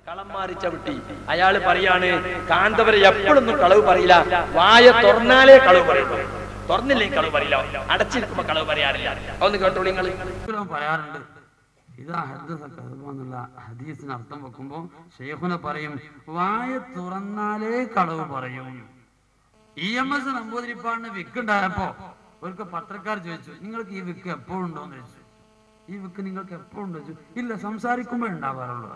കളന്മാരി ചവിട്ടി അയാൾ പറയാണ് കാന്തവരെ എപ്പോഴൊന്നും കളവ് പറയില്ല വായ തുറന്നാലേ കളവ് പറയുള്ളൂ തുറന്നില്ലെങ്കിൽ കളവ് പറയില്ല അടച്ചിരിക്കുമ്പോ കളവ് പറയാറില്ല അതൊന്ന് കേട്ടോളൂ നിങ്ങൾ ഒരിക്കലും പറയാറുണ്ട് ഇതാ ഹദ്ദസ കദ്ബ എന്നുള്ള ഹദീസിന് അർത്ഥം വെക്കുമ്പോൾ ഷെയ്ഖുന പറയും വായ തുറന്നാലേ കളവ് പറയും ഇ എം എസ് നമ്പൂതിരിപ്പാടിന് വിക്ക് ഉണ്ടായപ്പോ ഒരിക്കൽ പത്രക്കാർ ചോദിച്ചു നിങ്ങൾക്ക് ഈ വിക്ക് എപ്പോഴുണ്ടോ എന്ന് ചോദിച്ചു ഈ വിക്ക് നിങ്ങൾക്ക് എപ്പോഴുണ്ടോ ചോദിച്ചു ഇല്ല സംസാരിക്കുമ്പോൾ ഉണ്ടാവാറുള്ളൂ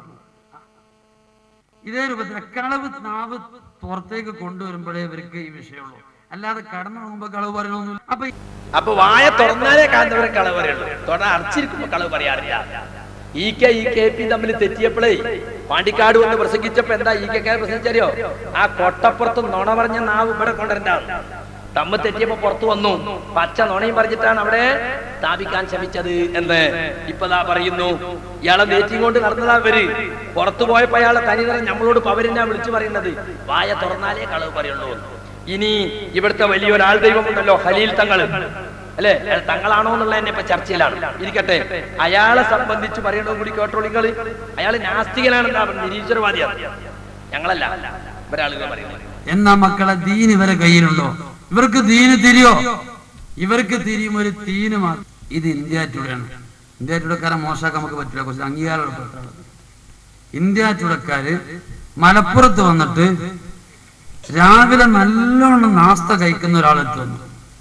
ഇതേ രൂപത്തിൽ കളവ് നാവ് പുറത്തേക്ക് കൊണ്ടുവരുമ്പോഴേ ഇവർക്ക് ഈ വിഷയമുള്ളൂ അല്ലാതെ കടന്നു മുമ്പ് കളവ് പറയണമെന്നില്ല അപ്പൊ അപ്പൊ വായ തുറന്നാലേ കാന്തവരെ കളവ് പറയുള്ളൂ തുറന്ന അടച്ചിരിക്കുമ്പോ കളവ് പറയാറില്ല ഈ കെ ഈ കെ പി തമ്മിൽ തെറ്റിയപ്പോഴേ പാണ്ടിക്കാട് കൊണ്ട് പ്രസംഗിച്ചപ്പോ എന്താ ഈ കെ പ്രസംഗിച്ചറിയോ ആ കൊട്ടപ്പുറത്ത് നുണ പറഞ്ഞ നാവ് ഇവിടെ കൊണ്ടുവരണ്ട തമ്മ് തെറ്റിയപ്പോ പുറത്തു വന്നു പച്ച നുണയും പറഞ്ഞിട്ടാണ് അവിടെ സ്ഥാപിക്കാൻ ശ്രമിച്ചത് എന്ന് ഇപ്പതാ പറയുന്നു ഇയാളെ വേറ്റിയും കൊണ്ട് നടന്നതാ ഇവര് പുറത്തു പോയപ്പോ അയാളെ തനിതരം നമ്മളോട് പവരെന്നാ വിളിച്ചു പറയുന്നത് വായ തുറന്നാലേ കളവ് പറയുള്ളൂ ഇനി ഇവിടുത്തെ വലിയൊരാൾ ദൈവം ഉണ്ടല്ലോ ഹലീൽ തങ്ങൾ അല്ലെ അയാൾ തങ്ങളാണോ എന്നുള്ള തന്നെ ഇപ്പൊ ചർച്ചയിലാണ് ഇരിക്കട്ടെ അയാളെ സംബന്ധിച്ച് പറയണോ കൂടി കേട്ടോളൂ നിങ്ങൾ അയാൾ നാസ്തികനാണെന്നാ പറഞ്ഞത്, നിരീശ്വരവാദിയാണ് ഞങ്ങളല്ല ഒരാളുകൾ പറയുന്നത് എന്നാ മക്കളെ ദീൻ ഇവരെ കയ്യിലുണ്ടോ ഇവർക്ക് ദീന് തിരിയോ ഇവർക്ക് തിരിയും ഒരു തീന് മാത്രം ഇത് ഇന്ത്യ ടുഡേയാണ് ഇന്ത്യ ടുഡക്കാരെ മോശമാക്കാൻ നമുക്ക് പറ്റില്ല കുറച്ച് അംഗീകാരമുള്ള പത്രമാണ് ഇന്ത്യ ടുഡക്കാര് മലപ്പുറത്ത് വന്നിട്ട് രാവിലെ നല്ലോണം നാസ്ത കഴിക്കുന്ന ഒരാളെത്തി വന്നു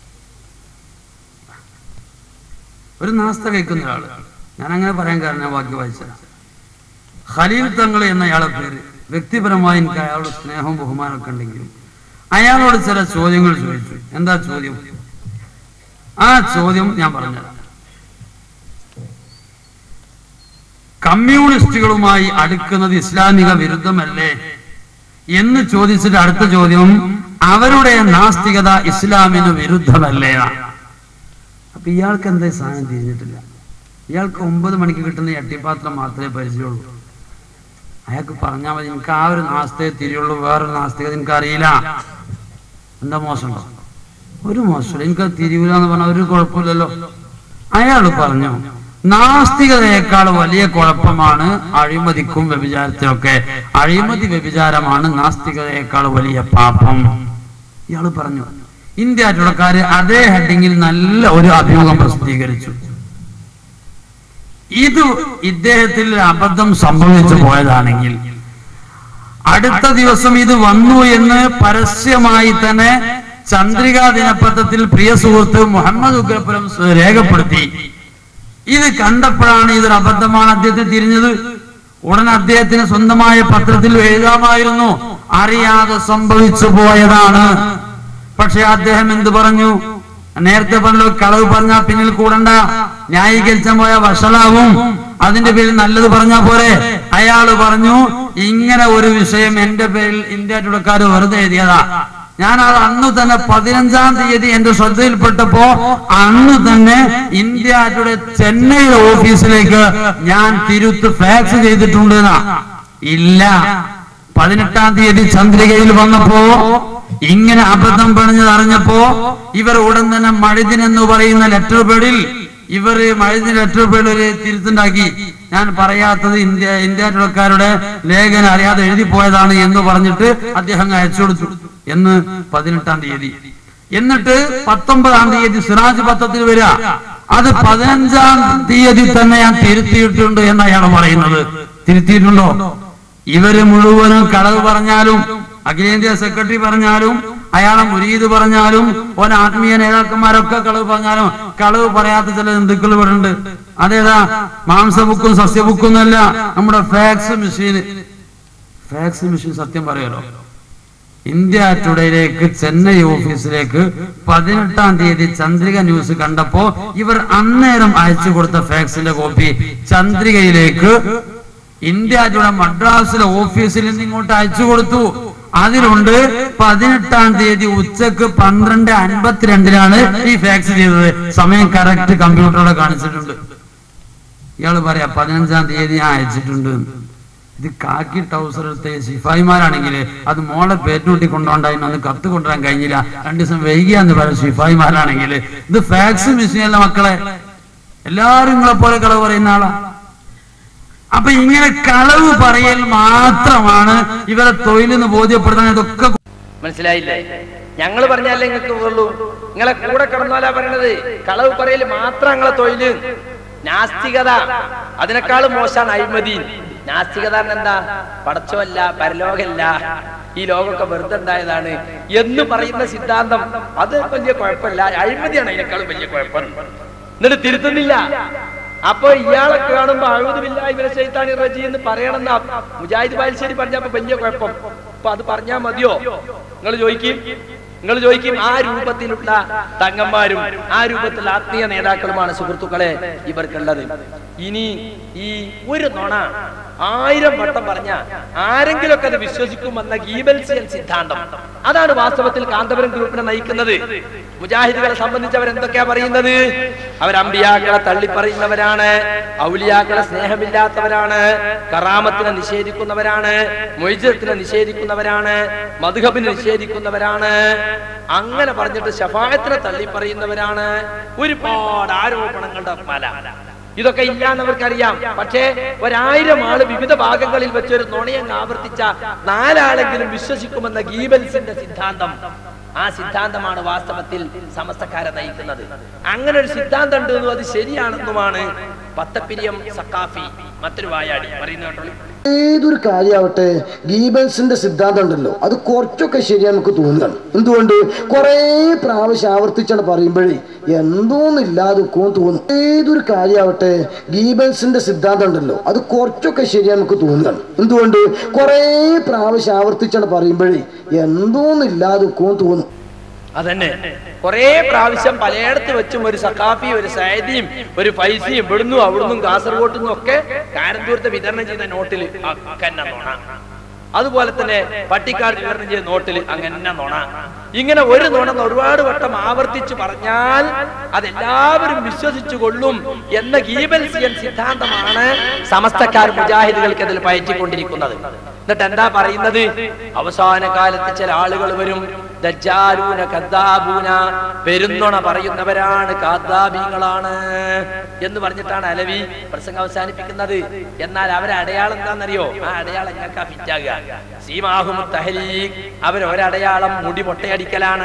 ഒരു നാസ്ത കഴിക്കുന്ന ഒരാൾ ഞാൻ അങ്ങനെ പറയാൻ കാരണം ഞാൻ ബാക്കി വായിച്ചത് ഖലീൽ തങ്ങൾ എന്ന അയാളെ പേര് വ്യക്തിപരമായി എനിക്ക് അയാളോട് സ്നേഹവും ബഹുമാനമൊക്കെ ഉണ്ടെങ്കിലും അയാളോട് ചില ചോദ്യങ്ങൾ ചോദിച്ചു എന്താ ചോദ്യം ആ ചോദ്യം ഞാൻ പറഞ്ഞുതരാം കമ്മ്യൂണിസ്റ്റുകളുമായി അടുക്കുന്നത് ഇസ്ലാമിക വിരുദ്ധമല്ലേ എന്ന് ചോദിച്ചിട്ട് അടുത്ത ചോദ്യം അവരുടെ നാസ്തികത ഇസ്ലാമിന് വിരുദ്ധമല്ലേ അപ്പൊ ഇയാൾക്ക് എന്താ ഈ സാധനം തിരിഞ്ഞിട്ടില്ല ഇയാൾക്ക് ഒമ്പത് മണിക്ക് കിട്ടുന്ന ഈ അട്ടിപ്പാത്രം മാത്രമേ പരിചയമുള്ളൂ അയാൾക്ക് പറഞ്ഞാൽ മതി എനിക്ക് ആ ഒരു നാസ്തയെ തിരിയുള്ളൂ വേറൊരു നാസ്തികത എനിക്ക് അറിയില്ല എന്താ മോശമുണ്ടോ ഒരു മോശമില്ല എനിക്ക് തിരിയൂല എന്ന് പറഞ്ഞാൽ ഒരു കുഴപ്പമില്ലല്ലോ അയാൾ പറഞ്ഞു നാസ്തികതയേക്കാൾ വലിയ കുഴപ്പമാണ് അഴിമതിക്കും വ്യഭിചാരത്തിനൊക്കെ അഴിമതി വ്യഭിചാരമാണ് നാസ്തികതയേക്കാൾ വലിയ പാപം ഇയാൾ പറഞ്ഞു ഇന്ത്യ ചുടക്കാര് അതേ ഹെഡിങ്ങിൽ നല്ല ഒരു അഭിമുഖം പ്രസിദ്ധീകരിച്ചു ഇത് ഇദ്ദേഹത്തിൽ ഒരു അബദ്ധം സംഭവിച്ചു പോയതാണെങ്കിൽ അടുത്ത ദിവസം ഇത് വന്നു എന്ന് പരസ്യമായി തന്നെ ചന്ദ്രികാ ദിനപത്രത്തിൽ പ്രിയ സുഹൃത്ത് മുഹമ്മദ് ഉഗ്രപുരം രേഖപ്പെടുത്തി ഇത് കണ്ടപ്പോഴാണ് ഇതൊരു അബദ്ധമാണ് അദ്ദേഹത്തെ തിരിഞ്ഞത് ഉടൻ അദ്ദേഹത്തിന് സ്വന്തമായ പത്രത്തിൽ എഴുതാമായിരുന്നു അറിയാതെ സംഭവിച്ചു പോയതാണ് പക്ഷെ അദ്ദേഹം എന്ത് പറഞ്ഞു നേരത്തെ പറഞ്ഞു കളവ് പറഞ്ഞാൽ പിന്നിൽ കൂടണ്ട ന്യായീകരിച്ചാൻ പോയ വഷളാവും അതിന്റെ പേരിൽ നല്ലത് പറഞ്ഞാ പോരെ അയാള് പറഞ്ഞു ഇങ്ങനെ ഒരു വിഷയം എന്റെ പേരിൽ ഇന്ത്യ ചുടക്കാർ വെറുതെ എഴുതിയതാ ഞാൻ അത് അന്ന് തന്നെ പതിനഞ്ചാം തീയതി എന്റെ ശ്രദ്ധയിൽപ്പെട്ടപ്പോ അന്ന് തന്നെ ഇന്ത്യ ടുഡേ ചെന്നൈ ഓഫീസിലേക്ക് ഞാൻ തിരുത്ത് ഫാക്സ് ചെയ്തിട്ടുണ്ട് എന്നാ. ഇല്ല പതിനെട്ടാം തീയതി ചന്ദ്രികയിൽ വന്നപ്പോ ഇങ്ങനെ അബദ്ധം പണിഞ്ഞത് അറിഞ്ഞപ്പോ ഇവർ ഉടൻ തന്നെ മഴുതിൻ എന്ന് പറയുന്ന ലെറ്റർ പേഡിൽ ഇവർ മഴുതിൻ ലെറ്റർ പേഡിൽ ഒരു തിരുത്തുണ്ടാക്കി ഞാൻ പറയാത്തത് ഇന്ത്യ ഇന്ത്യ ചുഴക്കാരുടെ ലേഖനം അറിയാതെ എഴുതി പോയതാണ് എന്ന് പറഞ്ഞിട്ട് അദ്ദേഹം അയച്ചു കൊടുത്തു എന്ന് പതിനെട്ടാം തീയതി എന്നിട്ട് പത്തൊമ്പതാം തീയതി സിറാജ് പത്രത്തിൽ വരിക അത് പതിനഞ്ചാം തീയതി തന്നെ ഞാൻ തിരുത്തിയിട്ടുണ്ട് എന്ന് അയാൾ പറയുന്നത് തിരുത്തിയിട്ടുണ്ടോ ഇവര് മുഴുവനും കളവ് പറഞ്ഞാലും അഖിലേന്ത്യാ സെക്രട്ടറി പറഞ്ഞാലും അയാളെ മുരീദ് പറഞ്ഞാലും ഓൻ ആത്മീയ നേതാക്കന്മാരൊക്കെ കളവ് പറഞ്ഞാലും കളവ് പറയാത്ത ചില ഹിന്ദുക്കൾ ഇവിടെ ഉണ്ട് അതേതാ മാംസബുക്കും സസ്യബുക്കും എന്നല്ല നമ്മുടെ ഫാക്സ് മെഷീൻ ഫാക്സ് മെഷീൻ സത്യം പറയാലോ ഇന്ത്യ ടുഡേയിലേക്ക് ചെന്നൈ ഓഫീസിലേക്ക് പതിനെട്ടാം തീയതി ചന്ദ്രിക ന്യൂസ് കണ്ടപ്പോ ഇവർ അന്നേരം അയച്ചു കൊടുത്ത ഫാക്സിന്റെ കോപ്പി ചന്ദ്രികയിലേക്ക് ഇന്ത്യ ടുഡേ മദ്രാസിലെ ഓഫീസിൽ നിന്ന് ഇങ്ങോട്ട് അയച്ചു കൊടുത്തു അതിലുണ്ട് പതിനെട്ടാം തീയതി ഉച്ചക്ക് പന്ത്രണ്ട് അൻപത്തിരണ്ടിലാണ് ഈ ഫാക്സ് ചെയ്തത് സമയം കറക്റ്റ് കമ്പ്യൂട്ടറോടെ കാണിച്ചിട്ടുണ്ട് ഇയാള് പറയാ പതിനഞ്ചാം തീയതി ഞാൻ അയച്ചിട്ടുണ്ട് എന്ന്. ഇത് കാക്കി ടൗസർ എടുത്ത ശിഫായിമാരാണെങ്കിൽ അത് മോളെ പേറ്റൂട്ടി കൊണ്ടുപോണ്ടായിരുന്നു അന്ന് കത്ത് കൊണ്ടുവരാൻ കഴിഞ്ഞില്ല രണ്ടു ദിവസം വൈകിയാന്ന് പറയാം ശിഫായിമാരാണെങ്കിൽ ഇത് ഫാക്സ് മെഷീനല്ല മക്കളെ എല്ലാരും നിങ്ങളെ പോലെ കളവ് പറയുന്ന ആളാ അപ്പൊ ഇങ്ങനെ കളവ് പറയൽ മാത്രമാണ് ഇവരെ തൊഴിലെന്ന് ബോധ്യപ്പെടുത്താൻ ഇതൊക്കെ മനസ്സിലായില്ലേ ഞങ്ങൾ പറഞ്ഞാലേ നിങ്ങൾക്ക് ഉള്ളൂ നിങ്ങളെ കൂടെ കിടന്നാലാ പറയണത് കളവ് പറയല് മാത്രം നിങ്ങളെ തൊഴില് നാസ്തികത അതിനേക്കാളും മോശമാണ് അഴിമതി നാസ്തികത എന്ന് എന്താ പടച്ചമല്ല പരലോകല്ല ഈ ലോകമൊക്കെ വെറുതെ ഉണ്ടായതാണ് എന്ന് പറയുന്ന സിദ്ധാന്തം അത് വലിയ കുഴപ്പമില്ല അഴിമതിയാണ് അതിനേക്കാളും വലിയ കുഴപ്പം എന്നിട്ട് തിരുത്തുന്നില്ല അപ്പൊ ഇയാളെ കാണുമ്പോ അഴുതുമില്ല ഇവരെ ചെയ്താണ് റജി എന്ന് പറയണമെന്ന മുജാഹിദ് ബാലിശ്ശേരി പറഞ്ഞപ്പോ വലിയ കുഴപ്പം അപ്പൊ അത് പറഞ്ഞാ മതിയോ നിങ്ങൾ ചോദിക്കും നിങ്ങൾ ചോദിക്കും ആ രൂപത്തിലുള്ള തങ്ങന്മാരും ആ രൂപത്തിലുള്ള ആത്മീയ നേതാക്കളുമാണ് സുഹൃത്തുക്കളെ ഇവർക്കുള്ളത് ഇനി ഈ ഒരു നുണ ആയിരം വട്ടം പറഞ്ഞ ആരെങ്കിലുമൊക്കെ അത് വിശ്വസിക്കുമെന്ന ഗീബൽസിയൻ സിദ്ധാന്തം അതാണ് വാസ്തവത്തിൽ കാന്തപുരം ഗ്രൂപ്പിനെ നയിക്കുന്നത് മുജാഹിദുകളെ സംബന്ധിച്ച് അവർ എന്തൊക്കെയാ പറയുന്നത് അവർ അമ്പിയാക്കളെ തള്ളിപ്പറയുന്നവരാണ് ഔലിയാക്കളെ സ്നേഹമില്ലാത്തവരാണ് കറാമത്തിനെ നിഷേധിക്കുന്നവരാണ് മൊയ്ജത്തിനെ നിഷേധിക്കുന്നവരാണ് മധുഹബിനെ നിഷേധിക്കുന്നവരാണ് അങ്ങനെ പറഞ്ഞിട്ട് ഷഫായത്തിനെ തള്ളിപ്പറയുന്നവരാണ് ഒരുപാട് ആരോപണങ്ങളുടെ മല ഇതൊക്കെ ഇല്ലാന്നവർക്കറിയാം പക്ഷേ ഒരായിരം ആള് വിവിധ ഭാഗങ്ങളിൽ വെച്ച് ഒരു നുണയങ്ങ് ആവർത്തിച്ച നാലാളെങ്കിലും വിശ്വസിക്കുമെന്ന ഗീബൽസിന്റെ സിദ്ധാന്തം ആ സിദ്ധാന്തമാണ് വാസ്തവത്തിൽ സമസ്തക്കാരെ നയിക്കുന്നത് അങ്ങനെ ഒരു സിദ്ധാന്തം ഉണ്ട് എന്നും അത് ശരിയാണെന്നുമാണ് പത്തപ്പിരിയം സക്കാഫി മറ്റൊരു വായാടി പറയുന്ന കേട്ടോളൂ ഏതൊരു കാര്യമാവട്ടെ ഗീബൽസിന്റെ സിദ്ധാന്തം ഉണ്ടല്ലോ അത് കുറച്ചൊക്കെ ശരി നമുക്ക് തോന്നുകയാണ് എന്തുകൊണ്ട് കുറേ പ്രാവശ്യം ആവർത്തിച്ചാണ് പറയുമ്പോഴേ എന്തോന്നില്ലാതെ തോന്നും ഏതൊരു കാര്യമാവട്ടെ ഗീബൽസിന്റെ സിദ്ധാന്തം ഉണ്ടല്ലോ അത് കുറച്ചൊക്കെ ശരി നമുക്ക് തോന്നുകയാണ് എന്തുകൊണ്ട് കുറേ പ്രാവശ്യം ആവർത്തിച്ചാണ് പറയുമ്പോഴേ എന്തോന്നില്ലാതെ തോന്നും അതന്നെ കുറെ പ്രാവശ്യം പലയിടത്ത് വെച്ചും ഒരു സക്കാഫി ഒരു സൈദിയും ഒരു ഫൈസിയും ഇവിടുന്നും അവിടുന്നും കാസർഗോഡ് നിന്നും ഒക്കെ കാരന്തൂരത്തെ വിതരണം ചെയ്ത നോട്ടിൽ അക്കന്നെ നോണ അതുപോലെ തന്നെ പട്ടിക്കാട് വിതരണം ചെയ്ത നോട്ടിൽ അങ്ങനെ നോണ ഇങ്ങനെ ഒരു നുണ ഒരുപാട് വട്ടം ആവർത്തിച്ച് പറഞ്ഞാൽ അതെല്ലാവരും വിശ്വസിച്ചു കൊള്ളും എന്ന ഗീബൽസിയൻ സിദ്ധാന്തമാണ് സമസ്തക്കാർ മുജാഹിദുകൾക്ക് അതിൽ പയറ്റിക്കൊണ്ടിരിക്കുന്നത് എന്നിട്ട് എന്താ പറയുന്നത് അവസാന കാലത്ത് ചില ആളുകൾ വരും ദജ്ജാലൂന കദ്ദാബൂന പെരുന്നൊണ പറയുന്നവരാണ് കാദ്ദാബീങ്ങളാണ് എന്ന് പറഞ്ഞിട്ടാണ് അലവി പ്രസംഗം അവസാനിപ്പിക്കുന്നത് എന്നാൽ അവരെ അടയാളം എന്താണെന്നറിയോ ആ അടയാളം ഞങ്ങൾക്ക് ഫിറ്റാകുക സീമാഹും തഹലീഖ് അവർ ഒരടയാളം മുടി മുട്ടയടിക്കലാണ്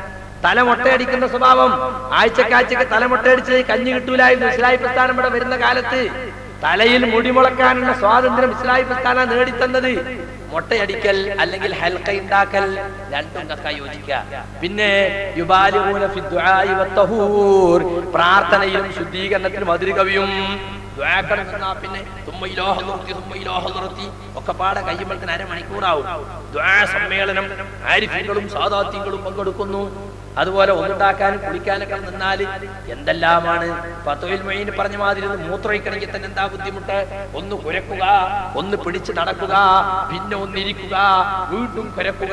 തല മുട്ടയടിക്കുന്ന സ്വഭാവം ആഴ്ചക്കാഴ്ചക്ക് തല മുട്ടയടിച്ച് കഞ്ഞി കിട്ടൂലായിരുന്നു ഇസ്ലായി പ്രസ്ഥാനം ഇവിടെ വരുന്ന കാലത്ത് തലയിൽ മുടി മുളക്കാനുള്ള സ്വാതന്ത്ര്യം ഇസ്ലായി പ്രസ്ഥാനം നേടിത്തന്നത് മുട്ടയടിക്കൽ അല്ലെങ്കിൽ ഹൽക്ക ഉണ്ടാക്കൽ രണ്ടും കക്ക യോജിക്കുക പിന്നെ യുബാലിഊന ഫി ദുആഇ വത്തഹൂർ പ്രാർത്ഥനയിലും ശുദ്ധീകരണത്തിലും അതിരുകവിയും ദ്വാക്കൾ നിന്നാ പിന്നെ തുമ്മ ഇലാഹ നിർത്തി തുമ്മ ഇലാഹ നിർത്തി ഒക്കെ പാടെ കഴിയുമ്പോഴത്തേന് അരമണിക്കൂറാവും ദ്വാ സമ്മേളനം ആരിഫ്യങ്ങളും സാദാത്യങ്ങളും പങ്കെടുക്കുന്നു അതുപോലെ ഒന്നുണ്ടാക്കാനും കുളിക്കാനൊക്കെ നിന്നാൽ എന്തെല്ലാമാണ് പത്തോയിൽ മൊയ്ന് പറഞ്ഞ മാതിരി ഒന്ന് മൂത്രമൊഴിക്കണമെങ്കിൽ തന്നെ എന്താ ബുദ്ധിമുട്ട് ഒന്ന് കുരക്കുക ഒന്ന് പിടിച്ച് നടക്കുക പിന്നെ ഒന്നിരിക്കുക വീണ്ടും കുരക്കുക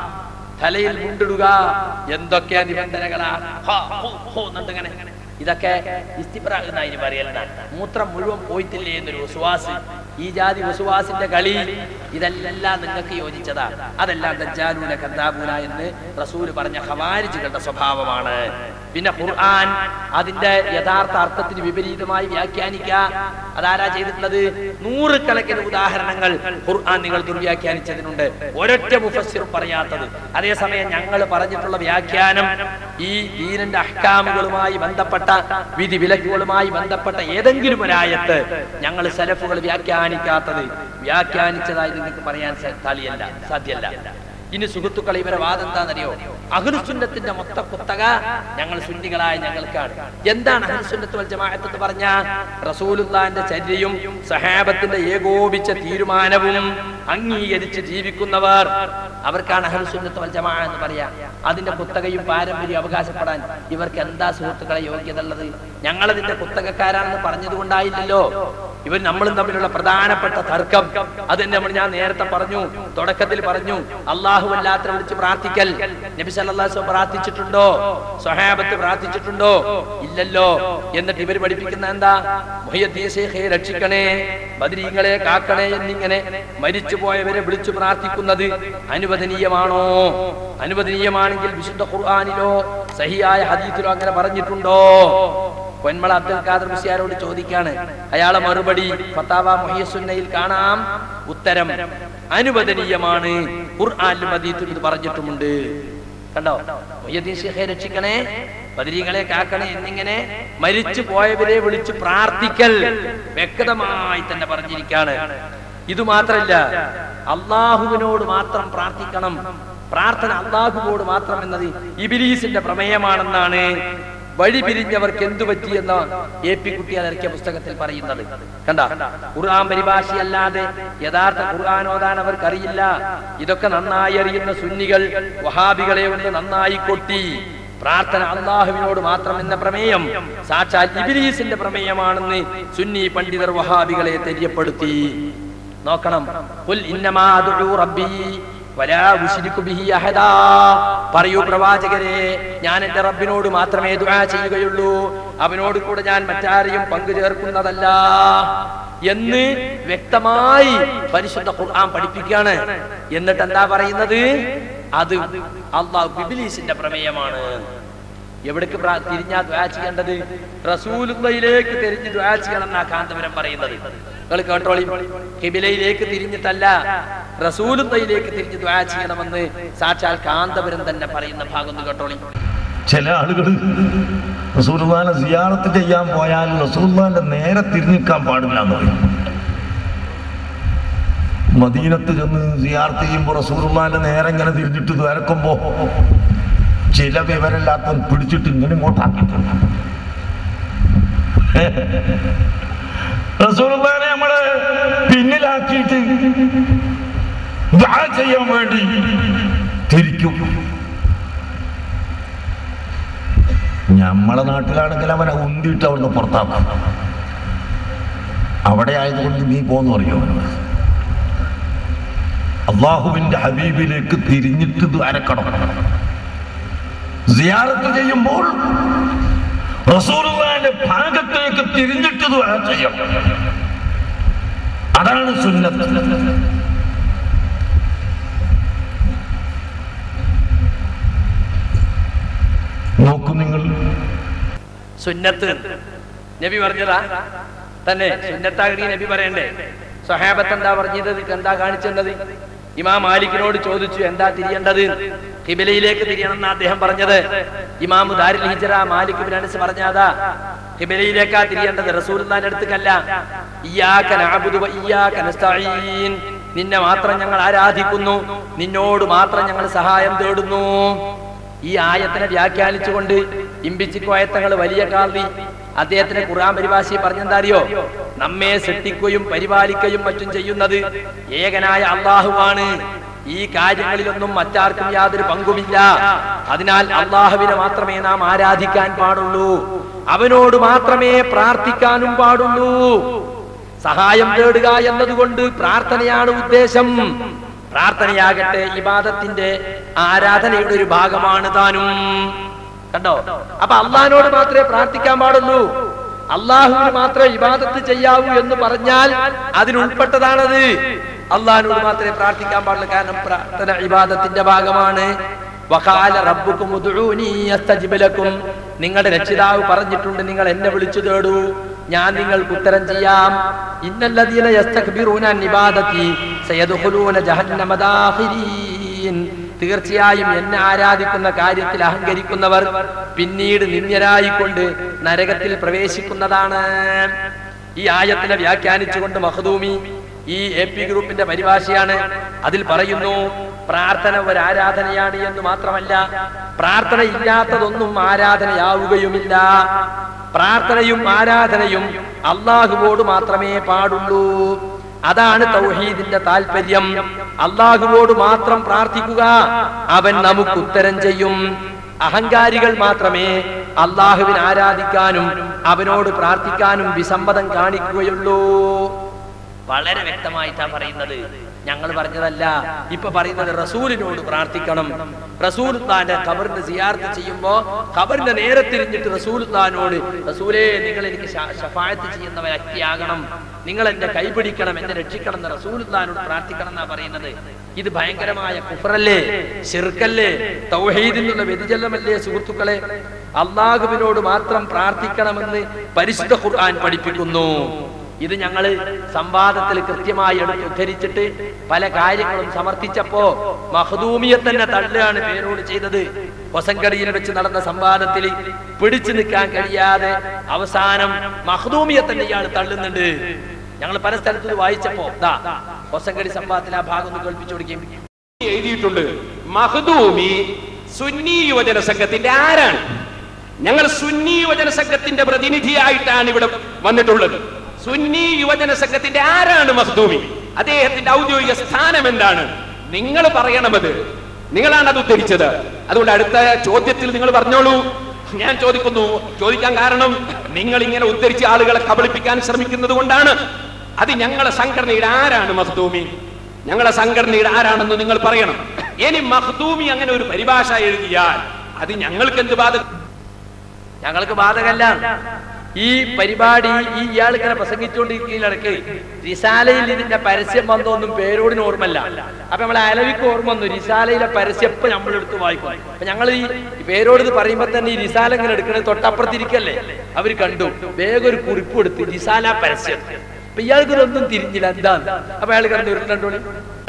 തലയിൽ മുണ്ടിടുക എന്തൊക്കെയാ നിബന്ധനകളാ ഹോ, ഹോ, ഹോ എന്നിട്ടിങ്ങനെ ഇതൊക്കെ ഇസ്തിപ്രാകുന്ന അതിന് പറയലാണ് മൂത്രം മുഴുവൻ പോയിട്ടില്ലേ എന്നൊരു വിശ്വാസ് ഈ ജാതി വിശ്വാസിന്റെ കളി ഇതെല്ലാം നിങ്ങൾക്ക് യോജിച്ചതാ അതെല്ലാം ദജ്ജാലൂന കന്താബൂന എന്ന് റസൂല് പറഞ്ഞ ഹവാരിജുകളുടെ സ്വഭാവമാണ് പിന്നെ ഖുർആൻ അതിന്റെ യഥാർത്ഥ അർത്ഥത്തിന് വിപരീതമായി വ്യാഖ്യാനിക്കുക അതാരാ ചെയ്തിട്ടുള്ളത് നൂറുകണക്കിന് ഉദാഹരണങ്ങൾ ഖുർആൻ നിങ്ങൾ ദുർവ്യാഖ്യാനിച്ചതിനുണ്ട് ഒരൊറ്റ മുഫസ്സിറും പറയാത്തത് അതേസമയം ഞങ്ങൾ പറഞ്ഞിട്ടുള്ള വ്യാഖ്യാനം ഈ ദീനിന്റെ അഹ്കാമുകളുമായി ബന്ധപ്പെട്ട വിധി വിലക്കുകളുമായി ബന്ധപ്പെട്ട ഏതെങ്കിലും ഒരായത്ത് ഞങ്ങൾ സലഫുകൾ വ്യാഖ്യാനിക്കാത്തത് വ്യാഖ്യാനിച്ചതായി നിങ്ങൾക്ക് പറയാൻ സ- സാധ്യല്ല സാധ്യല്ല ഇനി സുഹൃത്തുക്കൾ ഇവരെ വാദം എന്താണെന്നറിയോ അഹ്ലുസുന്നത്തിന്റെ മൊത്ത കുത്തക ഞങ്ങൾ സുന്നികളായ ഞങ്ങൾക്കാണ് എന്താണ് അഹ്ലുസുന്നത്ത് വൽ ജമാഅത്ത് എന്ന് പറഞ്ഞ റസൂലുള്ളാന്റെ ചര്യയും സഹാബത്തിന്റെ ഏകോപിച്ച തീരുമാനവും അംഗീകരിച്ച് ജീവിക്കുന്നവർ അവർക്കാണ് അഹ്ലുസുന്നത്ത് വൽ ജമാഅ എന്ന് പറയാ അതിന്റെ കുത്തകയും പാരമ്പര്യം അവകാശപ്പെടാൻ ഇവർക്ക് എന്താ സുഹൃത്തുക്കളെ യോഗ്യത ഉള്ളത് ഞങ്ങളതിന്റെ കുത്തകക്കാരാണെന്ന് പറഞ്ഞതുകൊണ്ടായില്ലല്ലോ ഇവർ നമ്മളും തമ്മിലുള്ള പ്രധാനപ്പെട്ട തർക്കം അത് നമ്മൾ ഞാൻ നേരത്തെ പറഞ്ഞു തുടക്കത്തിൽ പറഞ്ഞു അള്ളാഹു അല്ലാത്ത വിളിച്ച് പ്രാർത്ഥിക്കൽ നബി സല്ലല്ലാഹു പ്രാർത്ഥിച്ചിട്ടുണ്ടോ സ്വഹാബത്ത് പ്രാർത്ഥിച്ചിട്ടുണ്ടോ ഇല്ലല്ലോ എന്നിട്ട് ഇവർ പഠിപ്പിക്കുന്ന എന്താ മുഹയ്യദ്ദീൻ ശൈഖേ രക്ഷിക്കണേ ബദരീങ്ങളെ കാക്കണേ എന്നിങ്ങനെ മരിച്ചു പോയവരെ വിളിച്ചു പ്രാർത്ഥിക്കുന്നത് അനുവദനീയമാണോ അനുവദനീയമാണെങ്കിൽ വിശുദ്ധ ഖുർആനിലോ സഹിയായ ഹദീസിലോ അങ്ങനെ പറഞ്ഞിട്ടുണ്ടോ പൊന്മള അബ്ദുൽ ഖാദർ മുസ്യാരോട് ചോദിക്കാണ് അയാളെ മറുപടി ഫത്താവ മുഹിയസുന്നയിൽ കാണാം ഉത്തരം അനുവദനീയമാണ് ഖുർആനിലും ഹദീസിലും ഇത് പറഞ്ഞിട്ടുമുണ്ട് കണ്ടോ മുയ്യദ്ദീൻ ഷെയ്ഖെ രക്ഷിക്കണേ ബദരീകളെ കാക്കണേ എന്നിങ്ങനെ മരിച്ചു പോയവരെ വിളിച്ച് പ്രാർത്ഥിക്കൽ വ്യക്തമായി തന്നെ പറഞ്ഞിരിക്കാണ് ഇത് മാത്രല്ല അള്ളാഹുവിനോട് മാത്രം പ്രാർത്ഥിക്കണം പ്രാർത്ഥന അള്ളാഹുവോട് മാത്രം എന്നത് ഇബിലീസിന്റെ പ്രമേയമാണെന്നാണ് വഴി പിരിഞ്ഞവർക്ക് എന്തു പറ്റി എന്ന എ പി കുട്ടിയാൽ ഇറക്കിയ പുസ്തകത്തിൽ പറയുന്നത് കണ്ട ഖുർആൻ പരിഭാഷയല്ലാതെ യഥാർത്ഥ ഖുർആൻ ഓതാൻ അവർക്കറിയില്ല ഇതൊക്കെ നന്നായി അറിയുന്ന സുന്നികൾ വഹാബികളെ ഒന്ന് നന്നായി കൊട്ടി പ്രാർത്ഥന അള്ളാഹുവിനോട് മാത്രം എന്ന പ്രമേയം സാക്ഷാൽ ഇബിലീസിന്റെ പ്രമേയമാണെന്ന് സുന്നി പണ്ഡിതർ വഹാബികളെ തെര്യപ്പെടുത്തി നോക്കണം "ഖുൽ ഇന്നമാ അദ്ഉ റബ്ബി വലാ ഉശ്രികു ബിഹി അഹദാ." പറയൂ പ്രവാചകരെ ഞാൻ എന്റെ റബ്ബിനോട് മാത്രമേ ദുആ ചെയ്യുകയുള്ളൂ അവനോട് കൂടെ ഞാൻ മറ്റാരെയും പങ്കു ചേർക്കുന്നതല്ല എന്ന് വ്യക്തമായി പരിശുദ്ധ ഖുർആൻ പഠിപ്പിക്കുകയാണ് എന്നിട്ട് എന്താ പറയുന്നത് അത് അള്ളാഹു ബിബിലീസിന്റെ പ്രമേയമാണ് എവിടേക്ക് പ്രാ- തിരിഞ്ഞാ ദ്വാ ചെയ്യേണ്ടത് റസൂലുള്ളയിലേക്ക് തിരിഞ്ഞ് ദ്വാ ചെയ്യണം എന്നാ കാന്തപുരം പറയുന്നത് നിങ്ങൾ കേട്ടോളി കിബിലയിലേക്ക് തിരിഞ്ഞിട്ടല്ല റസൂലുള്ളയിലേക്ക് തിരിഞ്ഞ് ദ്വാ ചെയ്യണമെന്ന് സാക്ഷാൽ കാന്തപുരം തന്നെ പറയുന്ന ഭാഗം ഒന്ന് കേട്ടോളി ചില ആളുകൾ റസൂൽമാനെ സിയാറത്ത് ചെയ്യാൻ പോയാൽ റസൂൽമാന്റെ നേരെ തിരിഞ്ഞിക്കാൻ പാടില്ല എന്ന് പറയും മദീനത്ത് ചെന്ന് സിയാർത്ത് ചെയ്യുമ്പോൾ റസൂൽമാന്റെ നേരെ ഇങ്ങനെ തിരിഞ്ഞിട്ട് വരക്കുമ്പോ ചില വിവരമില്ലാത്തവൻ പിടിച്ചിട്ട് ഇങ്ങനെ ഇങ്ങോട്ടാക്കിയിട്ടുണ്ട് റസൂൽമാനെ നമ്മള് പിന്നിലാക്കിയിട്ട് ദുആ ചെയ്യാൻ വേണ്ടി തിരിക്കും നമ്മളെ നാട്ടിലാണെങ്കിൽ അവനെ ഉന്തിയിട്ട് അവിടുന്ന് പുറത്താക്കും അവിടെ ആയതുകൊണ്ട് നീ പോന്ന് പറയോ അവനോട് അള്ളാഹുവിന്റെ ഹബീബിലേക്ക് തിരിഞ്ഞിട്ട് ഇത് അരക്കണം സിയാറത്ത് ചെയ്യുമ്പോൾ റസൂലുള്ളാഹിന്റെ ഭാഗത്തേക്ക് തിരിഞ്ഞിട്ട് ദുആ ചെയ്യണം അതാണ് സുന്നത്ത് നോക്കൂ നിങ്ങൾ സുന്നത്ത് നബി പറഞ്ഞതാ തന്നെ സുന്നത്താകണി നബി പറയണ്ടേ സഹാബത്ത് എന്താ പറഞ്ഞത് എന്താ കാണിച്ചത് ഇമാം മാലിക്കിനോട് ചോദിച്ചു എന്താ തിരിയേണ്ടത് ഹിബിലയിലേക്ക് തിരിയണം എന്നാ അദ്ദേഹം പറഞ്ഞത് ഇമാം ദാരിൽ ഹിജറ മാലിക് ബിൻ അനസ് പറഞ്ഞതാ ഹിബിലയിലേക്കാ തിരിയേണ്ടത് റസൂലുള്ളാന്റെ അടുത്തേക്കല്ല ഇയ്യാക നഅബുദു വ ഇയ്യാക നസ്തഈൻ നിന്നെ മാത്രം ഞങ്ങൾ ആരാധിക്കുന്നു നിന്നോട് മാത്രം ഞങ്ങൾ സഹായം തേടുന്നു ഈ ആയത്തിനെ വ്യാഖ്യാനിച്ചുകൊണ്ട് ഇമ്പിച്ചിക്കോയത്തങ്ങൾ വലിയ കാന്തി അദ്ദേഹത്തിന് ഖുർആൻ പരിഭാഷി പറഞ്ഞെന്താ അറിയോ നമ്മെ സൃഷ്ടിക്കുകയും പരിപാലിക്കുകയും മറ്റും ചെയ്യുന്നത് ഏകനായ അള്ളാഹുവാണ് ഈ കാര്യങ്ങളിലൊന്നും മറ്റാർക്കും യാതൊരു പങ്കുമില്ല അതിനാൽ അള്ളാഹുവിനെ മാത്രമേ നാം ആരാധിക്കാൻ പാടുള്ളൂ അവനോട് മാത്രമേ പ്രാർത്ഥിക്കാനും പാടുള്ളൂ സഹായം തേടുക എന്നതുകൊണ്ട് പ്രാർത്ഥനയാണ് ഉദ്ദേശം പ്രാർത്ഥനയാകട്ടെ ഇബാദത്തിന്റെ ആരാധനയുടെ ഒരു ഭാഗമാണ് താനും കണ്ടോ അപ്പൊ അള്ളഹാനോട് മാത്രമേ പ്രാർത്ഥിക്കാൻ പാടുള്ളൂ അള്ളാഹുവിന് മാത്രമേ ഇബാദത്ത് ചെയ്യാവൂ എന്ന് പറഞ്ഞാൽ അതിനുൾപ്പെട്ടതാണത് അള്ളാഹിനോട് മാത്രമേ പ്രാർത്ഥിക്കാൻ പാടുള്ളൂ കാരണം പ്രാർത്ഥന ഇബാദത്തിന്റെ ഭാഗമാണ് വഖാല റബ്ബുക്കും ഉദ്ഉനി അസ്തജിബ് ലക്കും നിങ്ങളുടെ രക്ഷിതാവ് പറഞ്ഞിട്ടുണ്ട് നിങ്ങൾ എന്നെ വിളിച്ചു തേടൂ ഞാൻ നിങ്ങൾക്ക് ഉത്തരം ചെയ്യാം ഇന്നല്ലദീന യസ്തക്ബിറൂന അൻ ഇബാദതി സയദ്ഖുലൂന ജഹന്നമ ദാഖിരീൻ തീർച്ചയായും എന്നെ ആരാധിക്കുന്ന കാര്യത്തിൽ അഹങ്കരിക്കുന്നവർ പിന്നീട് നിന്ദ്യരായിക്കൊണ്ട് നരകത്തിൽ പ്രവേശിക്കുന്നതാണ് ഈ ആയത്തിനെ വ്യാഖ്യാനിച്ചുകൊണ്ട് മഹദൂമി ഈ എ പി ഗ്രൂപ്പിന്റെ പരിഭാഷയാണ് അതിൽ പറയുന്നു പ്രാർത്ഥന ഒരു ആരാധനയാണ് എന്ന് മാത്രമല്ല പ്രാർത്ഥന ഇല്ലാത്തതൊന്നും ആരാധനയാവുകയുമില്ല പ്രാർത്ഥനയും ആരാധനയും അള്ളാഹുവോട് മാത്രമേ പാടുള്ളൂ അതാണ് തൗഹീദിന്റെ താല്പര്യം അള്ളാഹുവോട് മാത്രം പ്രാർത്ഥിക്കുക അവൻ നമുക്ക് ഉത്തരം ചെയ്യും അഹങ്കാരികൾ മാത്രമേ അള്ളാഹുവിനെ ആരാധിക്കാനും അവനോട് പ്രാർത്ഥിക്കാനും വിസമ്മതം കാണിക്കുകയുള്ളൂ വളരെ വ്യക്തമായിട്ടാ പറയുന്നത് ഞങ്ങൾ പറഞ്ഞതല്ല ഇപ്പൊ പറയുന്നത് റസൂലിനോട് പ്രാർത്ഥിക്കണം റസൂൽ താന്റെ ഖബറിന്റെ സിയാർത്ത് ചെയ്യുമ്പോ ഖബറിന്റെ നേരെ തിരിഞ്ഞിട്ട് റസൂൽ താനോട് റസൂലേ നിങ്ങൾ എനിക്ക് ശ- ശഫായത്ത് ചെയ്യുന്ന വ്യക്തിയാകണം നിങ്ങൾ എന്റെ കൈപിടിക്കണം എന്നെ രക്ഷിക്കണം എന്ന് റസൂലുള്ളാഹിനോട് പ്രാർത്ഥിക്കണം എന്നാ പറയുന്നത് ഇത് ഭയങ്കരമായ കുഫറല്ലേ ഷിർക്കല്ലേ തൗഹീദിൽ നിന്നുള്ള വ്യതിചലനമല്ലേ സുഹൃത്തുക്കളെ അള്ളാഹുവിനോട് മാത്രം പ്രാർത്ഥിക്കണമെന്ന് പരിശുദ്ധ ഖുർആൻ പഠിപ്പിക്കുന്നു ഇത് ഞങ്ങൾ സംവാദത്തിൽ കൃത്യമായി എടുത്ത് ഉദ്ധരിച്ചിട്ട് പല കാര്യങ്ങളും സമർത്ഥിച്ചപ്പോ മഹദൂമിയെ തന്നെ തള്ളുകയാണ് പേരോട് ചെയ്തത് ഹൊസങ്കടിയിൽ വെച്ച് നടന്ന സംവാദത്തിൽ പിടിച്ചു നിൽക്കാൻ കഴിയാതെ അവസാനം മഹദൂമിയെ തന്നെ ഇയാൾ തള്ളുന്നുണ്ട് ഞങ്ങൾ പല സ്ഥലത്തും ഇത് വായിച്ചപ്പോ ദാ ഹൊസങ്കടി സംവാദത്തിൽ ആ ഭാഗം ഒന്ന് കേൾപ്പിച്ചു കൊടുക്കുകയും എഴുതിയിട്ടുണ്ട് മഹദൂമി സുന്നി യുവജന സംഘത്തിന്റെ ആരാണ് ഞങ്ങൾ സുന്നി യുവജന സംഘത്തിന്റെ പ്രതിനിധിയായിട്ടാണ് ഇവിടെ വന്നിട്ടുള്ളത് സുന്നി യുവജന സംഘത്തിന്റെ ആരാണ് മഖ്ദൂമി അദ്ദേഹത്തിന്റെ ഔദ്യോഗിക സ്ഥാനം എന്താണ് നിങ്ങൾ പറയണമത് നിങ്ങളാണ് അത് ഉദ്ധരിച്ചത് അതുകൊണ്ട് അടുത്ത ചോദ്യത്തിൽ നിങ്ങൾ പറഞ്ഞോളൂ ഞാൻ ചോദിക്കുന്നു ചോദിക്കാൻ കാരണം നിങ്ങൾ ഇങ്ങനെ ഉദ്ധരിച്ച ആളുകളെ കബളിപ്പിക്കാൻ ശ്രമിക്കുന്നത് കൊണ്ടാണ് അത് ഞങ്ങളെ സംഘടനയുടെ ആരാണ് മഖ്ദൂമി ഞങ്ങളുടെ സംഘടനയുടെ ആരാണെന്ന് നിങ്ങൾ പറയണം ഇനി മഖ്ദൂമി അങ്ങനെ ഒരു പരിഭാഷ എഴുതിയാൽ അത് ഞങ്ങൾക്ക് എന്ത് ബാധ ഞങ്ങൾക്ക് ബാധകല്ല ഈ പരിപാടി ഈ ഇയാൾ ഇങ്ങനെ പ്രസംഗിച്ചുകൊണ്ടിരിക്കുന്നതിനിടയ്ക്ക് റിസാലയിൽ ഇതിന്റെ പരസ്യം വന്നൊന്നും പേരോടിന് ഓർമ്മല്ല അപ്പൊ നമ്മളെ അലവിക്ക് ഓർമ്മ വന്നു റിസാലയിലെ പരസ്യം ഇപ്പൊ നമ്മൾ എടുത്ത് വായിക്കും അപ്പൊ ഞങ്ങൾ ഈ പേരോട് ഇത് പറയുമ്പോ തന്നെ ഈ റിസാല ഇങ്ങനെ എടുക്കുന്നത് തൊട്ടപ്പുറത്തിരിക്കല്ലേ അവര് കണ്ടു വേഗം ഒരു കുറിപ്പ് എടുത്ത് റിസാല പരസ്യം അപ്പൊ ഇയാൾക്ക് ഇതൊന്നും തിരിഞ്ഞില്ല എന്താണ് അപ്പൊ അയാൾ കിടന്ന് ഉരുണ്ടോളി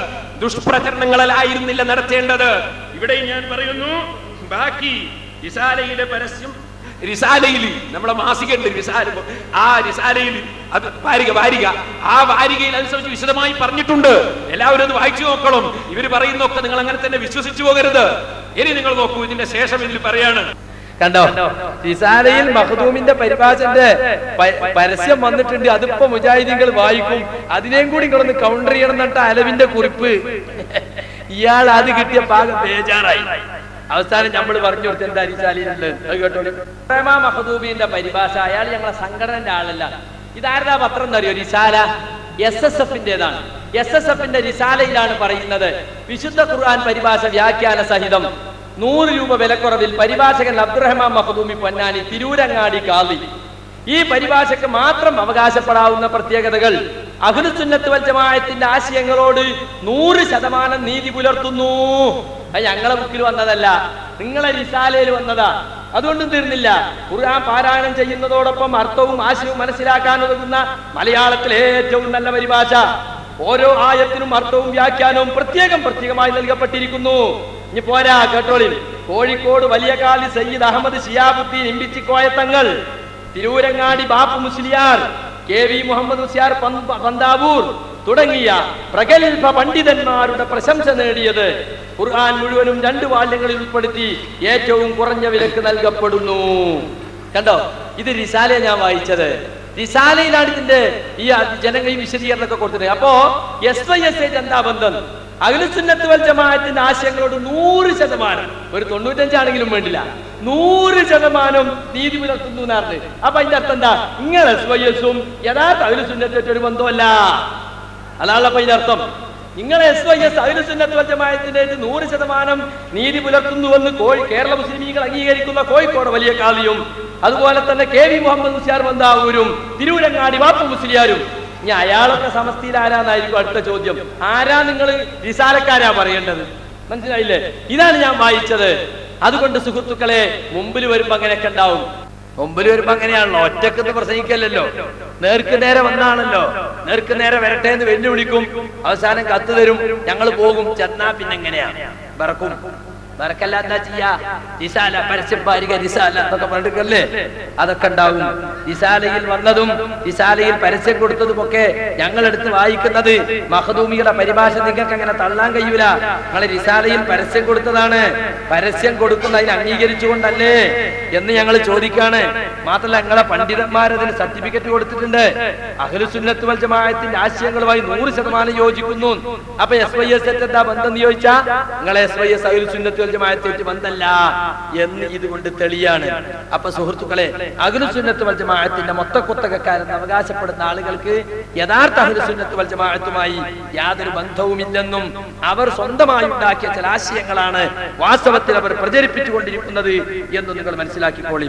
ദുഷ്പ്രചരണങ്ങളായിരുന്നില്ല നടത്തേണ്ടത് ഇവിടെ ഞാൻ പറയുന്നു ബാക്കി റിസാലയിലെ പരസ്യം റിസാലയിൽ നമ്മളെ മാസികയുണ്ട് റിസാല ആ റിസാലയിൽ അത് വാരിക വാരിക ആ വാരികയിൽ അനുസരിച്ച് വിശദമായി പറഞ്ഞിട്ടുണ്ട് എല്ലാവരും അത് വായിച്ചു നോക്കണം ഇവര് പറയുന്നൊക്കെ നിങ്ങൾ അങ്ങനെ തന്നെ വിശ്വസിച്ചു പോകരുത് ഇനി നിങ്ങൾ നോക്കൂ ഇതിന്റെ ശേഷം ഇതിൽ പറയാണ് കണ്ടോ റിസാലയിൽ മഹദൂമിന്റെ പരിഭാഷന്റെ പ- പരസ്യം വന്നിട്ടുണ്ട് അതിപ്പോ മുജാഹിദീങ്ങൾ വായിക്കും അതിനെയും കൂടി നിങ്ങളൊന്ന് കൗണ്ടർ ചെയ്യണം എന്നിട്ട് അലവിന്റെ കുറിപ്പ് ഇയാൾ അത് കിട്ടിയ പാകം ബേജാറായി അവസാനം നമ്മൾ പറഞ്ഞു കൊടുത്ത് എന്താ റിസാലയിലുള്ളത് അത് കേട്ടോളൂ പ്രേമ മഹദൂബിന്റെ പരിഭാഷ അയാൾ ഞങ്ങളെ സംഘടനന്റെ ആളല്ല ഇതാരുടെ പത്രം എന്നറിയോ റിസാല എസ് എസ് എഫിന്റേതാണ് എസ് എസ് എഫിന്റെ റിസാലയിലാണ് പറയുന്നത് വിശുദ്ധ ഖുർആൻ പരിഭാഷ വ്യാഖ്യാന സഹിതം നൂറ് രൂപ വിലക്കുറവിൽ പരിഭാഷകൻ അബ്ദുറഹ്മാൻ മഹദൂമി പൊന്നാനി തിരൂരങ്ങാടി കാളി ഈ പരിഭാഷയ്ക്ക് മാത്രം അവകാശപ്പെടാവുന്ന പ്രത്യേകതകൾ അഖിലുസുന്നത്ത് വൽ ജമാഅത്തിന്റെ ആശയങ്ങളോട് നൂറ് ശതമാനം നീതി പുലർത്തുന്നു അത് ഞങ്ങളെ ബുക്കിൽ വന്നതല്ല നിങ്ങളെ റിസാലയിൽ വന്നതാ അതുകൊണ്ടും തീർന്നില്ല ഖുർആൻ പാരായണം ചെയ്യുന്നതോടൊപ്പം അർത്ഥവും ആശയവും മനസ്സിലാക്കാൻ ഉതകുന്ന മലയാളത്തിലെ ഏറ്റവും നല്ല പരിഭാഷ ഓരോ ആയത്തിനും അർത്ഥവും വ്യാഖ്യാനവും പ്രത്യേകം പ്രത്യേകമായി നൽകപ്പെട്ടിരിക്കുന്നു ഇനി പോരാ കേട്ടോളി കോഴിക്കോട് വലിയ കാലി സയ്യിദ് അഹമ്മദ് ഷിയാബുദ്ദീൻ ഇമ്പിച്ചിക്കോയ തങ്ങൾ തിരൂരങ്ങാടി ബാപ്പു മുസ്ലിയാർ കെ വി മുഹമ്മദ് മുസ്ലിയാർ പന്ത- പന്താവൂർ തുടങ്ങിയ പ്രഗത്ഭ പണ്ഡിതന്മാരുടെ പ്രശംസ നേടിയത് ഖുർആൻ മുഴുവനും രണ്ട് വാല്യങ്ങളിൽ ഉൾപ്പെടുത്തി ഏറ്റവും കുറഞ്ഞ വിലക്ക് നൽകപ്പെടുന്നു കണ്ടോ ഇത് റിസാല ഞാൻ വായിച്ചത് റിസാലയിലാണ് ഇതിന്റെ ഈ ജനങ്ങൾ ഈ വിശദീകരണമൊക്കെ കൊടുത്തത് അപ്പോ എസ് വൈ എസ് എച്ച് എന്താ ബന്ധം അഖിലുസുന്നത്ത് വൽ ജമാഅത്തിന്റെ ആശയങ്ങളോട് നൂറ് ശതമാനം ഒരു തൊണ്ണൂറ്റഞ്ചാണെങ്കിലും വേണ്ടില്ല നൂറ് ശതമാനം നീതി പുലർത്തുന്നു എന്നാണ് അപ്പൊ അതിന്റെ അർത്ഥം എന്താ നിങ്ങൾ എസ് വൈ എസും യഥാർത്ഥ അഖിലുസുന്നത്തെ ഒരു ബന്ധമല്ല അതാണ് അപ്പൊ ഇതിന്റെ അർത്ഥം നിങ്ങൾ എസ് വൈ എസ് അഖിലുസുന്നത്ത് വൽ ജമാഅത്തിന്റെ നൂറ് ശതമാനം നീതി പുലർത്തുന്നുവെന്ന് കോഴി കേരള മുസ്ലിമീങ്ങൾ അംഗീകരിക്കുന്ന കോഴിക്കോട് വലിയ കാളിയും അതുപോലെ തന്നെ കെ വി മുഹമ്മദ് മുസ്ലിയാർ മന്ദാവൂരും തിരൂരങ്ങാടി വാപ്പു മുസ്ലിയാരും ഇനി അയാളൊക്കെ സമസ്തയിൽ ആരാന്നായിരിക്കും അടുത്ത ചോദ്യം ആരാ നിങ്ങൾ റിസാലക്കാരാ പറയേണ്ടത് മനസ്സിലായില്ലേ ഇതാണ് ഞാൻ വായിച്ചത് അതുകൊണ്ട് സുഹൃത്തുക്കളെ മുമ്പിൽ വരുമ്പോ അങ്ങനെയൊക്കെ ഉണ്ടാവും മുമ്പിൽ വരുമ്പോ അങ്ങനെയാണല്ലോ ഒറ്റക്കെന്ന് പ്രസംഗിക്കല്ലോ നേർക്ക് നേരെ വന്നാണല്ലോ നേർക്ക് നേരെ വരട്ടെ എന്ന് വെല്ലുവിളിക്കും അവസാനം കത്ത് തരും ഞങ്ങൾ പോകും ചെന്നാ പിന്നെ എങ്ങനെയാ ബറക്കും ബറക്കല്ലാത്ത ചെയ്യാ റിസാല പരസ്യപ്പാരിക റിസാല എന്നൊക്കെ പറഞ്ഞിട്ടല്ലേ അതൊക്കെ ഉണ്ടാവും റിസാലയിൽ വന്നതും റിസാലയിൽ പരസ്യം കൊടുത്തതും ഒക്കെ ഞങ്ങൾ എടുത്ത് വായിക്കുന്നത് മഹദൂമിയുടെ പരിഭാഷ നിങ്ങൾക്ക് അങ്ങനെ തള്ളാൻ കഴിയൂല നിങ്ങൾ റിസാലയിൽ പരസ്യം കൊടുത്തതാണ് പരസ്യം കൊടുക്കുന്നതിന് അംഗീകരിച്ചുകൊണ്ടല്ലേ എന്ന് ഞങ്ങൾ ചോദിക്കാണ് മാത്രമല്ല ഞങ്ങളെ പണ്ഡിതന്മാരതിന് സർട്ടിഫിക്കറ്റ് കൊടുത്തിട്ടുണ്ട് അഖിലുസുന്നത്ത് വൽ ജമാഅത്തിന്റെ ആശയങ്ങളുമായി നൂറ് ശതമാനം യോജിക്കുന്നു അപ്പൊ എസ് വൈ എസ് എന്താ ബന്ധം എന്ന് ചോദിച്ചാ നിങ്ങളെ എസ് വൈ എസ് അഖിലുസുന്നത്ത് വൽ ജമാഅത്തായിട്ട് ബന്ധമല്ല എന്ന് ഇതുകൊണ്ട് തെളിയാണ് അപ്പൊ സുഹൃത്തുക്കളെ അഖിലുസുന്നത്ത് വൽ ജമാഅത്തിന്റെ മൊത്തക്കുത്തകക്കാരെന്ന് അവകാശപ്പെടുന്ന ആളുകൾക്ക് യഥാർത്ഥ അഖിലുസുന്നത്ത് വൽ ജമാഅത്തുമായി യാതൊരു ബന്ധവുമില്ലെന്നും അവർ സ്വന്തമായി ഉണ്ടാക്കിയ ചില ആശയങ്ങളാണ് വാസ്തവത്തിൽ അവർ പ്രചരിപ്പിച്ചുകൊണ്ടിരിക്കുന്നത് എന്ന് നിങ്ങൾ മനസ്സിലാക്കിക്കോളി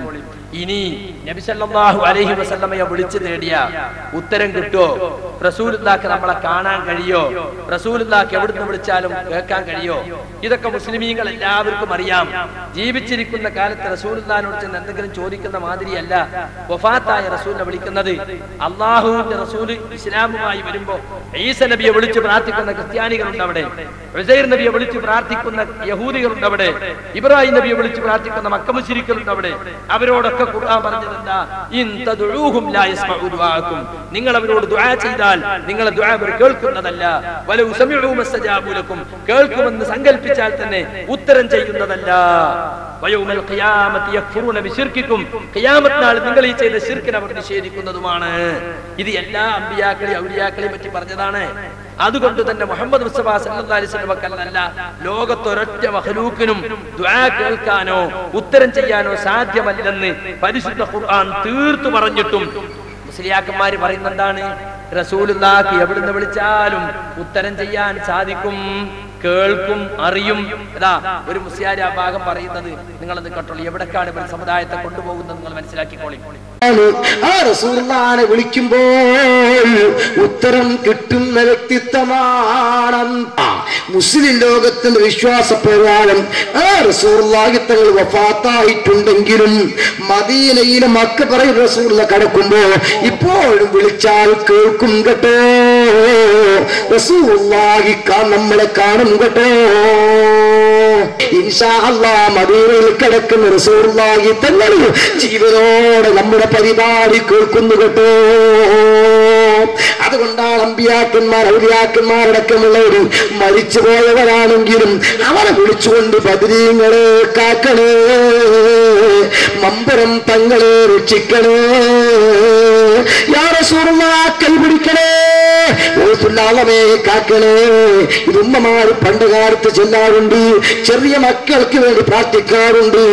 ഇനി നബി സല്ലല്ലാഹു അലൈഹി വസല്ലമയെ വിളിച്ചു തേടിയ ഉത്തരം കിട്ടോ റസൂലുള്ളാക്ക് നമ്മളെ കാണാൻ കഴിയോ റസൂലുള്ളാക്ക് എവിടുന്ന് വിളിച്ചാലും കേൾക്കാൻ കഴിയോ ഇതൊക്കെ മുസ്ലിമീങ്ങൾ എല്ലാവർക്കും അറിയാം ജീവിച്ചിരിക്കുന്ന കാലത്ത് റസൂലുള്ളാനോട് ചെന്ന് എന്തെങ്കിലും ചോദിക്കുന്ന മാതിരിയല്ല വഫാത്തായ റസൂലിനെ വിളിക്കുന്നത് അള്ളാഹുവിന്റെ റസൂല് ഇസ്ലാമുമായി വരുമ്പോ ഈസ നബിയെ വിളിച്ച് പ്രാർത്ഥിക്കുന്ന ക്രിസ്ത്യാനികളുണ്ട് അവിടെ ഉസൈർ നബിയെ വിളിച്ച് പ്രാർത്ഥിക്കുന്ന യഹൂദികളുണ്ട് അവിടെ ഇബ്രാഹിം നബിയെ വിളിച്ച് പ്രാർത്ഥിക്കുന്ന മക്കമുശിരിക്കലുണ്ട് അവിടെ അവരോടൊക്കെ ഖുർആൻ പറഞ്ഞത് എന്താ ഇൻ തദ്ഉഹും ലാ യസ്മഉ ദുആഅക്കും നിങ്ങൾ അവരോട് ദുആ ചെയ്താൽ നിങ്ങളെ ദുആ അവർ കേൾക്കുന്നതല്ല വലൗ സമിഉ മസ്തജാബു ലക്കും കേൾക്കുമെന്ന് സങ്കൽപ്പിച്ചാൽ തന്നെ ഉത്തരം ചെയ്യുന്നതല്ല വയൗമൽ ഖിയാമത്തി യക്ഫുറൂന ബിശിർക്കിക്കും ഖിയാമത്ത് നാൾ നിങ്ങൾ ഈ ചെയ്ത ശിർക്കിനെ അവർ നിഷേധിക്കുന്നതുമാണ് ഇത് എല്ലാ അമ്പിയാക്കളെയും ഔലിയാക്കളെയും പറ്റി പറഞ്ഞതാണ് അതുകൊണ്ട് തന്നെ മുഹമ്മദ് മുസ്തഫ സല്ലല്ലാഹു അലൈഹി വസല്ലമക്കല്ല ലോകത്തൊരൊറ്റ മഹലൂക്കിനും ദുആ കേൾക്കാനോ ഉത്തരം ചെയ്യാനോ സാധ്യമല്ലെന്ന് പരിശുദ്ധ ഖുർആൻ തീർത്തു പറഞ്ഞിട്ടും മുസ്ലിയാക്കന്മാര് പറയുന്ന എന്താണ് റസൂലുള്ളാഹി എവിടുന്ന് വിളിച്ചാലും ഉത്തരം ചെയ്യാൻ സാധിക്കും കേൾക്കും അറിയും അതാ ഒരു മുസ്ലിയാരി ആ ഭാഗം പറയുന്നത് നിങ്ങളത് കേട്ടോളൂ എവിടേക്കാണ് ഇവർ സമുദായത്തെ കൊണ്ടുപോകുന്നത് നിങ്ങൾ മനസ്സിലാക്കിക്കോളി ആണ്. ആ റസൂലിനെ വിളിക്കുമ്പോൾ ഉത്തരം കിട്ടുന്ന വ്യക്തിത്വമാണ് ആ മുസ്ലിം ലോകത്തിന്റെ വിശ്വാസപ്രകാരം ആ റസൂർലാഹി തങ്ങൾ വഫാത്തായിട്ടുണ്ടെങ്കിലും മദീനയിലെ മക്ക പറയും റസൂലിനെ കടക്കുമ്പോ ഇപ്പോഴും വിളിച്ചാൽ കേൾക്കും കേട്ടോ റസൂർലാഹി നമ്മളെ കാണും കേട്ടോ ഇൻഷാ അല്ലാ മദീനയിൽ കിടക്കുന്ന റസൂലുള്ളാഹി തങ്ങൾ ജീവനോടെ നമ്മുടെ പരിപാടി കേൾക്കുന്നു കേട്ടോ അതുകൊണ്ടാണ് അമ്പിയാക്കന്മാർ ഔലിയാക്കന്മാരടക്കമുള്ളവർ മരിച്ചു പോയവരാണെങ്കിലും അവരെ വിളിച്ചുകൊണ്ട് ബദരീങ്ങളെ കാക്കണേ മമ്പരം തങ്ങളെ രക്ഷിക്കണേ യാ റസൂലുള്ളാഹ് കൈ പിടിക്കണേ ഓസുല്ലാളമേ കാക്കണേ ഇത് ഉമ്മമാര് പണ്ട് കാലത്ത് ചെല്ലാറുണ്ട് ചെറിയ മക്കൾക്ക് വേണ്ടി പ്രാർത്ഥിക്കാറുണ്ട്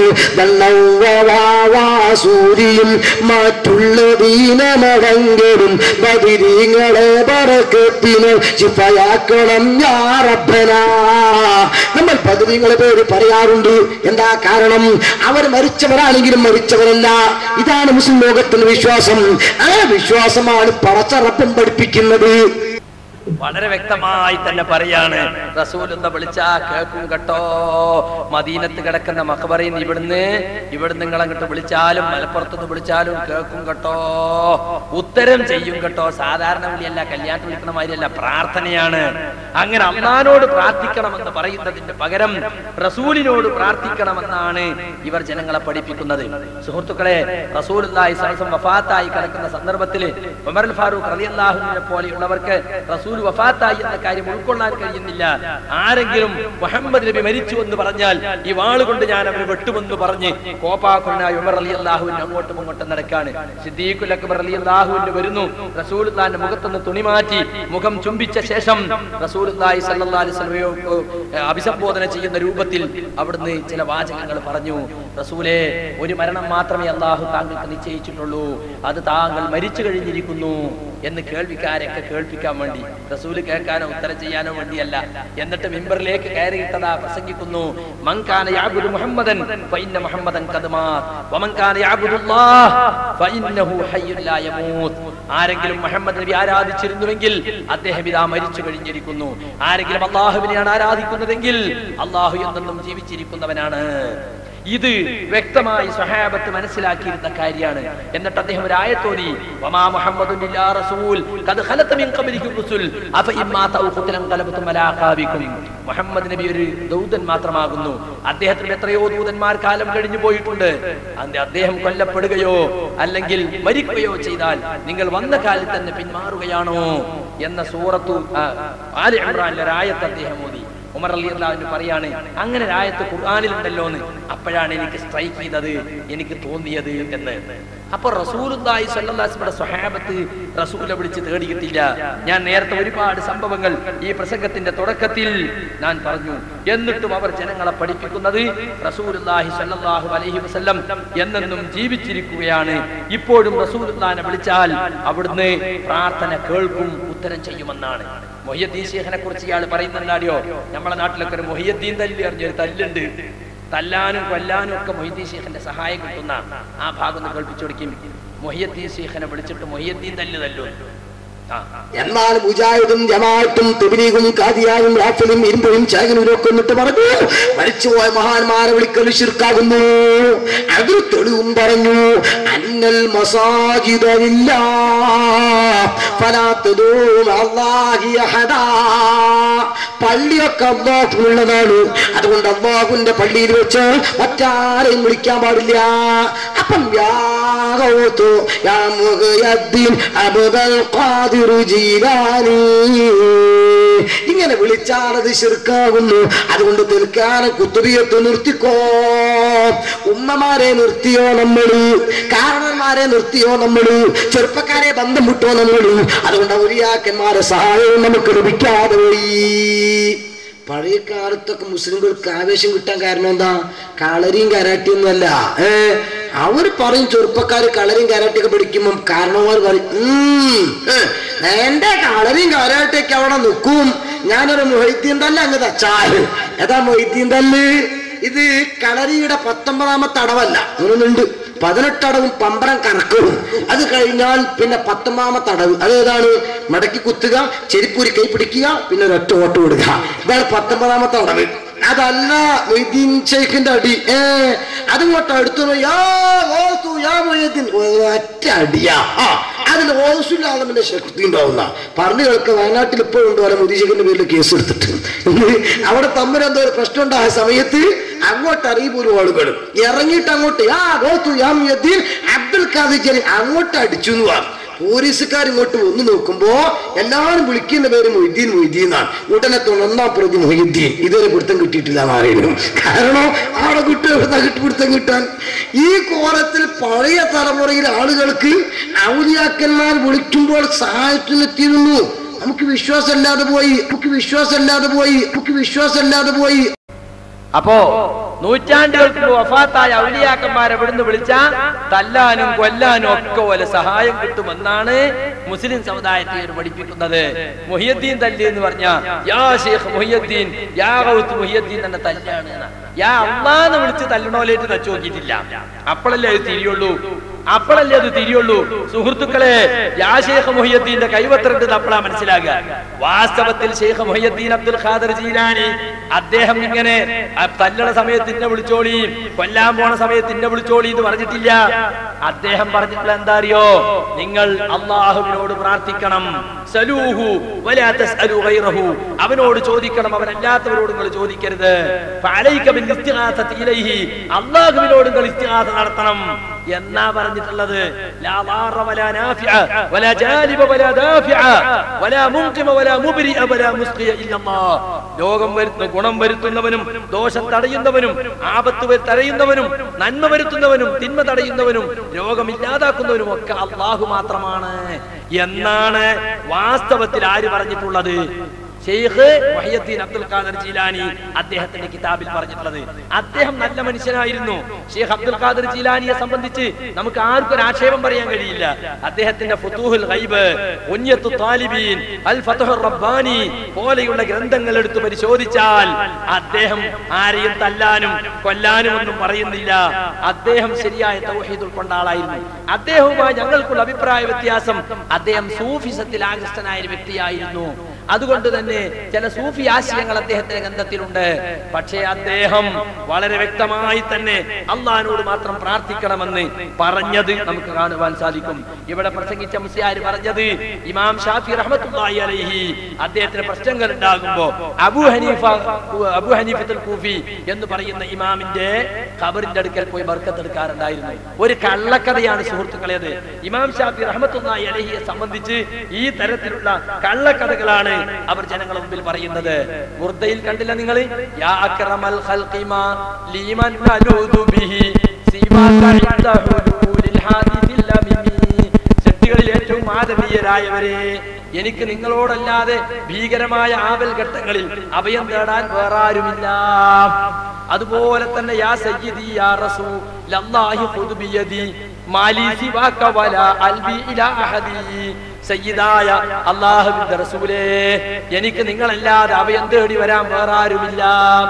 സൂര്യയും മറ്റുള്ള ദീനമടങ്കരും ബദിരീങ്ങളെ പറക്കത്തിന് ചിപ്പയാക്കണം ഞാറപ്പന നമ്മൾ ബദിരീങ്ങളെ പേര് പറയാറുണ്ട് എന്താ കാരണം അവർ മരിച്ചവരാണെങ്കിലും മരിച്ചവരല്ല ഇതാണ് മുസ്ലിം ലോകത്തിന്റെ വിശ്വാസം ആ വിശ്വാസമാണ് പടച്ചറപ്പൻ പഠിപ്പിക്കുന്നത് വളരെ വ്യക്തമായി തന്നെ പറയാണ് റസൂൽ എന്താ വിളിച്ചാ കേൾക്കും കേട്ടോ മദീനത്ത് കിടക്കുന്ന മഖബറയിൽ നിന്ന് ഇവിടുന്ന് ഇവിടുന്ന് നിങ്ങൾ അങ്ങോട്ട് വിളിച്ചാലും മലപ്പുറത്തുനിന്ന് വിളിച്ചാലും കേൾക്കും കേട്ടോ ഉത്തരം ചെയ്യും കേട്ടോ സാധാരണ വിളിയല്ല കല്യാണത്തിന് വിളിക്കുന്ന മാതിരിയല്ല പ്രാർത്ഥനയാണ് അങ്ങനെ അള്ളഹാനോട് പ്രാർത്ഥിക്കണമെന്ന് പറയുന്നതിന്റെ പകരം റസൂലിനോട് പ്രാർത്ഥിക്കണമെന്നാണ് ഇവർ ജനങ്ങളെ പഠിപ്പിക്കുന്നത് സുഹൃത്തുക്കളെ റസൂൽ വഫാത്തായി കിടക്കുന്ന സന്ദർഭത്തിൽ ഉമർ ഫാറൂഖ് റളിയല്ലാഹുവിനെ പോലെയുള്ളവർക്ക് റസൂൽ വഫാത്തായി എന്ന കാര്യം ഉൾക്കൊള്ളാൻ കഴിയുന്നില്ല ആരെങ്കിലും മുഹമ്മദ് നബി മരിച്ചു എന്ന് പറഞ്ഞാൽ ഈ വാള് കൊണ്ട് ഞാൻ അവരെ വെട്ടുമെന്ന് പറഞ്ഞ് കോപ്പാക്കുനായ ഉമർ അലി അള്ളാഹുവിന് അങ്ങോട്ടും ഇങ്ങോട്ടും നടക്കാണ് സിദ്ദീഖുൽ അക്ബർ അലി അള്ളാഹുവിന് വരുന്നു റസൂൽ താന്റെ മുഖത്തുനിന്ന് തുണി മാറ്റി മുഖം ചുംബിച്ച ശേഷം റസൂൽ അലൈഹി സ്വലമയോ അഭിസംബോധന ചെയ്യുന്ന രൂപത്തിൽ അവിടുന്ന് ചില വാചകങ്ങൾ പറഞ്ഞു റസൂലെ ഒരു മരണം മാത്രമേ അള്ളാഹു താങ്കൾക്ക് നിശ്ചയിച്ചിട്ടുള്ളൂ അത് താങ്കൾ മരിച്ചു കഴിഞ്ഞിരിക്കുന്നു എന്ന് കേൾവിക്കാരൊക്കെ കേൾപ്പിക്കാൻ വേണ്ടി റസൂല് കേൾക്കാനോ ഉത്തരം ചെയ്യാനോ വേണ്ടിയല്ല എന്നിട്ട് മിമ്പറിലേക്ക് കയറിയിട്ടതാ പ്രസംഗിക്കുന്നു മങ്കാന യഅബുദു മുഹമ്മദൻ ഫഇന്ന മുഹമ്മദൻ ഖദ് മാത് വമൻകാന യഅബുദുല്ലാഹ് ഫഇന്നഹു ഹയ്യുൻ ലാ യമൂത്ത് ആരെങ്കിലും മുഹമ്മദ് നബി ആരാധിച്ചിരുന്നുവെങ്കിൽ അദ്ദേഹം ഇതാ മരിച്ചു കഴിഞ്ഞിരിക്കുന്നു ആരെങ്കിലും അള്ളാഹുവിനെയാണ് ആരാധിക്കുന്നതെങ്കിൽ അള്ളാഹു എന്നെന്നും ജീവിച്ചിരിക്കുന്നവനാണ് ഇത് വ്യക്തമായി സ്വഹാബത്ത് മനസ്സിലാക്കിയിരുന്ന കാര്യമാണ് എന്നിട്ട് അദ്ദേഹം ഒരു ആയത്തോതി വമാ മുഹമ്മദുൻ ഇല്ലാ റസൂൽ ഖദ് ഖലത മിൻ ഖബ്ലിക്കും റുസുൽ അഫ ഇമ്മാ തൗ ഖുതിലൻ ഖലബതും അലാ ഖാബിക്കും മുഹമ്മദ് നബി ഒരു ദൂതൻ മാത്രമാകുന്നു അദ്ദേഹത്തിന് എത്രയോ ദൂതന്മാർ കാലം കഴിഞ്ഞു പോയിട്ടുണ്ട് അന്ന് അദ്ദേഹം കൊല്ലപ്പെടുകയോ അല്ലെങ്കിൽ മരിക്കുകയോ ചെയ്താൽ നിങ്ങൾ വന്ന കാലിൽ തന്നെ പിന്മാറുകയാണോ എന്ന സൂറത്തു ആ, ആലി ഇമ്രാനിലെ ഒരു ആയത്ത് അദ്ദേഹം ഓതി ഉമർ അലി അള്ളാഹുവിന് പറയാണ് അങ്ങനെ ഒരു ആയത്ത് ഖുർആാനിലുണ്ടല്ലോ എന്ന് അപ്പോഴാണ് എനിക്ക് സ്ട്രൈക്ക് ചെയ്തത് എനിക്ക് തോന്നിയത് എന്ന് അപ്പൊ റസൂലുല്ലാഹി സ്വല്ലല്ലാഹുടെ സ്വഹാബത്ത് റസൂലെ വിളിച്ച് തേടിയിട്ടില്ല ഞാൻ നേരത്തെ ഒരുപാട് സംഭവങ്ങൾ ഈ പ്രസംഗത്തിന്റെ തുടക്കത്തിൽ ഞാൻ പറഞ്ഞു എന്നിട്ടും അവർ ജനങ്ങളെ പഠിപ്പിക്കുന്നത് റസൂലുല്ലാഹി സ്വല്ലല്ലാഹു അലൈഹി വസല്ലം എന്നെന്നും ജീവിച്ചിരിക്കുകയാണ് ഇപ്പോഴും റസൂലുല്ലാഹിനെ വിളിച്ചാൽ അവിടുന്ന് പ്രാർത്ഥന കേൾക്കും ഉത്തരം ചെയ്യുമെന്നാണ് മൊയ്യദ്ദീൻ ശേഖനെ കുറിച്ച് ഇയാൾ പറയുന്നുണ്ടാടിയോ നമ്മളെ നാട്ടിലൊക്കെ ഒരു മൊഹിയദ്ദീൻ തല്ലി അറിഞ്ഞൊരു തല്ലുണ്ട് തല്ലാനും കൊല്ലാനും ഒക്കെ മൊഹിദ്ദീൻ ഷെയ്ഖിന്റെ സഹായം കിട്ടുന്ന ആ ഭാഗം ഒന്ന് കേൾപ്പിച്ചു കൊടുക്കും മൊഹിയദ്ദീൻ ഷെയ്ഖിനെ വിളിച്ചിട്ട് മൊഹിയദ്ദീൻ തല്ല് തല്ലു ആ എന്നാൽ മുജാഹിദും ജമാഅത്തും തെബിലീഗും കാദിയാനും റാഫിലും ഇരുമ്പും ചേകനൂരും ഒക്കെ എന്നിട്ട് പറഞ്ഞു മരിച്ചുപോയ മഹാന്മാരെ വിളിക്കൽ ശിർക്കാകുന്നു അതിൽ തെളിവും പറഞ്ഞു അന്നൽ മസാജിദില്ല പള്ളിയൊക്കെ അള്ളാഹുള്ളതാണ് അതുകൊണ്ട് അള്ളാഹുവിന്റെ പള്ളിയിൽ വെച്ച് മറ്റാരെയും വിളിക്കാൻ പാടില്ല അപ്പം യാഗോത്തു യാ മുഹയദ്ദീൻ അബ്ദുൽ ഖാദിർ ജീലാനി ഇങ്ങനെ വിളിച്ചാലത് ശിർക്കാകുന്നു അതുകൊണ്ട് തൽക്കാലം കുത്തുബിയത്ത് നിർത്തിക്കോ ഉമ്മമാരെ നിർത്തിയോ നമ്മള് കാരണന്മാരെ നിർത്തിയോ നമ്മള് ചെറുപ്പക്കാരെ ബന്ധം വിട്ടോ നമ്മള് അതുകൊണ്ട് ഔലിയാക്കന്മാരെ സഹായവും നമുക്ക് ലഭിക്കാതെ പോയി പഴയ കാലത്തൊക്കെ മുസ്ലിംകൾക്ക് ആവേശം കിട്ടാൻ കാരണം എന്താ കളരിയും കരാട്ടിയും ഒന്നുമല്ല ഏ അവര് പറയും ചെറുപ്പക്കാര് കളരിയും കരാട്ടിയൊക്കെ പഠിക്കുമ്പോ കാരണവന്മാർ പറയും "ഉം, ഏ, എന്റെ കളരിയും കരാട്ടിയൊക്കെ അവിടെ നിൽക്കും ഞാനൊരു മൊയ്തീൻ തല്ല അങ്ങ് തച്ചാൽ ഏതാ മൊയ്തീൻ തല്ല് ഇത് കളരിയുടെ പത്തൊമ്പതാമത്തെ അടവല്ല അങ്ങനൊന്നുണ്ട് പതിനെട്ടടവും പമ്പരം കറക്കവും അത് കഴിഞ്ഞാൽ പിന്നെ പത്തൊമ്പതാമത്തെ അടവ് അതേതാണ് മടക്കി കുത്തുക ചെരിപ്പൂരി കൈ പിടിക്കുക പിന്നെ ഒരൊറ്റ ഓട്ട് വിടുക ഇതാണ് പത്തൊമ്പതാമത്തെ അടവ് അതല്ല മൊയ്തീൻ ഷെയ്ഖിന്റെ അടി ഏ അതിങ്ങോട്ട് അടുത്തു പോയി, യാ ഓസു, യാ മൊയ്തീൻ. ഒറ്റ അടിയാ ആ അതിൽ ഓസുല്ലാതെ ശക്തി ഉണ്ടാവുന്ന പറഞ്ഞു കേൾക്ക വയനാട്ടിൽ ഇപ്പോഴും ഉണ്ട് പല മുദീശിഖിന്റെ പേരിൽ കേസ് എടുത്തിട്ട് അവിടെ തമ്മിൽ എന്തോ ഒരു പ്രശ്നം ഉണ്ടായ സമയത്ത് അങ്ങോട്ട് അറിയുപോലും ആളുകൾ ഇറങ്ങിയിട്ട് അങ്ങോട്ട് യാ ഗോത്തു യാ മുയ്യദ്ദീൻ അബ്ദുൽ ഖാദിർ ജലീൽ അങ്ങോട്ട് അടിച്ചു എന്ന് പറഞ്ഞു പോലീസുകാർ ഇങ്ങോട്ട് വന്നു നോക്കുമ്പോ എല്ലാവരും വിളിക്കുന്ന പേര് മൊയ്തീൻ മൊയ്തീൻ എന്നാണ് ഉടനെ ഒന്നാം പ്രതി മൊയ്തീൻ ഇതുവരെ പിടുത്തം കിട്ടിയിട്ടില്ല എന്ന് അറിയുന്നു കാരണം ആടെ കിട്ടും എവിടുന്ന കിട്ടി പിടുത്തം കിട്ടാൻ ഈ കോലത്തിൽ പഴയ തലമുറയിലെ ആളുകൾക്ക് ഔലിയാക്കന്മാർ വിളിക്കുമ്പോൾ സഹായത്തിനെത്തിയിരുന്നു നമുക്ക് വിശ്വാസമില്ലാതെ പോയി നമുക്ക് വിശ്വാസമില്ലാതെ പോയി നമുക്ക് വിശ്വാസമില്ലാതെ പോയി അപ്പോ നൂറ്റാണ്ടുകൾക്ക് മുമ്പ് വഫാത്തായ ഔലിയാക്കന്മാരെ ഇവിടുന്ന് വിളിച്ച തല്ലാനും കൊല്ലാനും ഒക്കെ പോലെ സഹായം കിട്ടുമെന്നാണ് മുസ്ലിം സമുദായത്തെ ഇവർ പഠിപ്പിക്കുന്നത് മുഹിയദ്ദീൻ തല്ലി എന്ന് പറഞ്ഞ യാ ഷെയ്ഖ് മുഹിയദ്ദീൻ യാ ഗൗത്ത് മുഹിയദ്ദീൻ തന്നെ തല്ലാണ് എന്ന്. യാ അള്ളാന്ന് വിളിച്ച് തല്ലണോലേറ്റ് തച്ചു നോക്കിയിട്ടില്ല അപ്പോഴല്ലേ അത് തിരിയുള്ളൂ അപ്പോഴല്ലേ അത് തിരിയുള്ളൂ സുഹൃത്തുക്കളെ യാ ഷെയ്ഖ് മുഹിയദ്ദീന്റെ കൈവത്രണ്ട് അപ്പോഴാ മനസ്സിലാകുക വാസ്തവത്തിൽ ഷെയ്ഖ് മുഹിയദ്ദീൻ അബ്ദുൽ ഖാദർ ജീലാനി അദ്ദേഹം ഇങ്ങനെ ആ തല്ലണ സമയത്ത് ഇന്നെ വിളിച്ചോളി കൊല്ലാൻ പോണ സമയത്ത് ഇന്നെ വിളിച്ചോളി എന്ന് പറഞ്ഞിട്ടില്ല അദ്ദേഹം പറഞ്ഞിട്ടുള്ള എന്താ അറിയോ നിങ്ങൾ അള്ളാഹുവിനോട് പ്രാർത്ഥിക്കണം സലൂഹു വലാ തസ്അലു ഗൈറഹു അവനോട് ചോദിക്കണം അവനല്ലാത്തവരോട് നിങ്ങൾ ചോദിക്കരുത് ഫഅലൈക ബിൽ ഇസ്തിഗാസത്തി ഇലൈഹി അള്ളാഹുവിനോട് നിങ്ങൾ ഇസ്തിഗാസ നടത്തണം എന്നാ പറഞ്ഞിട്ടുള്ളത് ലാ ളാറ വലാ നാഫിഅ വലാ ജാലിബ വലാ ദാഫിഅ വലാ മുൻഖിമ വലാ മുബ്രിഅ വലാ മുസ്ഖിയ ഇല്ലല്ലാഹ് രോഗം വരുത്തുന്ന ഗുണം വരുത്തുന്നവനും ദോഷം തടയുന്നവനും ആപത്ത് വരു- തടയുന്നവനും നന്മ വരുത്തുന്നവനും തിന്മ തടയുന്നവനും രോഗം ഇല്ലാതാക്കുന്നവനും ഒക്കെ അള്ളാഹു മാത്രമാണ് എന്നാണ് വാസ്തവത്തിൽ ആര് പറഞ്ഞിട്ടുള്ളത് ഷെയ്ഖ് വഹിയദ്ദീൻ അബ്ദുൽ ഖാദർ ജീലാനി അദ്ദേഹത്തിന്റെ കിതാബിൽ പറഞ്ഞിട്ടുള്ളത് അദ്ദേഹം നല്ല മനുഷ്യനായിരുന്നു ഷെയ്ഖ് അബ്ദുൽ ഖാദർ ജീലാനിയെ സംബന്ധിച്ച് നമുക്ക് ആർക്കും ഒരു ആക്ഷേപം പറയാൻ കഴിയില്ല അദ്ദേഹത്തിന്റെ ഫുതൂഹുൽ ഗൈബ് ഉന്യത്തു താലിബീൻ അൽ ഫതഹുർ റബ്ബാനി പോലെയുള്ള ഗ്രന്ഥങ്ങൾ എടുത്ത് പരിശോധിച്ചാൽ അദ്ദേഹം ആരെയും തല്ലാനും കൊല്ലാനും ഒന്നും പറയുന്നില്ല അദ്ദേഹം ശരിയായ തൗഹീദ് ഉൾക്കൊണ്ട ആളായിരുന്നു അദ്ദേഹവുമായി ഞങ്ങൾക്കുള്ള അഭിപ്രായ വ്യത്യാസം അദ്ദേഹം സൂഫിസത്തിൽ ആകൃഷ്ടനായ ഒരു വ്യക്തിയായിരുന്നു അതുകൊണ്ട് തന്നെ ചില സൂഫി ആശയങ്ങൾ അദ്ദേഹത്തിന്റെ ഗ്രന്ഥത്തിലുണ്ട് പക്ഷേ അദ്ദേഹം വളരെ വ്യക്തമായി തന്നെ അള്ളഹാനോട് മാത്രം പ്രാർത്ഥിക്കണമെന്ന് പറഞ്ഞത് നമുക്ക് കാണുവാൻ സാധിക്കും ഇവിടെ പ്രസംഗിച്ച മുസ്ലിയാർ പറഞ്ഞത് ഇമാം ഷാഫി റഹ്മത്തുള്ളാഹി അലൈഹി അദ്ദേഹത്തിന് പ്രശ്നങ്ങൾ ഉണ്ടാകുമ്പോ അബു ഹനീഫ അബു ഹനീഫത്തുൽ കൂഫി എന്ന് പറയുന്ന ഇമാമിന്റെ ഖബറിന്റെ അടുക്കൽ പോയി ബർക്കത്തെടുക്കാറുണ്ടായിരുന്നു ഒരു കള്ളക്കഥയാണ് സുഹൃത്തുക്കളെ അത് ഇമാം ഷാഫി റഹ്മത്തുള്ളാഹി അലഹിയെ സംബന്ധിച്ച് ഈ തരത്തിലുള്ള കള്ളക്കഥകളാണ് അവർ ജനങ്ങളുടെ മുമ്പിൽ പറയുന്നത് ബുർദയിൽ കണ്ടില്ല നിങ്ങൾ യാ അക്രമൽ ഖൽഖി മാ ലീമൻ അലൂദു ബിഹി സിവാക ഇൻദ ഹുദൂലിൽ ഹാദിസിൽ അമിമി സൃഷ്ടികളിൽ ഏറ്റവും മാനവീയരായവരെ എനിക്ക് നിങ്ങളോടല്ലാതെ ഭീകരമായ ആവൽ ഘട്ടങ്ങളിൽ അഭയം തേടാൻ വേറെ ആരുമില്ല അതുപോലെ തന്നെ യാ സയ്യിദി യാ റസൂലല്ലാഹി ഖുദ് ബിയദി മാലി സിവാക വലാ അൽബി ഇലാ അഹദി സയ്യിദായ അള്ളാഹുവിന്റെ റസൂലേ എനിക്ക് നിങ്ങളല്ലാതെ അഭയം തേടി വരാൻ വേറെ ആരുമില്ല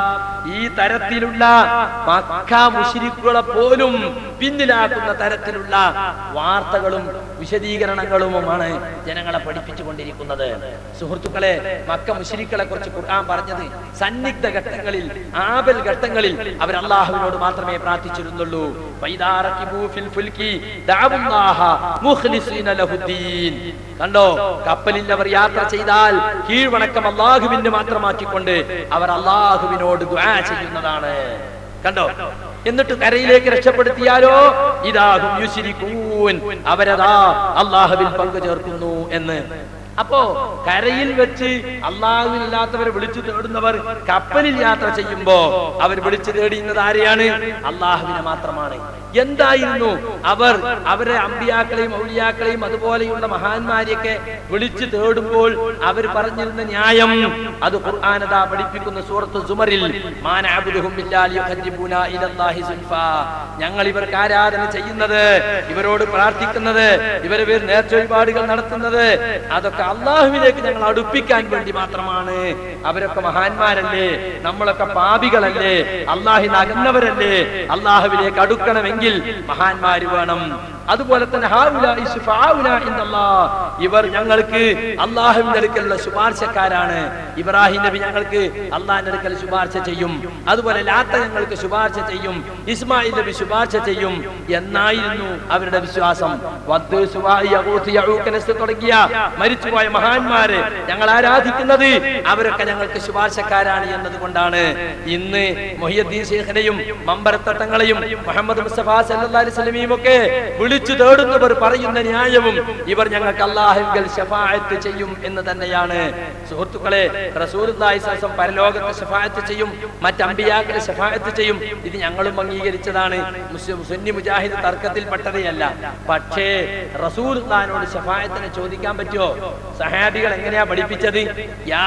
ഈ തരത്തിലുള്ള മക്ക മുഷിരിക്കുകളെ പോലും പിന്നിലാക്കുന്ന തരത്തിലുള്ള വാർത്തകളും വിശദീകരണങ്ങളുമാണ് ജനങ്ങളെ പഠിപ്പിച്ചു കൊണ്ടിരിക്കുന്നത് സുഹൃത്തുക്കളെ മക്ക മുഷിരിക്കളെ കുറിച്ച് ഖുർആൻ പറഞ്ഞത് സന്നിഗ്ധ ഘട്ടങ്ങളിൽ ആപൽ ഘട്ടങ്ങളിൽ അവർ അള്ളാഹുവിനോട് മാത്രമേ പ്രാർത്ഥിച്ചിരുന്നുള്ളൂ ഫൈദാ റകിബൂ ഫിൽ ഫുൽകി ദഅവുല്ലാഹ മുഖ്ലിസീന ലഹുദ്ദീൻ കണ്ടോ കപ്പലിൽ അവർ യാത്ര ചെയ്താൽ കീഴ്വണക്കം അള്ളാഹുവിന് മാത്രമാക്കിക്കൊണ്ട് അവർ അള്ളാഹുവിനോട് ദുആ ചെയ്യുന്നതാണ് കണ്ടോ എന്നിട്ട് കരയിലേക്ക് രക്ഷപ്പെടുത്തിയാലോ ഇതാകും യുശിരിക്കൂൻ അവരതാ അള്ളാഹുവിൽ പങ്കു ചേർക്കുന്നു എന്ന് അപ്പോ കരയിൽ വെച്ച് അള്ളാഹുവിനില്ലാത്തവരെ വിളിച്ചു തേടുന്നവർ കപ്പലിൽ യാത്ര ചെയ്യുമ്പോ അവർ വിളിച്ചു തേടിയുന്നത് ആരെയാണ് അള്ളാഹുവിനെ മാത്രമാണ് എന്തായിരുന്നു അവർ അവരെ അമ്പിയാക്കളെയും ഔലിയാക്കളെയും അതുപോലെയുള്ള മഹാന്മാരെയൊക്കെ വിളിച്ചു തേടുമ്പോൾ അവർ പറഞ്ഞിരുന്ന ന്യായം അത് ഖുർആാനത പഠിപ്പിക്കുന്ന സൂറത്ത് സുമറിൽ മാനഅബ്ദുഹും ബില്ലാഹി യുഖദ്ദിബൂന ഇലല്ലാഹി സുൽഫാ ഞങ്ങൾ ഇവർക്ക് ആരാധന ചെയ്യുന്നത് ഇവരോട് പ്രാർത്ഥിക്കുന്നത് ഇവരെ പേര് നേർച്ചൊഴിപാടുകൾ നടത്തുന്നത് അതൊക്കെ അള്ളാഹുവിലേക്ക് ഞങ്ങൾ അടുപ്പിക്കാൻ വേണ്ടി മാത്രമാണ് അവരൊക്കെ മഹാന്മാരല്ലേ നമ്മളൊക്കെ പാപികളല്ലേ അള്ളാഹിന് അകന്നവരല്ലേ അള്ളാഹുവിലേക്ക് അടുക്കണമെങ്കിൽ മഹാന്മാര് വേണം അതുപോലെ തന്നെ ഹാഉലാഇ ശുഫാഉനാ ഇന്നല്ലാഹ്. ഇവർ ഞങ്ങൾക്ക് അള്ളാഹുവിന്റെ അടുക്കലുള്ള ശുപാർശക്കാരാണ് ഇബ്രാഹിം നബി ഞങ്ങൾക്ക് അള്ളാഹിന്റെ അടുക്കൽ ശുപാർശ ചെയ്യും അതുപോലെ ലാത്ത ഞങ്ങൾക്ക് ശുപാർശ ചെയ്യും ഇസ്മായിൽ നബി ശുപാർശ ചെയ്യും എന്നായിരുന്നു അവരുടെ വിശ്വാസം വദ്ദ്, സുവാഇ, യഗൂത്ത്, യഊഖ്, നസ്ർ തുടങ്ങിയ മരിച്ചുപോയ മഹാന്മാര് ഞങ്ങൾ ആരാധിക്കുന്നത് അവരൊക്കെ ഞങ്ങൾക്ക് ശുപാർശക്കാരാണ് എന്നതുകൊണ്ടാണ് ഇന്ന് മൊഹിയദ്ദീൻ ശേഖനെയും മമ്പരത്തട്ടങ്ങളെയും മുഹമ്മദ് മുസ്തഫ സല്ലല്ലാഹു അലൈഹി വസല്ലമയും ഒക്കെ വിളിച്ചു തേടുന്നവർ പറയുന്ന ന്യായവും ഇവർ ഞങ്ങൾക്ക് അള്ളാഹുങ്കൽ ഷഫായത്ത് ചെയ്യും എന്ന് തന്നെയാണ് സുഹൃത്തുക്കളെ റസൂലുള്ളാഹി സ്വല്ലല്ലാഹു അലൈഹി വസല്ലം പരലോകത്ത് ഷഫായത്ത് ചെയ്യും മറ്റമ്പിയാക്കളെ ഷഫായത്ത് ചെയ്യും ഇത് ഞങ്ങളും അംഗീകരിച്ചതാണ് മുസ്ലിം സുന്നി മുജാഹിദ് തർക്കത്തിൽപ്പെട്ടതല്ല പക്ഷേ റസൂലുള്ളാഹിനോട് ഷഫായത്തിനെ ചോദിക്കാൻ പറ്റുമോ സഹാബികൾ എങ്ങനെയാ പഠിപ്പിച്ചത് യാ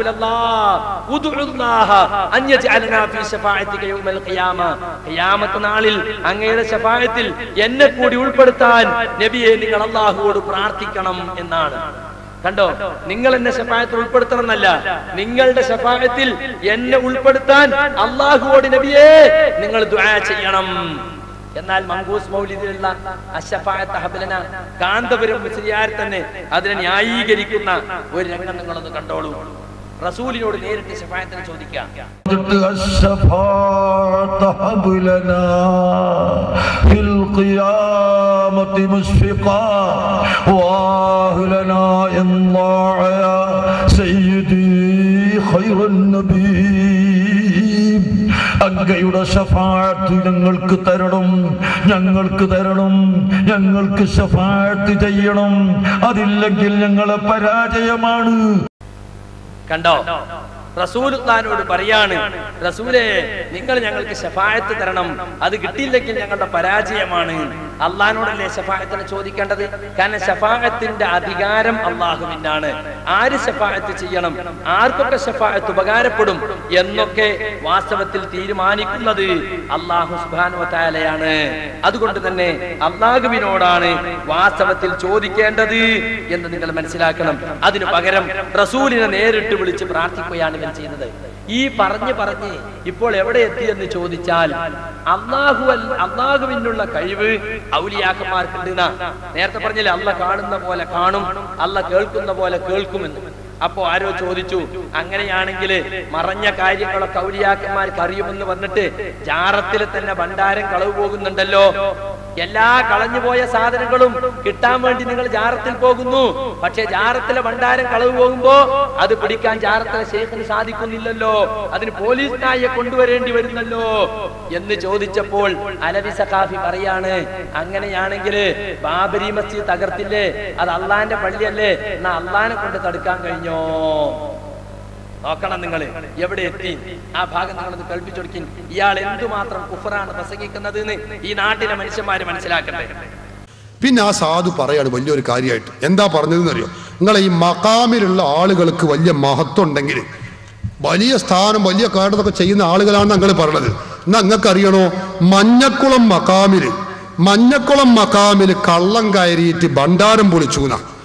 റസൂലല്ലാഹ് ഉദ്ഉല്ലാഹ അൻ യജ്അലനാ ഫീ ശഫാഅത്തിക യൗമൽ ഖിയാമ ഖിയാമത്ത് നാളിൽ അങ്ങയുടെ ശഫായത്തിൽ എന്നെ കൂടി ഉൾപ്പെടുത്താൻ നബിയെ നിങ്ങൾ അള്ളാഹുവോട് പ്രാർത്ഥിക്കണം എന്നാണ് കണ്ടോ നിങ്ങൾ എന്നെ ശഫായത്തിൽ ഉൾപ്പെടുത്തണം എന്നല്ല നിങ്ങളുടെ ശഫായത്തിൽ എന്നെ ഉൾപ്പെടുത്താൻ അള്ളാഹുവോട് നബിയെ നിങ്ങൾ ദുആ ചെയ്യണം എന്നാൽ മങ്കൂസ് മൗലിദിലുള്ള അശഫായത്ത് ഹബലന കാന്തപുരം മുസ്ലിയാർ തന്നെ അതിനെ ന്യായീകരിക്കുന്ന ഒരു രംഗം നിങ്ങളൊന്ന് കണ്ടോളൂ റസൂലിനോട് നേരിട്ട് ശഫായത്തിന് ചോദിക്കാം الشفاعة هب لنا في القيامة مشفقا واهلنا إن ضاع يا سيدي خير النبي അങ്ങയുടെ ഷഫാഴത്ത് ഞങ്ങൾക്ക് തരണം ഞങ്ങൾക്ക് തരണം ഞങ്ങൾക്ക് ഷഫാഴത്ത് ചെയ്യണം അതില്ലെങ്കിൽ ഞങ്ങളെ പരാജയമാണ് കണ്ടോ റസൂലുള്ളാനോട് പറയാണ് റസൂലെ നിങ്ങൾ ഞങ്ങൾക്ക് ശഫായത്ത് തരണം അത് കിട്ടിയില്ലെങ്കിൽ ഞങ്ങളുടെ പരാജയമാണ് അള്ളഹാനോടല്ലേ ശഫായത്തിനെ ചോദിക്കേണ്ടത് കാരണം ശഫായത്തിന്റെ അധികാരം അള്ളാഹുവിനാണ് ആര് ശഫായത്ത് ചെയ്യണം ആർക്കൊക്കെ ശഫായത്ത് ഉപകാരപ്പെടും എന്നൊക്കെ വാസ്തവത്തിൽ തീരുമാനിക്കുന്നത് അള്ളാഹു സുബാനുവത്തായാലയാണ് അതുകൊണ്ട് തന്നെ അള്ളാഹുവിനോടാണ് വാസ്തവത്തിൽ ചോദിക്കേണ്ടത് എന്ന് നിങ്ങൾ മനസ്സിലാക്കണം അതിനു പകരം റസൂലിനെ നേരിട്ട് വിളിച്ച് പ്രാർത്ഥിക്കുകയാണ് ഇവൻ ചെയ്യുന്നത് ഈ പറഞ്ഞ് പറഞ്ഞ് ഇപ്പോൾ എവിടെ എത്തിയെന്ന് ചോദിച്ചാൽ അള്ളാഹു അള്ളാഹുവിനുള്ള കഴിവ് ഔലിയാക്കന്മാർക്കുണ്ട് എന്നാ. നേരത്തെ പറഞ്ഞില്ലേ അല്ല കാണുന്ന പോലെ കാണും അല്ല കേൾക്കുന്ന പോലെ കേൾക്കുമെന്ന് അപ്പോ ആരോ ചോദിച്ചു അങ്ങനെയാണെങ്കിൽ മറഞ്ഞ കാര്യങ്ങളൊക്കെ ഔലിയാക്കന്മാർക്ക് അറിയുമെന്ന് പറഞ്ഞിട്ട് ജാറത്തിൽ തന്നെ ഭണ്ഡാരം കളവ് പോകുന്നുണ്ടല്ലോ എല്ലാ കളഞ്ഞുപോയ സാധനങ്ങളും കിട്ടാൻ വേണ്ടി നിങ്ങൾ ജാറത്തിൽ പോകുന്നു പക്ഷെ ജാറത്തിലെ ഭണ്ഡാരം കളവ് പോകുമ്പോ അത് പിടിക്കാൻ ജാറത്തിലെ ശേഖന് സാധിക്കുന്നില്ലല്ലോ അതിന് പോലീസ് നായെ കൊണ്ടുവരേണ്ടി വരുന്നല്ലോ എന്ന് ചോദിച്ചപ്പോൾ അലവി സഖാഫി പറയാണ് അങ്ങനെയാണെങ്കിൽ ബാബരി മസ്ജിദ് തകർത്തില്ലേ അത് അള്ളാന്റെ പള്ളിയല്ലേ എന്നാ അള്ളാനെ കൊണ്ട് തടുക്കാൻ കഴിഞ്ഞോ നോക്കണം നിങ്ങൾ എവിടെ എത്തി ആ ഭാഗം നിങ്ങളൊന്ന് കേൾപ്പിച്ചൊടുക്കി ഇയാൾ എന്തുമാത്രം കുഫറാണ് പ്രസംഗിക്കുന്നത് എന്ന് ഈ നാട്ടിലെ മനുഷ്യന്മാര് മനസ്സിലാക്കട്ടെ പിന്നെ ആ സാധു പറയാണ് വലിയൊരു കാര്യമായിട്ട് എന്താ പറഞ്ഞതെന്ന് അറിയോ നിങ്ങളെ ഈ മക്കാമിലുള്ള ആളുകൾക്ക് വലിയ മഹത്വം ഉണ്ടെങ്കിൽ വലിയ സ്ഥാനം വലിയ കാരണതൊക്കെ ചെയ്യുന്ന ആളുകളാണ് നിങ്ങൾ പറഞ്ഞത് എന്നാ നിങ്ങൾക്ക് അറിയണോ മഞ്ഞക്കുളം മക്കാമില് മഞ്ഞക്കുളം മക്കാമില് കള്ളം കയറിയിട്ട് ഭണ്ഡാരം പൊളിച്ചു എന്നാ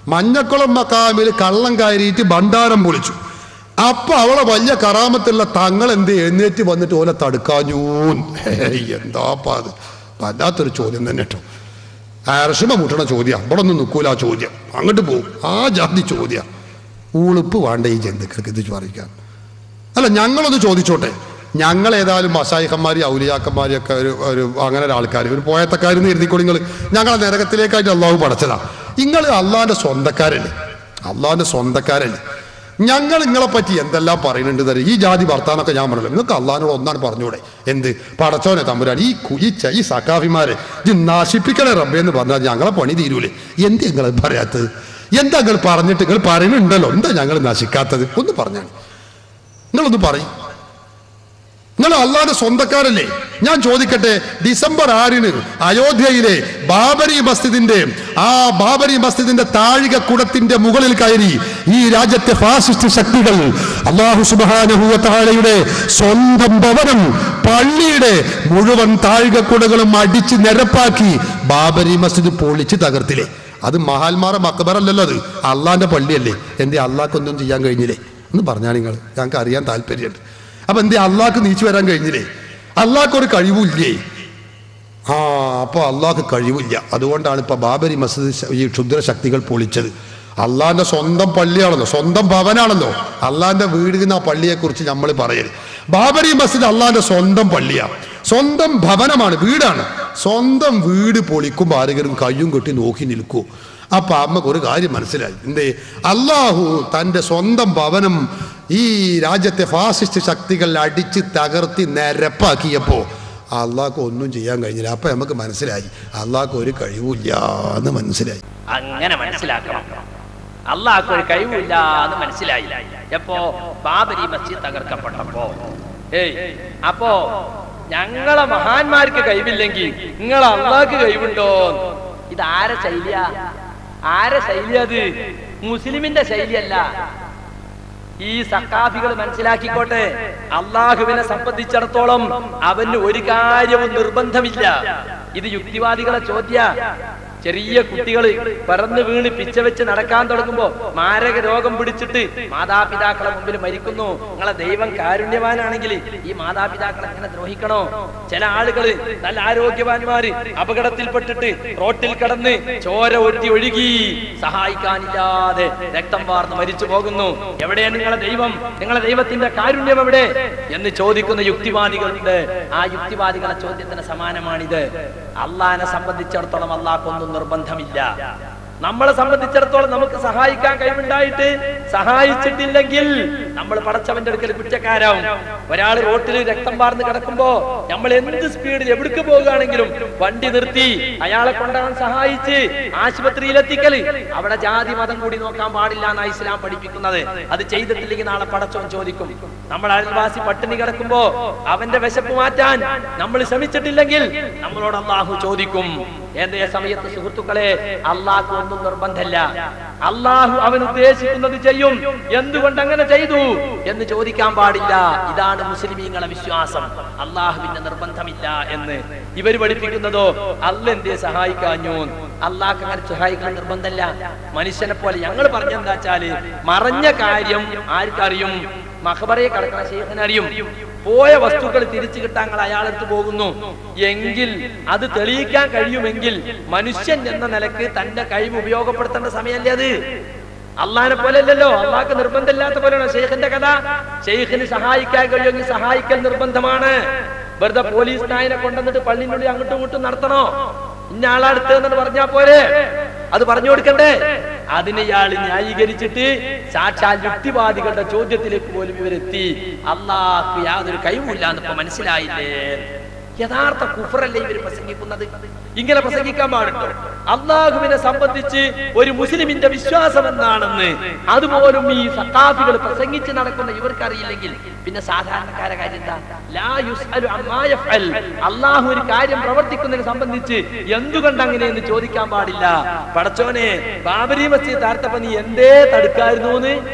മഞ്ഞക്കുളം മക്കാമിൽ കള്ളം കയറിയിട്ട് ഭണ്ഡാരം പൊളിച്ചു അപ്പൊ അവളെ വലിയ കറാമത്തുള്ള തങ്ങൾ എന്ത് എഴുന്നേറ്റ് വന്നിട്ട് ഓലെ തടുക്കാഞ്ഞൂൻ ഹേയ്, എന്താപ്പാ അത് വല്ലാത്തൊരു ചോദ്യം തന്നെ കേട്ടോ അരശമ മുട്ടണ ചോദ്യം അവിടെ ഒന്നും നിൽക്കൂല ആ ചോദ്യം അങ്ങോട്ട് പോകും ആ ജാതി ചോദ്യം ഉളുപ്പ് വേണ്ട ഈ ജന്തുക്കൾക്ക് ഇത് ചോദിക്കാൻ അല്ല ഞങ്ങളൊന്ന് ചോദിച്ചോട്ടെ ഞങ്ങൾ ഏതായാലും മസായിഹന്മാരി ഔലിയാക്കന്മാരി ഒക്കെ ഒരു ഒരു അങ്ങനെ ഒരു ആൾക്കാർ ഒരു പോയത്തക്കാരെന്ന് എഴുതിക്കോളി നിങ്ങൾ ഞങ്ങളെ നരകത്തിലേക്കായിട്ട് അള്ളാഹു പഠിച്ചതാ നിങ്ങൾ അള്ളാഹിന്റെ സ്വന്തക്കാരല്ലേ അള്ളാഹിന്റെ സ്വന്തക്കാരല്ലേ ഞങ്ങൾ നിങ്ങളെ പറ്റി എന്തെല്ലാം പറയുന്നുണ്ട് തരാം ഈ ജാതി വർത്താനൊക്കെ ഞാൻ പറഞ്ഞല്ലോ നിങ്ങൾക്ക് അള്ളഹാനോട് ഒന്നാണ് പറഞ്ഞൂടെ എന്ത് പടച്ചോനെ തമ്പുരാൻ ഈ കു- ഈ ച- ഈ സക്കാഫിമാരെ ഇത് നശിപ്പിക്കണേ റബ്ബേ എന്ന് പറഞ്ഞാൽ ഞങ്ങളെ പണി തീരൂലേ എന്ത് നിങ്ങൾ പറയാത്തത് എന്താ നിങ്ങൾ പറഞ്ഞിട്ട് നിങ്ങൾ പറയുന്നുണ്ടല്ലോ എന്താ ഞങ്ങൾ നശിക്കാത്തത് ഒന്ന് പറഞ്ഞാണ് നിങ്ങളൊന്ന് പറയും നിങ്ങൾ അള്ളാന്റെ സ്വന്തക്കാരല്ലേ ഞാൻ ചോദിക്കട്ടെ ഡിസംബർ ആറിന് അയോധ്യയിലെ ബാബരി മസ്ജിദിന്റെ ആ ബാബരി മസ്ജിദിന്റെ താഴികക്കുടത്തിന്റെ മുകളിൽ കയറി ഈ രാജ്യത്തെ ഫാസിസ്റ്റ് ശക്തികൾ അള്ളാഹു സുബാനഹുവത്താഴയുടെ സ്വന്തം ഭവനം പള്ളിയുടെ മുഴുവൻ താഴികക്കുടകളും അടിച്ച് നിരപ്പാക്കി ബാബരി മസ്ജിദ് പൊളിച്ച് തകർത്തില്ലേ അത് മഹാത്മാരെ മക്കബറല്ലല്ലോ അത് അള്ളാന്റെ പള്ളിയല്ലേ എന്തേ അള്ളാഹ്ക്കൊന്നും ചെയ്യാൻ കഴിഞ്ഞില്ലേ എന്ന് പറഞ്ഞാൽ നിങ്ങൾ ഞങ്ങൾക്ക് അറിയാൻ താല്പര്യമുണ്ട് അപ്പൊ എന്തേ അള്ളാഹ്ക്ക് നീച്ചു വരാൻ കഴിഞ്ഞില്ലേ അള്ളാഹ്ക്ക് ഒരു കഴിവില്ലേ ആ അപ്പൊ അള്ളാഹ്ക്ക് കഴിവില്ല അതുകൊണ്ടാണ് ഇപ്പൊ ബാബരി മസ്ജിദ് ശ- ഈ ക്ഷുദ്ര ശക്തികൾ പൊളിച്ചത് അള്ളാന്റെ സ്വന്തം പള്ളിയാണല്ലോ സ്വന്തം ഭവനാണല്ലോ അള്ളാന്റെ വീട് എന്ന പള്ളിയെ കുറിച്ച് നമ്മൾ പറയരുത് ബാബരി മസ്ജിദ് അള്ളാന്റെ സ്വന്തം പള്ളിയാണ് സ്വന്തം ഭവനമാണ് വീടാണ് സ്വന്തം വീട് പൊളിക്കുമ്പോൾ ആരെങ്കിലും കയ്യും കെട്ടി നോക്കി നിൽക്കൂ അപ്പൊ അമ്മക്ക് ഒരു കാര്യം മനസ്സിലായി എന്തേ അള്ളാഹു തൻ്റെ സ്വന്തം ഭവനം ഈ രാജ്യത്തെ ഫാസിസ്റ്റ് ശക്തികൾ അടിച്ച് തകർത്തി നിരപ്പാക്കിയപ്പോൾ അള്ളാഹ്ക്ക് ഒന്നും ചെയ്യാൻ കഴിഞ്ഞില്ല അപ്പൊ നമുക്ക് മനസ്സിലായി അള്ളാഹ്ക്ക് ഒരു കഴിവില്ല എന്ന് മനസ്സിലായി അങ്ങനെ മനസ്സിലാക്കണം അള്ളാഹ്ക്ക് ഒരു കഴിവില്ല എന്ന് മനസ്സിലായി എപ്പോ ബാബരി മസ്ജിദ് തകർക്കപ്പെട്ടപ്പോ ഏയ് അപ്പോ ഞങ്ങളെ മഹാന്മാർക്ക് കഴിവില്ലെങ്കിൽ നിങ്ങൾ അള്ളാഹ്ക്ക് കഴിവുണ്ടോ ഇത് ആരെ ശൈലിയ ആരെ ശൈലി അത് മുസ്ലിമിന്റെ ശൈലിയല്ല ഈ സക്കാഫികൾ മനസ്സിലാക്കിക്കോട്ടെ അള്ളാഹുവിനെ സംബന്ധിച്ചിടത്തോളം അവന് ഒരു കാര്യവും നിർബന്ധമില്ല ഇത് യുക്തിവാദികളെ ചോദ്യ ചെറിയ കുട്ടികൾ പറന്ന് വീണ് പിച്ച വെച്ച് നടക്കാൻ തുടങ്ങുമ്പോ മാരക രോഗം പിടിച്ചിട്ട് മാതാപിതാക്കളെ മുമ്പിൽ മരിക്കുന്നു നിങ്ങളെ ദൈവം കാരുണ്യവാനാണെങ്കിൽ ഈ മാതാപിതാക്കളെ എങ്ങനെ ദ്രോഹിക്കണോ ചില ആളുകള് നല്ല ആരോഗ്യവാന്മാര് അപകടത്തിൽപ്പെട്ടിട്ട് റോട്ടിൽ കിടന്ന് ചോര ഒറ്റി ഒഴുകി സഹായിക്കാനില്ലാതെ രക്തം വാർന്ന് മരിച്ചു പോകുന്നു എവിടെയാണ് നിങ്ങളെ ദൈവം നിങ്ങളെ ദൈവത്തിന്റെ കാരുണ്യം എവിടെ എന്ന് ചോദിക്കുന്ന യുക്തിവാദികളുണ്ട് ആ യുക്തിവാദികളെ ചോദ്യത്തിന് സമാനമാണിത് അള്ളാഹിനെ സംബന്ധിച്ചിടത്തോളം അള്ളാഹ്ക്കൊന്നും നിർബന്ധമില്ല നമ്മളെ സംബന്ധിച്ചിടത്തോളം നമുക്ക് സഹായിക്കാൻ കഴിവുണ്ടായിട്ട് സഹായിച്ചിട്ടില്ലെങ്കിൽ നമ്മൾ പടച്ചവന്റെ അടുക്കൽ കുറ്റക്കാരാവും ഒരാൾ റോട്ടിൽ രക്തം പാർന്ന് കിടക്കുമ്പോ നമ്മൾ എന്ത് സ്പീഡിൽ എവിടേക്ക് പോകുകയാണെങ്കിലും വണ്ടി നിർത്തി അയാളെ കൊണ്ടുപോകാൻ സഹായിച്ച് ആശുപത്രിയിൽ എത്തിക്കല് അവിടെ ജാതി മതം കൂടി നോക്കാൻ പാടില്ല എന്നാണ് ഇസ്ലാം പഠിപ്പിക്കുന്നത് അത് ചെയ്തിട്ടില്ലെങ്കിൽ നാളെ പടച്ചോൻ ചോദിക്കും നമ്മൾ അയൽവാസി പട്ടിണി കിടക്കുമ്പോ അവന്റെ വിശപ്പ് മാറ്റാൻ നമ്മൾ ശ്രമിച്ചിട്ടില്ലെങ്കിൽ നമ്മളോട് അള്ളാഹു ചോദിക്കും ഏതേ സമയത്ത് സുഹൃത്തുക്കളെ അള്ളാഹു ഒന്നും നിർബന്ധമല്ല അള്ളാഹു അവൻ ഉദ്ദേശിക്കുന്നത് ചെയ്യും എന്തുകൊണ്ട് അങ്ങനെ ചെയ്തു എന്ന് ചോദിക്കാൻ പാടില്ല ഇതാണ് മുസ്ലിമീങ്ങളെ വിശ്വാസം അള്ളാഹുവിന്റെ നിർബന്ധമില്ല എന്ന് ഇവർ പഠിപ്പിക്കുന്നതോ അല്ല എന്തേ സഹായിക്കാഞ്ഞു അള്ളാഹ് അങ്ങനെ സഹായിക്കാൻ നിർബന്ധമല്ല മനുഷ്യനെ പോലെ ഞങ്ങൾ പറഞ്ഞെന്താ വെച്ചാല് മറഞ്ഞ കാര്യം ആർക്കറിയും മഹബറയെ കടക്കണ ശേഖനറിയും പോയ വസ്തുക്കൾ തിരിച്ചു കിട്ടാൻ നിങ്ങൾ അയാളെടുത്ത് പോകുന്നു എങ്കിൽ അത് തെളിയിക്കാൻ കഴിയുമെങ്കിൽ മനുഷ്യൻ എന്ന നിലക്ക് തന്റെ കഴിവ് ഉപയോഗപ്പെടുത്തേണ്ട സമയമല്ലേ അത് അള്ളാഹിനെ പോലെ അല്ലല്ലോ അള്ളാഹ്ക്ക് നിർബന്ധമില്ലാത്ത പോലെയാണ് ഷെയ്ഖിന്റെ കഥ ഷെയ്ഖിന് സഹായിക്കാൻ കഴിയുമെങ്കിൽ സഹായിക്കൽ നിർബന്ധമാണ് വെറുതെ പോലീസ് നായനെ കൊണ്ടുവന്നിട്ട് പള്ളിനുള്ളിൽ അങ്ങോട്ടും ഇങ്ങോട്ടും നടത്തണോ ഇന്ന ആളടുത്ത് എന്ന് പറഞ്ഞാ പോരെ അത് പറഞ്ഞു കൊടുക്കണ്ടേ അതിനെ ഇയാൾ ന്യായീകരിച്ചിട്ട് സാക്ഷാൽ യുക്തിവാദികളുടെ ചോദ്യത്തിലേക്ക് പോലും ഇവരെത്തി അള്ളാഹ് യാതൊരു കഴിവില്ല എന്നിപ്പോ മനസ്സിലായില്ലേ യഥാർത്ഥ കുഫറല്ലേ ഇവർ പ്രസംഗിക്കുന്നത് ഇങ്ങനെ പ്രസംഗിക്കാൻ പാടുണ്ടോ അള്ളാഹുവിനെ സംബന്ധിച്ച് ഒരു മുസ്ലിമിന്റെ വിശ്വാസം എന്താണെന്ന് അതുപോലും ഈ സത്താഫികൾ പ്രസംഗിച്ച് നടക്കുന്ന ഇവർക്കറിയില്ലെങ്കിൽ പിന്നെ സാധാരണക്കാരെ കാര്യം എന്താ ലാ യുസ്അലു അമ്മാ യഫ്അൽ. അള്ളാഹു ഒരു കാര്യം പ്രവർത്തിക്കുന്നതിനെ സംബന്ധിച്ച് എന്തുകൊണ്ട് അങ്ങനെയെന്ന് ചോദിക്കാൻ പാടില്ല പടച്ചോനെ ബാബരി മസ്ജിദ് താർത്തപ്പ നീ എന്തേ തടുക്കായിരുന്നു എന്ന് ചോദിക്കാൻ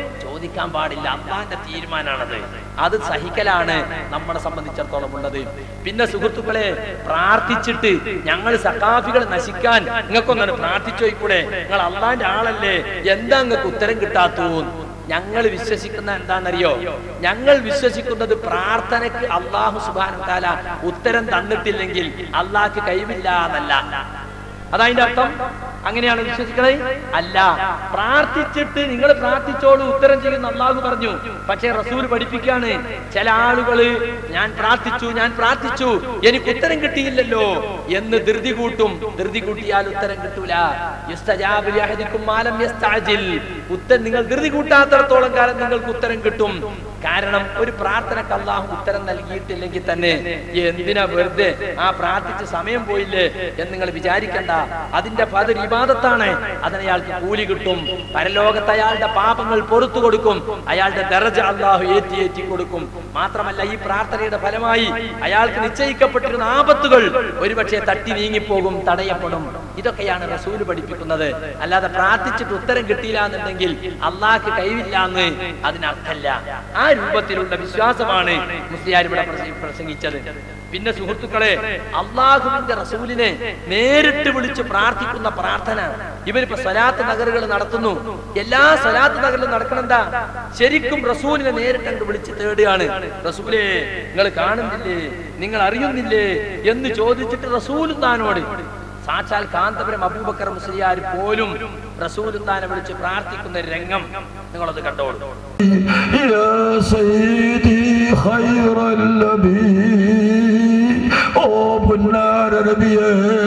വിധിക്കാൻ പാടില്ല അള്ളാന്റെ തീരുമാനമാണത് അത് സഹിക്കലാണ് നമ്മളെ സംബന്ധിച്ചിടത്തോളം ഉള്ളത് പിന്നെ സുഹൃത്തുക്കളെ പ്രാർത്ഥിച്ചിട്ട് ഞങ്ങൾ സക്കാഫികൾ നശിക്കാൻ നിങ്ങൾക്കൊന്നാണ് പ്രാർത്ഥിച്ചോയിക്കൂടെ നിങ്ങൾ അള്ളാന്റെ ആളല്ലേ എന്താ നിങ്ങൾക്ക് ഉത്തരം കിട്ടാത്തൂ ഞങ്ങൾ വിശ്വസിക്കുന്ന എന്താണെന്നറിയോ ഞങ്ങൾ വിശ്വസിക്കുന്നത് പ്രാർത്ഥനയ്ക്ക് അള്ളാഹു സുബാന താല ഉത്തരം തന്നിട്ടില്ലെങ്കിൽ അള്ളാഹ്ക്ക് കഴിവില്ല എന്നല്ല അതതിന്റെ അർത്ഥം അങ്ങനെയാണ് വിശ്വസിക്കണത് അല്ല പ്രാർത്ഥിച്ചിട്ട് നിങ്ങൾ പ്രാർത്ഥിച്ചോളൂ ഉത്തരം ചെയ്യുന്ന അള്ളാഹു പറഞ്ഞു പക്ഷേ റസൂൽ പഠിപ്പിക്കാണ് ചില ആളുകള് ഞാൻ പ്രാർത്ഥിച്ചു ഞാൻ പ്രാർത്ഥിച്ചു എനിക്ക് ഉത്തരം കിട്ടിയില്ലല്ലോ എന്ന് ധൃതി കൂട്ടും ധൃതി കൂട്ടിയാൽ ഉത്തരം കിട്ടൂല യുസ്തജാബു ലിഅഹദിക്കും മാലം യസ്തഅജിൽ. ഉത്തരം നിങ്ങൾ ധൃതി കൂട്ടാത്തിടത്തോളം കാലം നിങ്ങൾക്ക് ഉത്തരം കിട്ടും കാരണം ഒരു പ്രാർത്ഥനക്ക് അള്ളാഹു ഉത്തരം നൽകിയിട്ടില്ലെങ്കിൽ തന്നെ എന്തിനാ വെറുതെ ആ പ്രാർത്ഥിച്ച സമയം പോയില്ലേ എന്ന് നിങ്ങൾ വിചാരിക്കണ്ട അതിന്റെ അതൊരു ഇബാദത്താണ് അതിന് അയാൾക്ക് കൂലി കിട്ടും പരലോകത്ത് അയാളുടെ പാപങ്ങൾ പൊറത്തു കൊടുക്കും അയാളുടെ ദർജ അള്ളാഹു ഏറ്റി ഏറ്റി കൊടുക്കും മാത്രമല്ല ഈ പ്രാർത്ഥനയുടെ ഫലമായി അയാൾക്ക് നിശ്ചയിക്കപ്പെട്ടിരുന്ന ആപത്തുകൾ ഒരുപക്ഷെ തട്ടി നീങ്ങിപ്പോകും തടയപ്പെടും ഇതൊക്കെയാണ് റസൂല് പഠിപ്പിക്കുന്നത് അല്ലാതെ പ്രാർത്ഥിച്ചിട്ട് ഉത്തരം കിട്ടിയില്ല എന്നുണ്ടെങ്കിൽ അള്ളാഹ്ക്ക് കഴിവില്ല എന്ന് അതിനർത്ഥമല്ല ആ രൂപത്തിലുള്ള വിശ്വാസമാണ് മുസ്ലിയാർ ഇവിടെ പ്രസ- പ്രസംഗിച്ചത് പിന്നെ സുഹൃത്തുക്കളെ അള്ളാഹുവിന്റെ റസൂലിനെ നേരിട്ട് വിളിച്ച് പ്രാർത്ഥിക്കുന്ന പ്രാർത്ഥന ഇവരിപ്പോ സ്വലാത്ത് നഗറുകൾ നടത്തുന്നു എല്ലാ സ്വലാത്ത് നഗറിലും നടക്കണെന്താ ശരിക്കും റസൂലിനെ നേരിട്ട് അങ്ങ് വിളിച്ച് തേടുകയാണ് റസൂലേ നിങ്ങൾ കാണുന്നില്ലേ നിങ്ങൾ അറിയുന്നില്ലേ എന്ന് ചോദിച്ചിട്ട് റസൂൽ താനോട് സാക്ഷാൽ കാന്തപുരം അബൂബക്കർ മുസ്ലിയാർ പോലും റസൂൽ താനെ വിളിച്ച് പ്രാർത്ഥിക്കുന്ന ഒരു രംഗം നിങ്ങളത് കണ്ടോളൂ يا سيدي خير النبي ഓ പുന്നാര നബിയേ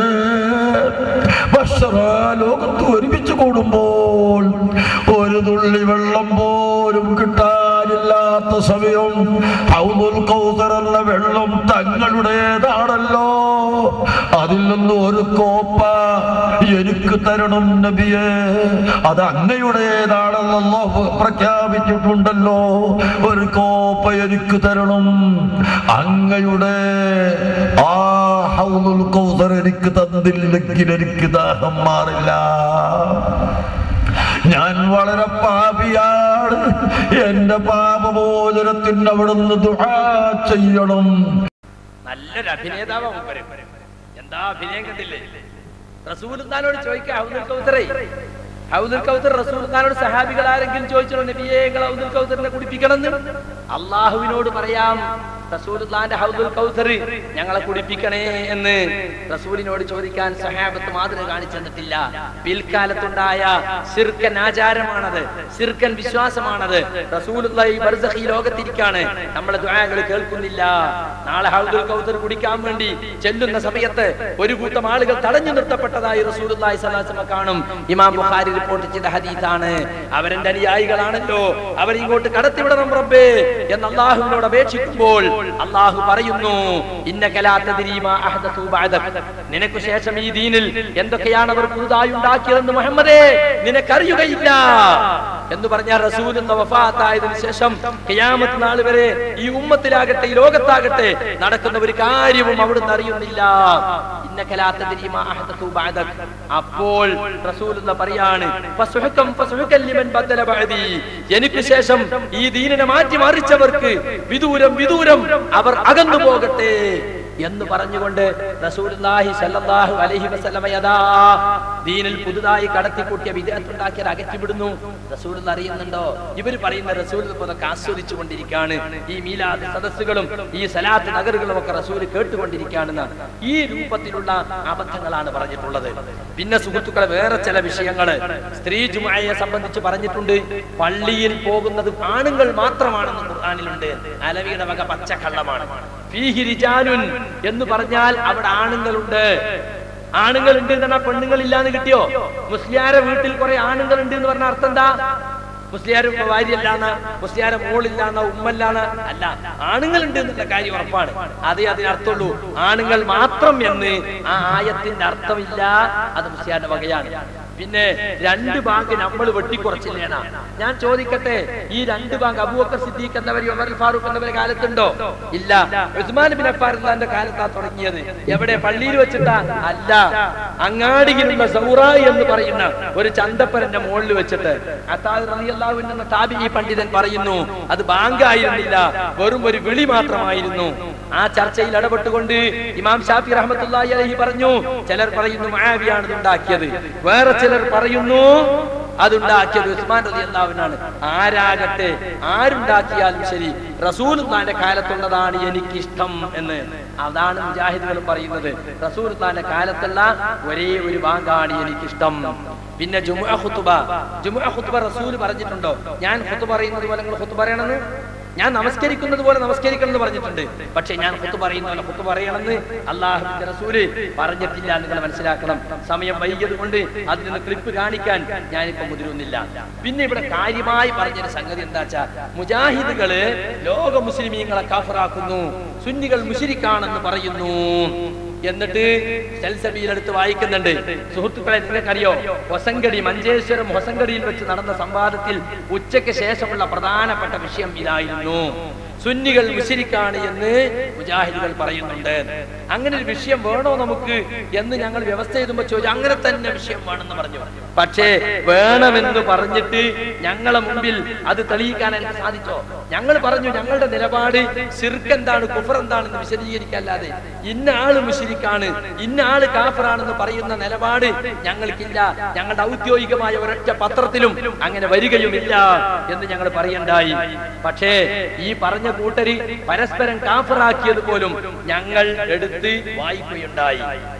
ബഷറ ലോകത്ത് ഒരുമിച്ച് കൂടുമ്പോൾ ഒരു തുള്ളി വെള്ളം പോലും കിട്ടാനില്ലാത്ത സമയം ഹൗദുൽ കൗസർ എന്ന വെള്ളം തങ്ങളുടേതാണല്ലോ അതിൽ നിന്ന് ഒരു കോപ്പ എനിക്ക് തരണം നബിയേ അത് അങ്ങയുടേതാണെന്ന് അല്ലാഹു പ്രഖ്യാപിച്ചിട്ടുണ്ടല്ലോ ഒരു കോപ്പ എനിക്ക് തരണം അങ്ങയുടെ ആ ഹൗദുൽ കൗസർ എനിക്ക് തന്നില്ലെങ്കിൽ എനിക്ക് ദാഹം മാറില്ല ഞാൻ വളരെ പാപിയാണ് എന്റെ പാപമോചനത്തിന് അവിടുന്ന് ദുആ ചെയ്യണം നല്ലൊരു അഭിനേതാവാ മൂപ്പര് എന്താ അഭിനയം കണ്ടില്ലേ റസൂൽത്താനോട് ചോദിക്കാം ഹൗദുൽ കൗസറേ ഹൗദുൽ കൗസർ റസൂൽത്താനോട് സഹാബികൾ ആരെങ്കിലും ചോദിച്ചോ നബിയേ നിങ്ങൾ ഹൗദുൽ കൗസറിനെ കുടിപ്പിക്കണം എന്ന് അള്ളാഹുവിനോട് പറയാം റസൂലുള്ളാന്റെ ഹൗദുൽ കൗസർ ഞങ്ങളെ കുടിപ്പിക്കണേ എന്ന് റസൂലിനോട് ചോദിക്കാൻ സഹാബത്ത് മാതൃക കാണിച്ചു തന്നിട്ടില്ല പിൽക്കാലത്തുണ്ടായ സിർക്കൻ ആചാരമാണത് സിർക്കൻ വിശ്വാസമാണത് റസൂലുള്ള ഈ ബർസഖി ലോകത്തിരിക്കാണ് നമ്മളെ ദുആകൾ കേൾക്കുന്നില്ല നാളെ ഹൗദുൽ കൗസർ കുടിക്കാൻ വേണ്ടി ചെല്ലുന്ന സമയത്ത് ഒരു കൂട്ടം ആളുകൾ തടഞ്ഞു നിർത്തപ്പെട്ടതായി റസൂലുള്ളാഹി സ്വല്ലല്ലാഹു അലൈഹി വസല്ലം കാണും ഇമാം ബുഖാരി റിപ്പോർട്ട് ചെയ്ത ഹദീസാണ് അവരെന്റെ അനുയായികളാണല്ലോ അവരിങ്ങോട്ട് കടത്തിവിടണം റബ്ബേ എന്ന് അള്ളാഹുവിനോട് അപേക്ഷിക്കുമ്പോൾ അള്ളാഹു പറയുന്നു ഇന്നക ലാ തദ്രീ മാ അഹ്ദതു ബഅദക് നിനക്ക് ശേഷം ഈ ദീനിൽ എന്തൊക്കെയാണ് അവർ പുതുതായി ഉണ്ടാക്കിയതെന്ന് മുഹമ്മദേ നിനക്കറിയുകയില്ല എന്ന് പറഞ്ഞ റസൂൽ വഫാത്തായതിനു ശേഷം ഖിയാമത്ത് നാൾ വരെ ഈ ഉമ്മത്തിലാകട്ടെ ഈ ലോകത്താകട്ടെ നടക്കുന്ന ഒരു കാര്യവും അവിടുന്ന് അറിയുന്നില്ല ഇന്നക ലാ തദ്രീ മാ അഹ്ദതു ബഅദക് അപ്പോൾ റസൂലുള്ള പറയാണ് ഫസുഹകം ഫസുഹകൻ ലിമൻ ബദല ബഅദി എനിക്ക് ശേഷം ഈ ദീനിനെ മാറ്റി മറിച്ചവർക്ക് വിദൂരം വിദൂരം അവർ അകന്നു പോകട്ടെ എന്ന് പറഞ്ഞുകൊണ്ട് റസൂലുള്ളാഹി സല്ലല്ലാഹു അലൈഹി വസല്ലമ യദാ ദീനിൽ പുതുതായി കടത്തിക്കൂട്ടിയ വിദേഹത്തുണ്ടാക്കിയത് അകറ്റിവിടുന്നു റസൂൽ അറിയുന്നുണ്ടോ ഇവര് പറയുന്ന റസൂൽ ഇപ്പോൾ അതൊക്കെ ആസ്വദിച്ചു കൊണ്ടിരിക്കുകയാണ് ഈ മീലാദ് സദസ്സുകളും ഈ സലാത്ത് നഗറുകളും ഒക്കെ റസൂൽ കേട്ടുകൊണ്ടിരിക്കുകയാണെന്ന് ഈ രൂപത്തിലുള്ള അബദ്ധങ്ങളാണ് പറഞ്ഞിട്ടുള്ളത് പിന്നെ സുഹൃത്തുക്കളെ വേറെ ചില വിഷയങ്ങള് സ്ത്രീ ജുമായെ സംബന്ധിച്ച് പറഞ്ഞിട്ടുണ്ട് പള്ളിയിൽ പോകുന്നത് ആണുങ്ങൾ മാത്രമാണെന്ന് ഖുർആനിലുണ്ട് അലവിയുടെ വക പച്ചക്കള്ളമാണ് ഫീഹി റിജാലുൻ എന്ന് പറഞ്ഞാൽ അവിടെ ആണുങ്ങളുണ്ട് ആണുങ്ങൾ ഉണ്ട് എന്ന് പറഞ്ഞാൽ പെണ്ണുങ്ങൾ ഇല്ലാന്ന് കിട്ടിയോ മുസ്ലിയാരെ വീട്ടിൽ കുറെ ആണുങ്ങൾ ഉണ്ട് എന്ന് പറഞ്ഞ അർത്ഥം എന്താ മുസ്ലിയാരും ഭാര്യയല്ലാന്ന മുസ്ലിയാരെ മോളില്ലാന്ന ഉമ്മല്ലാന്ന അല്ല ആണുങ്ങൾ ഉണ്ട് എന്നുള്ള കാര്യം ഉറപ്പാണ് അതേ അതിനർത്ഥമുള്ളൂ ആണുങ്ങൾ മാത്രം എന്ന് ആ ആയത്തിന്റെ അർത്ഥമില്ല അത് മുസ്ലിയാരുടെ വകയാണ് പിന്നെ രണ്ട് ബാങ്ക് നമ്മൾ വെട്ടിക്കുറച്ചില്ലേനാ ഞാൻ ചോദിക്കട്ടെ ഈ രണ്ട് ബാങ്ക് അബൂബക്കർ സിദ്ദീഖ് എന്നവർ ഉമർ ഫാറൂഖ് എന്നവരെ കാലത്തുണ്ടോ ഇല്ല ഉസ്മാൻ ബിൻ അഫാറിന്റെ കാലത്താ തുടങ്ങിയത് എവിടെ പള്ളിയിൽ വെച്ചിട്ടാ അല്ല അങ്ങാടിയിലുള്ള സൗറ എന്ന് പറയുന്ന ഒരു ചന്തപ്പരന്റെ മുകളിൽ വെച്ചിട്ട് അത്താദ് റളിയല്ലാഹു അൻഹു എന്ന താബിഈ പണ്ഡിതൻ പറയുന്നു അത് ബാങ്ക് ആയിരുന്നില്ല വെറും ഒരു വിളി മാത്രമായിരുന്നു ആ ചർച്ചയിൽ ഇടപെട്ടുകൊണ്ട് ഇമാം ഷാഫി റഹ്മത്തുള്ളാഹി അലൈഹി പറഞ്ഞു ചിലർ പറയുന്നു മുആവിയാണ് ഇത് ഉണ്ടാക്കിയത് വേറെ ചിലർ പറയുന്നു അതുണ്ടാക്കിയത് ഉസ്മാൻ റളിയല്ലാഹുവിനാണ് ആരാകട്ടെ ആരുണ്ടാക്കിയാലും ശരി റസൂലുള്ളാന്റെ കാലത്തുള്ളതാണ് എനിക്കിഷ്ടം എന്ന് അതാണ് മുജാഹിദുകളും പറയുന്നത് റസൂലുള്ളാന്റെ കാലത്തുള്ള ഒരേ ഒരു ബാങ്കാണ് എനിക്കിഷ്ടം പിന്നെ ജുമുഅ ഖുത്ബ ജുമുഅ ഖുത്ബ റസൂൽ പറഞ്ഞിട്ടുണ്ടോ ഞാൻ ഖുത്ബ പറയുന്നത് പോലെ നിങ്ങൾ ഖുത്ബ പറയണമെന്ന് ഞാൻ നമസ്കരിക്കുന്നത് പോലെ നമസ്കരിക്കണം എന്ന് പറഞ്ഞിട്ടുണ്ട് പക്ഷെ ഞാൻ കുത്തു പറയുന്ന പോലെ കുത്തു പറയണമെന്ന് അള്ളാഹുവിന്റെ റസൂല് പറഞ്ഞിട്ടില്ല എന്ന് നിങ്ങൾ മനസ്സിലാക്കണം സമയം വൈകിയത് കൊണ്ട് അതിൽ നിന്ന് ക്ലിപ്പ് കാണിക്കാൻ ഞാനിപ്പോ മുതിരുന്നില്ല പിന്നെ ഇവിടെ കാര്യമായി പറഞ്ഞൊരു സംഗതി എന്താ വെച്ചാ മുജാഹിദുകള് ലോക മുസ്ലിമീങ്ങളെ കാഫറാക്കുന്നു സുന്നികൾ മുഷിരിക്കാണെന്ന് പറയുന്നു എന്നിട്ട് സെൽസബിയിലെടുത്ത് വായിക്കുന്നുണ്ട് സുഹൃത്തുക്കളെ നിങ്ങൾക്കറിയോ ഹൊസങ്കടി മഞ്ചേശ്വരം ഹൊസങ്കടിയിൽ വെച്ച് നടന്ന സംവാദത്തിൽ ഉച്ചയ്ക്ക് ശേഷമുള്ള പ്രധാനപ്പെട്ട വിഷയം ഇതായിരുന്നു സുന്നികൾ മുശരിക്കാണ് എന്ന് മുജാഹിദുകൾ പറയുന്നുണ്ട് അങ്ങനെ ഒരു വിഷയം വേണോ നമുക്ക് എന്ന് ഞങ്ങൾ വ്യവസ്ഥ ചെയ്തുമ്പോൾ ചോദിച്ചു അങ്ങനെ തന്നെ വിഷയം വേണമെന്ന് പറഞ്ഞു പക്ഷേ വേണമെന്ന് പറഞ്ഞിട്ട് ഞങ്ങളെ മുമ്പിൽ അത് തെളിയിക്കാൻ എനിക്ക് സാധിച്ചോ ഞങ്ങൾ പറഞ്ഞു ഞങ്ങളുടെ നിലപാട് ശിർക്ക് എന്താണ് കുഫർ എന്താണെന്ന് വിശദീകരിക്കല്ലാതെ ഇന്ന ആള് മുഷിരിക്കാണ് ഇന്ന ആള് കാഫറാണെന്ന് പറയുന്ന നിലപാട് ഞങ്ങൾക്കില്ല ഞങ്ങളുടെ ഔദ്യോഗികമായ ഒരൊറ്റ പത്രത്തിലും അങ്ങനെ വരികയുമില്ല എന്ന് ഞങ്ങൾ പറയണ്ടായി പക്ഷേ ഈ പറഞ്ഞ കൂട്ടര് പരസ്പരം കാഫറാക്കിയത് പോലും ഞങ്ങൾ എടുത്ത് വായിക്കുകയുണ്ടായി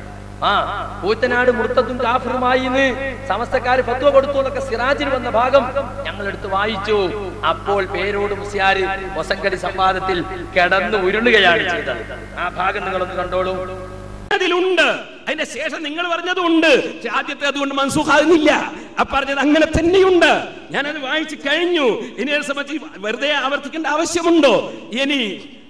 ആ പൂത്തനാട് മുർത്തത്തും കാഫറുമായി എന്ന് സമസ്തക്കാര് ഫത്വ കൊടുത്തു എന്നൊക്കെ സിറാജിൽ വന്ന ഭാഗം ഞങ്ങൾ എടുത്ത് വായിച്ചു അപ്പോൾ പേരോട് മുസ്യാര് ഒസങ്കടി സംവാദത്തിൽ കിടന്ന് ഉരുളുകയാണ് ചെയ്തത് ആ ഭാഗം നിങ്ങളൊന്ന് കണ്ടോളൂ അതിലുണ്ട് അതിന്റെ ശേഷം നിങ്ങൾ പറഞ്ഞതുണ്ട് പക്ഷെ ആദ്യത്തെ അതുകൊണ്ട് മൻസൂഖാകുന്നില്ല ആ പറഞ്ഞത് അങ്ങനെ തന്നെയുണ്ട് ഞാനത് വായിച്ചു കഴിഞ്ഞു ഇനി അതിനെ സംബന്ധിച്ച് വെറുതെ ആവർത്തിക്കേണ്ട ആവശ്യമുണ്ടോ ഇനി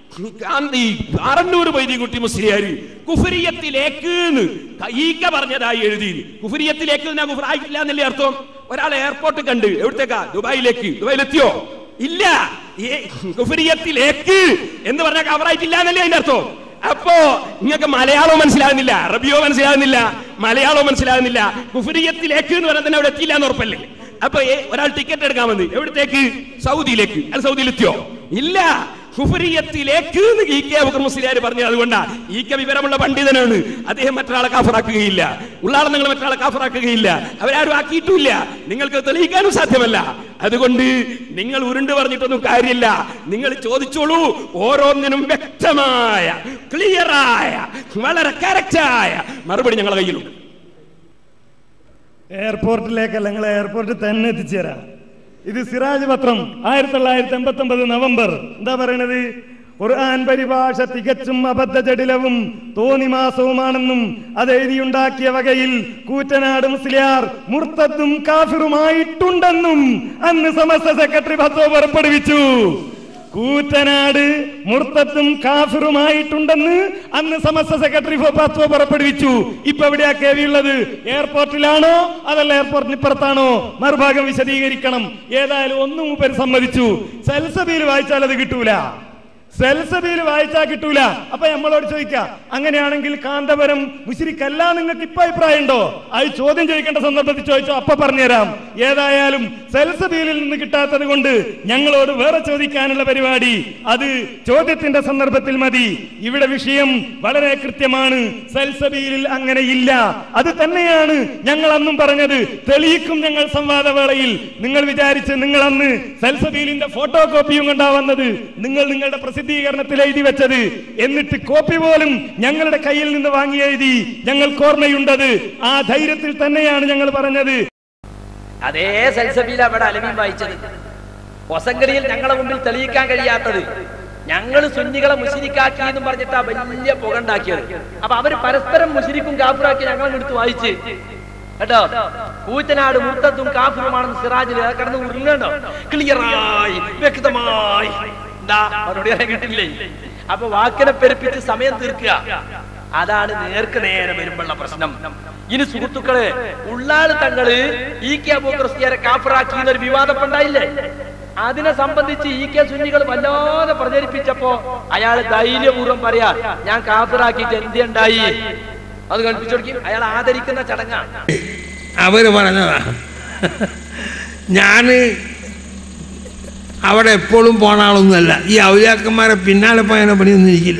ഗാന്ധി ആറന്നൂർ വൈദ്യകുട്ടി മുസ്ലിയാര് കുഫരിയത്തിലേക്ക് ഈക്ക പറഞ്ഞതായി എഴുതി കുഫരിയത്തിലേക്ക് ഞാൻ കുഫർ ആയിട്ടില്ല എന്നല്ലേ അർത്ഥം ഒരാൾ എയർപോർട്ട് കണ്ട് എവിടത്തേക്കാ ദുബായിലേക്ക് ദുബായിലെത്തിയോ ഇല്ല ഈ കുഫരിയത്തിലേക്ക് എന്ന് പറഞ്ഞാൽ കവറായിട്ടില്ല എന്നല്ലേ അതിന്റെ അർത്ഥം അപ്പോ നിങ്ങൾക്ക് മലയാളവും മനസ്സിലാകുന്നില്ല അറബിയോ മനസ്സിലാകുന്നില്ല മലയാളവും മനസ്സിലാകുന്നില്ല കുഫരിയത്തിലേക്ക് എന്ന് പറഞ്ഞാൽ തന്നെ അവിടെ എത്തിയില്ല എന്ന് ഉറപ്പല്ലേ അപ്പൊ ഏ- ഒരാൾ ടിക്കറ്റ് എടുക്കാൻ വന്നു എവിടത്തേക്ക് സൗദിയിലേക്ക് അയാൾ സൗദിയിലെത്തിയോ ഇല്ല കുഫരിയത്തിലേക്ക് എന്ന് ഇ കെ അബൂബക്കർ മുസ്ലിയാർ പറഞ്ഞു അതുകൊണ്ടാ ഈ കെ വിവരമുള്ള പണ്ഡിതനാണ് അദ്ദേഹം മറ്റൊരാളെ കാഫറാക്കുകയില്ല ഉള്ളാളെ നിങ്ങൾ മറ്റൊരാളെ കാഫറാക്കുകയില്ല അവരാരും ആക്കിയിട്ടുമില്ല നിങ്ങൾക്ക് തെളിയിക്കാനും സാധ്യമല്ല അതുകൊണ്ട് നിങ്ങൾ ഉരുണ്ട് പറഞ്ഞിട്ടൊന്നും കാര്യമില്ല നിങ്ങൾ ചോദിച്ചോളൂ ഓരോന്നിനും വ്യക്തമായ ക്ലിയറായ വളരെ കറക്റ്റായ മറുപടി ഞങ്ങളുടെ കയ്യിലുണ്ട് എയർപോർട്ടിലേക്കല്ല നിങ്ങൾ എയർപോർട്ടിൽ തന്നെ എത്തിച്ചേരാം ഇത് സിറാജ് പത്രം ആയിരത്തി തൊള്ളായിരത്തി എൺപത്തി ഒമ്പത് നവംബർ എന്താ പറയണത് ഖുർആൻ പരിഭാഷ തികച്ചും അബദ്ധജടിലവും തോന്നിമാസവുമാണെന്നും അത് എഴുതിയുണ്ടാക്കിയ വകയിൽ കൂറ്റനാട് മുസ്ലിയാർ മുർത്തത്തും കാഫിറുമായിട്ടുണ്ടെന്നും അന്ന് സമസ്ത സെക്രട്ടറി ഫത്വ പുറപ്പെടുവിച്ചു കൂറ്റനാട് മുർത്തത്തും കാഫിറുമായിട്ടുണ്ടെന്ന് അന്ന് സമസ്ത സെക്രട്ടറി ഫത്വ പുറപ്പെടുവിച്ചു ഇപ്പൊ എവിടെയാ കേവി ഉള്ളത് എയർപോർട്ടിലാണോ അതല്ല എയർപോർട്ടിന് ഇപ്പുറത്താണോ മറുഭാഗം വിശദീകരിക്കണം ഏതായാലും ഒന്നും മൂപ്പര് സമ്മതിച്ചു സെൽസബിയിൽ വായിച്ചാൽ അത് കിട്ടൂല സെൽസബിയിൽ വായിച്ചാൽ കിട്ടൂല അപ്പൊ നമ്മളോട് ചോദിക്കാം അങ്ങനെയാണെങ്കിൽ കാന്തപുരം മുശിരിക്കല്ല നിങ്ങൾക്ക് ഇപ്പൊ അഭിപ്രായം ഉണ്ടോ അത് ചോദ്യം ചോദിക്കേണ്ട സന്ദർഭത്തിൽ ചോദിച്ചോ അപ്പൊ പറഞ്ഞുതരാം ഏതായാലും സെൽസബിയിൽ നിന്ന് കിട്ടാത്തത് കൊണ്ട് ഞങ്ങളോട് വേറെ ചോദിക്കാനുള്ള പരിപാടി അത് ചോദ്യത്തിന്റെ സന്ദർഭത്തിൽ മതി ഇവിടെ വിഷയം വളരെ കൃത്യമാണ് സെൽസബിയിൽ അങ്ങനെ ഇല്ല അത് തന്നെയാണ് ഞങ്ങൾ അന്നും പറഞ്ഞത് തെളിയിക്കും ഞങ്ങൾ സംവാദവേളയിൽ നിങ്ങൾ വിചാരിച്ച് നിങ്ങൾ അന്ന് സെൽസബീലിന്റെ ഫോട്ടോ കോപ്പിയും കൊണ്ടാ വന്നത് നിങ്ങൾ നിങ്ങളുടെ പ്രസിദ്ധീകരണത്തിൽ എഴുതി വെച്ചത് എന്നിട്ട് കോപ്പി പോലും ഞങ്ങളുടെ കയ്യിൽ നിന്ന് വാങ്ങി എഴുതി ഞങ്ങൾക്ക് ഓർമ്മയുണ്ടത് ആ ധൈര്യത്തിൽ തന്നെയാണ് ഞങ്ങൾ പറഞ്ഞത് അതേ സൽസബിയില അവിടെ അലമീൻ വായിച്ചത് ഒസങ്കടിയിൽ ഞങ്ങളെ മുമ്പിൽ തെളിയിക്കാൻ കഴിയാത്തത് ഞങ്ങൾ സുന്നികളെ മുഷിരിക്കാക്കി എന്നും പറഞ്ഞിട്ടാ വലിയ പുക ഉണ്ടാക്കിയത് അപ്പൊ അവര് പരസ്പരം മുഷിരിക്കും കാഫിറാക്കി ഞങ്ങളെ എടുത്ത് വായിച്ച് കേട്ടോ കൂറ്റനാട് മുർത്തത്തും കാഫിറുമാണെന്ന് സിറാജിൽ കിടന്ന് ഉരുങ്ങണ്ടോ ക്ലിയറായി വ്യക്തമായി എന്താ മറുപടി പറയാൻ കിട്ടില്ലേ അപ്പൊ വാക്കിനെ പെരുപ്പിച്ച് സമയം തീർക്കുക അതാണ് നേർക്ക് നേരെ വരുമ്പോഴുള്ള പ്രശ്നം ഇനി സുഹൃത്തുക്കളെ ഉള്ളാള് തങ്ങള് ഈ കെ അബൂക്രിസ്തിയാരെ കാഫറാക്കി എന്നൊരു വിവാദം ഉണ്ടായില്ലേ അതിനെ സംബന്ധിച്ച് ഈ കെ സുന്നികൾ വല്ലാതെ പ്രചരിപ്പിച്ചപ്പോ അയാൾ ധൈര്യപൂർവ്വം പറയാ ഞാൻ കാഫിറാക്കിയിട്ട് എന്തുണ്ടായി അത് കൽപ്പിച്ചു കൊടുക്കും അയാൾ ആദരിക്കുന്ന ചടങ്ങാണ് അവര് പറഞ്ഞതാ ഞാന് അവിടെ എപ്പോഴും പോണ ആളൊന്നുമല്ല ഈ ഔലിയാക്കന്മാരെ പിന്നാലെ പോയതിനെ പണിയൊന്നും ഇരിക്കില്ല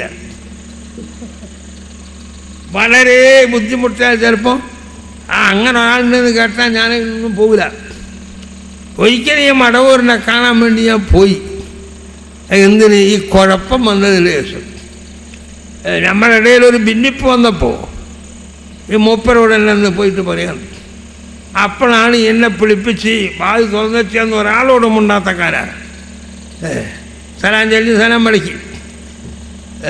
വളരെ ബുദ്ധിമുട്ടിയാൽ ചിലപ്പോൾ ആ അങ്ങനെ ഒരാളുണ്ടെന്ന് കേട്ടാൽ ഞാൻ ഒന്നും പോകില്ല ഒരിക്കലും ഈ മടവൂരിനെ കാണാൻ വേണ്ടി ഞാൻ പോയി എന്തിന് ഈ കുഴപ്പം വന്നതിന് ശേഷം ഏ, നമ്മുടെ ഇടയിൽ ഒരു ഭിന്നിപ്പ് വന്നപ്പോൾ ഈ മൂപ്പരോട് എന്നെ ഒന്ന് പോയിട്ട് പറയാം അപ്പോഴാണ് എന്നെ പിടിപ്പിച്ച് വാത് തുറന്നെത്തിയെന്ന് ഒരാളോടും ഉണ്ടാത്തക്കാരാ ഏ സലാം ചൊല്ലി സലാം വിളിക്ക് ഏ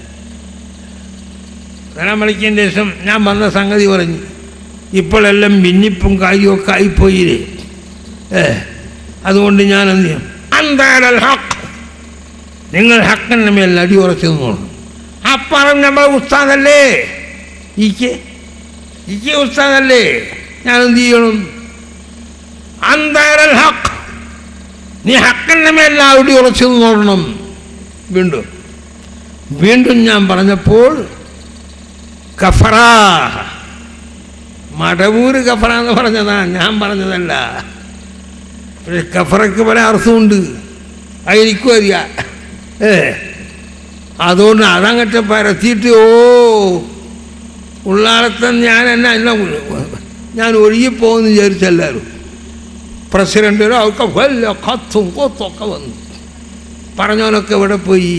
സലാം വിളിക്കതിന് ശേഷം ഞാൻ വന്ന സംഗതി പറഞ്ഞു ഇപ്പോഴെല്ലാം ഭിന്നിപ്പും കാര്യമൊക്കെ ആയിപ്പോയില്ലേ ഏ അതുകൊണ്ട് ഞാൻ എന്ത് ചെയ്യും അന്താരൽ ഹക്ക് നിങ്ങൾ ഹക്കിൻ്റെ മേൽ അടി ഉറച്ചു നിന്നോളൂ അപ്പറം നമ്മളെ ഉസ്താദല്ലേ ഇക്ക് ഇക്ക് ഉസ്താദല്ലേ ഞാൻ എന്ത് ചെയ്യണം അന്താരൽ ഹക്ക് നീ ഹക്കിൻ്റെ മേൽ അടി ഉറച്ചു നിന്നോളണം വീണ്ടും വീണ്ടും ഞാൻ പറഞ്ഞപ്പോൾ കഫറാ മടവൂര് കഫറ എന്ന് പറഞ്ഞതാ ഞാൻ പറഞ്ഞതല്ല പക്ഷെ കഫറയ്ക്ക് പല അർത്ഥമുണ്ട് അതെനിക്കും അറിയാം ഏ അതുകൊണ്ട് അതങ്ങട്ട് പരത്തിയിട്ട് ഓ ഉള്ളാളത്തെ ഞാൻ എന്നെ എന്നെ ഞാൻ ഒഴുകിപ്പോകുമെന്ന് വിചാരിച്ചെല്ലാവരും പ്രസിഡന്റിനോ ഒക്കെ വല്ല കത്തും കൊത്തൊക്കെ വന്നു പറഞ്ഞവനൊക്കെ എവിടെ പോയി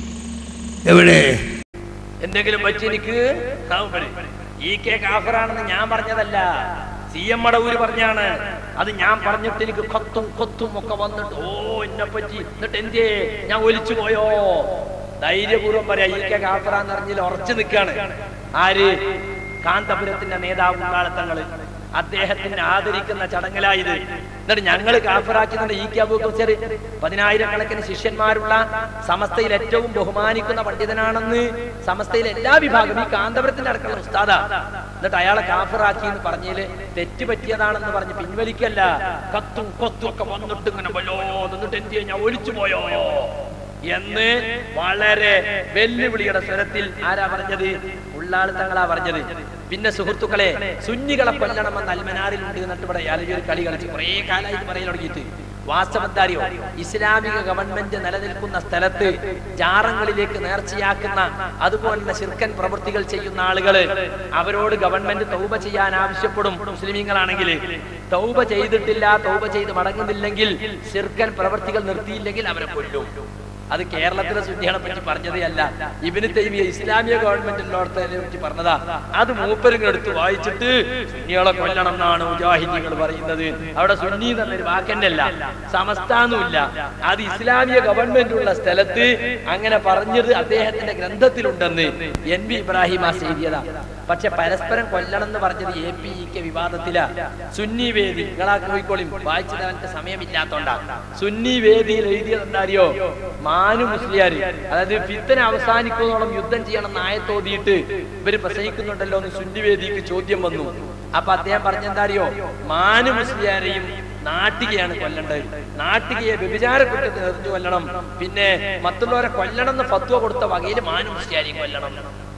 എവിടെ എന്തെങ്കിലും വെച്ച് എനിക്ക് കാവുമ്പടി. ഈ കെ കാഫറാണെന്ന് ഞാൻ പറഞ്ഞതല്ല സി എം മടവൂര് പറഞ്ഞാണ് അത് ഞാൻ പറഞ്ഞിട്ട് എനിക്ക് കൊത്തും കൊത്തും ഒക്കെ വന്നിട്ട് ഓ എന്നെ പറ്റി എന്നിട്ട് എന്തേ ഞാൻ ഒലിച്ചു പോയോ ധൈര്യപൂർവ്വം പറയാ ഈ കെ കാഫറാന്ന് അറിഞ്ഞില്ല ഉറച്ചു നിൽക്കാണ് ആര് കാന്തപുരത്തിന്റെ നേതാവ് ഉള്ളാളത്തങ്ങള് അദ്ദേഹത്തിന് ആദരിക്കുന്ന ചടങ്ങിലായത് എന്നിട്ട് ഞങ്ങൾ കാഫറാക്കുന്നുണ്ട് ഈ കെ അബൂക്കർ പതിനായിരക്കണക്കിന് ശിഷ്യന്മാരുള്ള സമസ്തയിൽ ഏറ്റവും ബഹുമാനിക്കുന്ന പണ്ഡിതനാണെന്ന് സമസ്തയിലെ എല്ലാ വിഭാഗം ഈ കാന്തപുരത്തിന്റെ അടക്കമുള്ള ഉസ്താദാ എന്നിട്ട് അയാളെ കാഫറാക്കി എന്ന് പറഞ്ഞതില് തെറ്റ് പറ്റിയതാണെന്ന് പറഞ്ഞ് പിൻവലിക്കല്ല കത്തും കൊത്തും ഒക്കെ വന്നിട്ട് ഇങ്ങനെ വല്ലോ എന്നിട്ട് എന്ത് ചെയ്യാൻ ഞാൻ ഒലിച്ചു പോയോ എന്ന് വളരെ വെല്ലുവിളിയുടെ സ്വരത്തിൽ ആരാ പറഞ്ഞത് ഉള്ളാൾ തങ്ങളാ പറഞ്ഞത് പിന്നെ സുഹൃത്തുക്കളെ സുന്നികളെ കൊല്ലണമെന്ന് അൽമനാറിൽ ഉണ്ട് എന്നിട്ട് ഇവിടെ ഈ ഒരു കളി കളിച്ച് കുറേ കാലമായിട്ട് പറയാൻ തുടങ്ങിയിട്ട് വാസ്തവത്താരിയോ ഇസ്ലാമിക ഗവൺമെന്റ് നിലനിൽക്കുന്ന സ്ഥലത്ത് ജാറങ്ങളിലേക്ക് നേർച്ചയാക്കുന്ന അതുപോലുള്ള ശിർക്കൻ പ്രവൃത്തികൾ ചെയ്യുന്ന ആളുകള് അവരോട് ഗവൺമെന്റ് തൗബ ചെയ്യാൻ ആവശ്യപ്പെടും മുസ്ലിമീങ്ങളാണെങ്കിൽ തൗബ ചെയ്തിട്ടില്ല തൗബ ചെയ്ത് മടങ്ങുന്നില്ലെങ്കിൽ ശിർക്കൻ പ്രവൃത്തികൾ നിർത്തിയില്ലെങ്കിൽ അവരെ കൊല്ലും അത് കേരളത്തിലെ സുന്നികളെ പറ്റി പറഞ്ഞതേ അല്ല ഇവന് തൈമിയ ഇസ്ലാമിക ഗവൺമെന്റിനോടത്തെ പറ്റി പറഞ്ഞതാ അത് മൂപ്പരിങ്ങൾ എടുത്ത് വായിച്ചിട്ട് സുന്നികളെ കൊല്ലണം എന്നാണ് മുജാഹിദീങ്ങൾ പറയുന്നത് അവിടെ സുന്നി എന്നൊരു വാക്കന്നെ അല്ല സമസ്താന്നുമില്ല അത് ഇസ്ലാമിക ഗവൺമെന്റ് ഉള്ള സ്ഥലത്ത് അങ്ങനെ പറഞ്ഞത് അദ്ദേഹത്തിന്റെ ഗ്രന്ഥത്തിലുണ്ടെന്ന് എൻ വി ഇബ്രാഹിം ആ എഴുതിയതാ പക്ഷെ പരസ്പരം കൊല്ലണം എന്ന് പറഞ്ഞത് എ പി ഇക്ക് വിവാദത്തില സുന്നി വേദി നിങ്ങളാ നോക്കിക്കോളിയും വായിച്ചത് അവന്റെ സമയമില്ലാത്തോണ്ടാ സുന്നി വേദിയിൽ എഴുതിയത് എന്താറിയോ മാനു മുസ്ലിയാര് അതായത് ഫിത്തന അവസാനിക്കുന്നോളം യുദ്ധം ചെയ്യണം എന്ന് ആയത്തോതിയിട്ട് ഇവര് പ്രസംഗിക്കുന്നുണ്ടല്ലോ എന്ന് സുന്നി വേദിക്ക് ചോദ്യം വന്നു അപ്പൊ അദ്ദേഹം പറഞ്ഞെന്താ അറിയോ മാനു മുസ്ലിയാരെയും നാട്ടികയാണ് കൊല്ലേണ്ടത് നാട്ടികയെ വ്യഭിചാര കുറ്റത്തിന് എറിഞ്ഞു കൊല്ലണം പിന്നെ മറ്റുള്ളവരെ കൊല്ലണം എന്ന് ഫത്വ കൊടുത്ത വകയിൽ മാനു മുസ്ലിയാരെയും കൊല്ലണം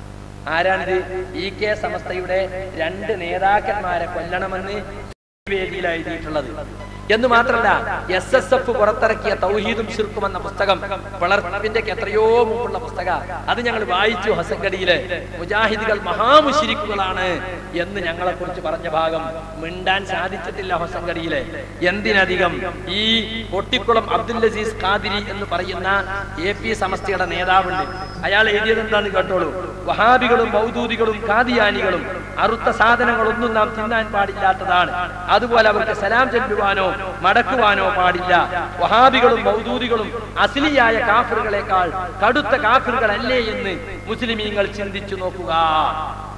ആരാണിത് ഇ കെ സമസ്തയുടെ രണ്ട് നേതാക്കന്മാരെ കൊല്ലണമെന്ന് വേദിയിലാണ് എഴുതിയിട്ടുള്ളത് എന്ന് മാത്രമല്ല എസ് എസ് എഫ് പുറത്തിറക്കിയ തൗഹീദും ശിർക്കും എന്ന പുസ്തകം വളർപ്പിന്റെ എത്രയോ മുമ്പുള്ള പുസ്തക അത് ഞങ്ങൾ വായിച്ചു ഹസങ്കടിയില് മുജാഹിദുകൾ മഹാമുശിരിക്കുകളാണ് എന്ന് ഞങ്ങളെ കുറിച്ച് പറഞ്ഞ ഭാഗം മിണ്ടാൻ സാധിച്ചിട്ടില്ല ഹൊസങ്കടിയില് എന്തിനധികം ഈ പൊട്ടിക്കുളം അബ്ദുൽ അസീസ് ഖാദിരി എന്ന് പറയുന്ന എ പി സമസ്തയുടെ നേതാവുണ്ട് അയാൾ എഴുതിയത് എന്താന്ന് കേട്ടോളൂ വഹാബികളും മൗദൂദികളും കാദിയാനികളും അറുത്ത സാധനങ്ങളൊന്നും നാം തിന്നാൻ പാടില്ലാത്തതാണ് അതുപോലെ അവർക്ക് സലാം ചെല്ലുവാനോ മടക്കുവാനോ പാടില്ല വഹാബികളും മൗദൂദികളും അസ്ലിയായ കാഫിറുകളെക്കാൾ കടുത്ത കാഫിറുകളല്ലേ എന്ന് മുസ്ലിമീങ്ങൾ ചിന്തിച്ചു നോക്കുക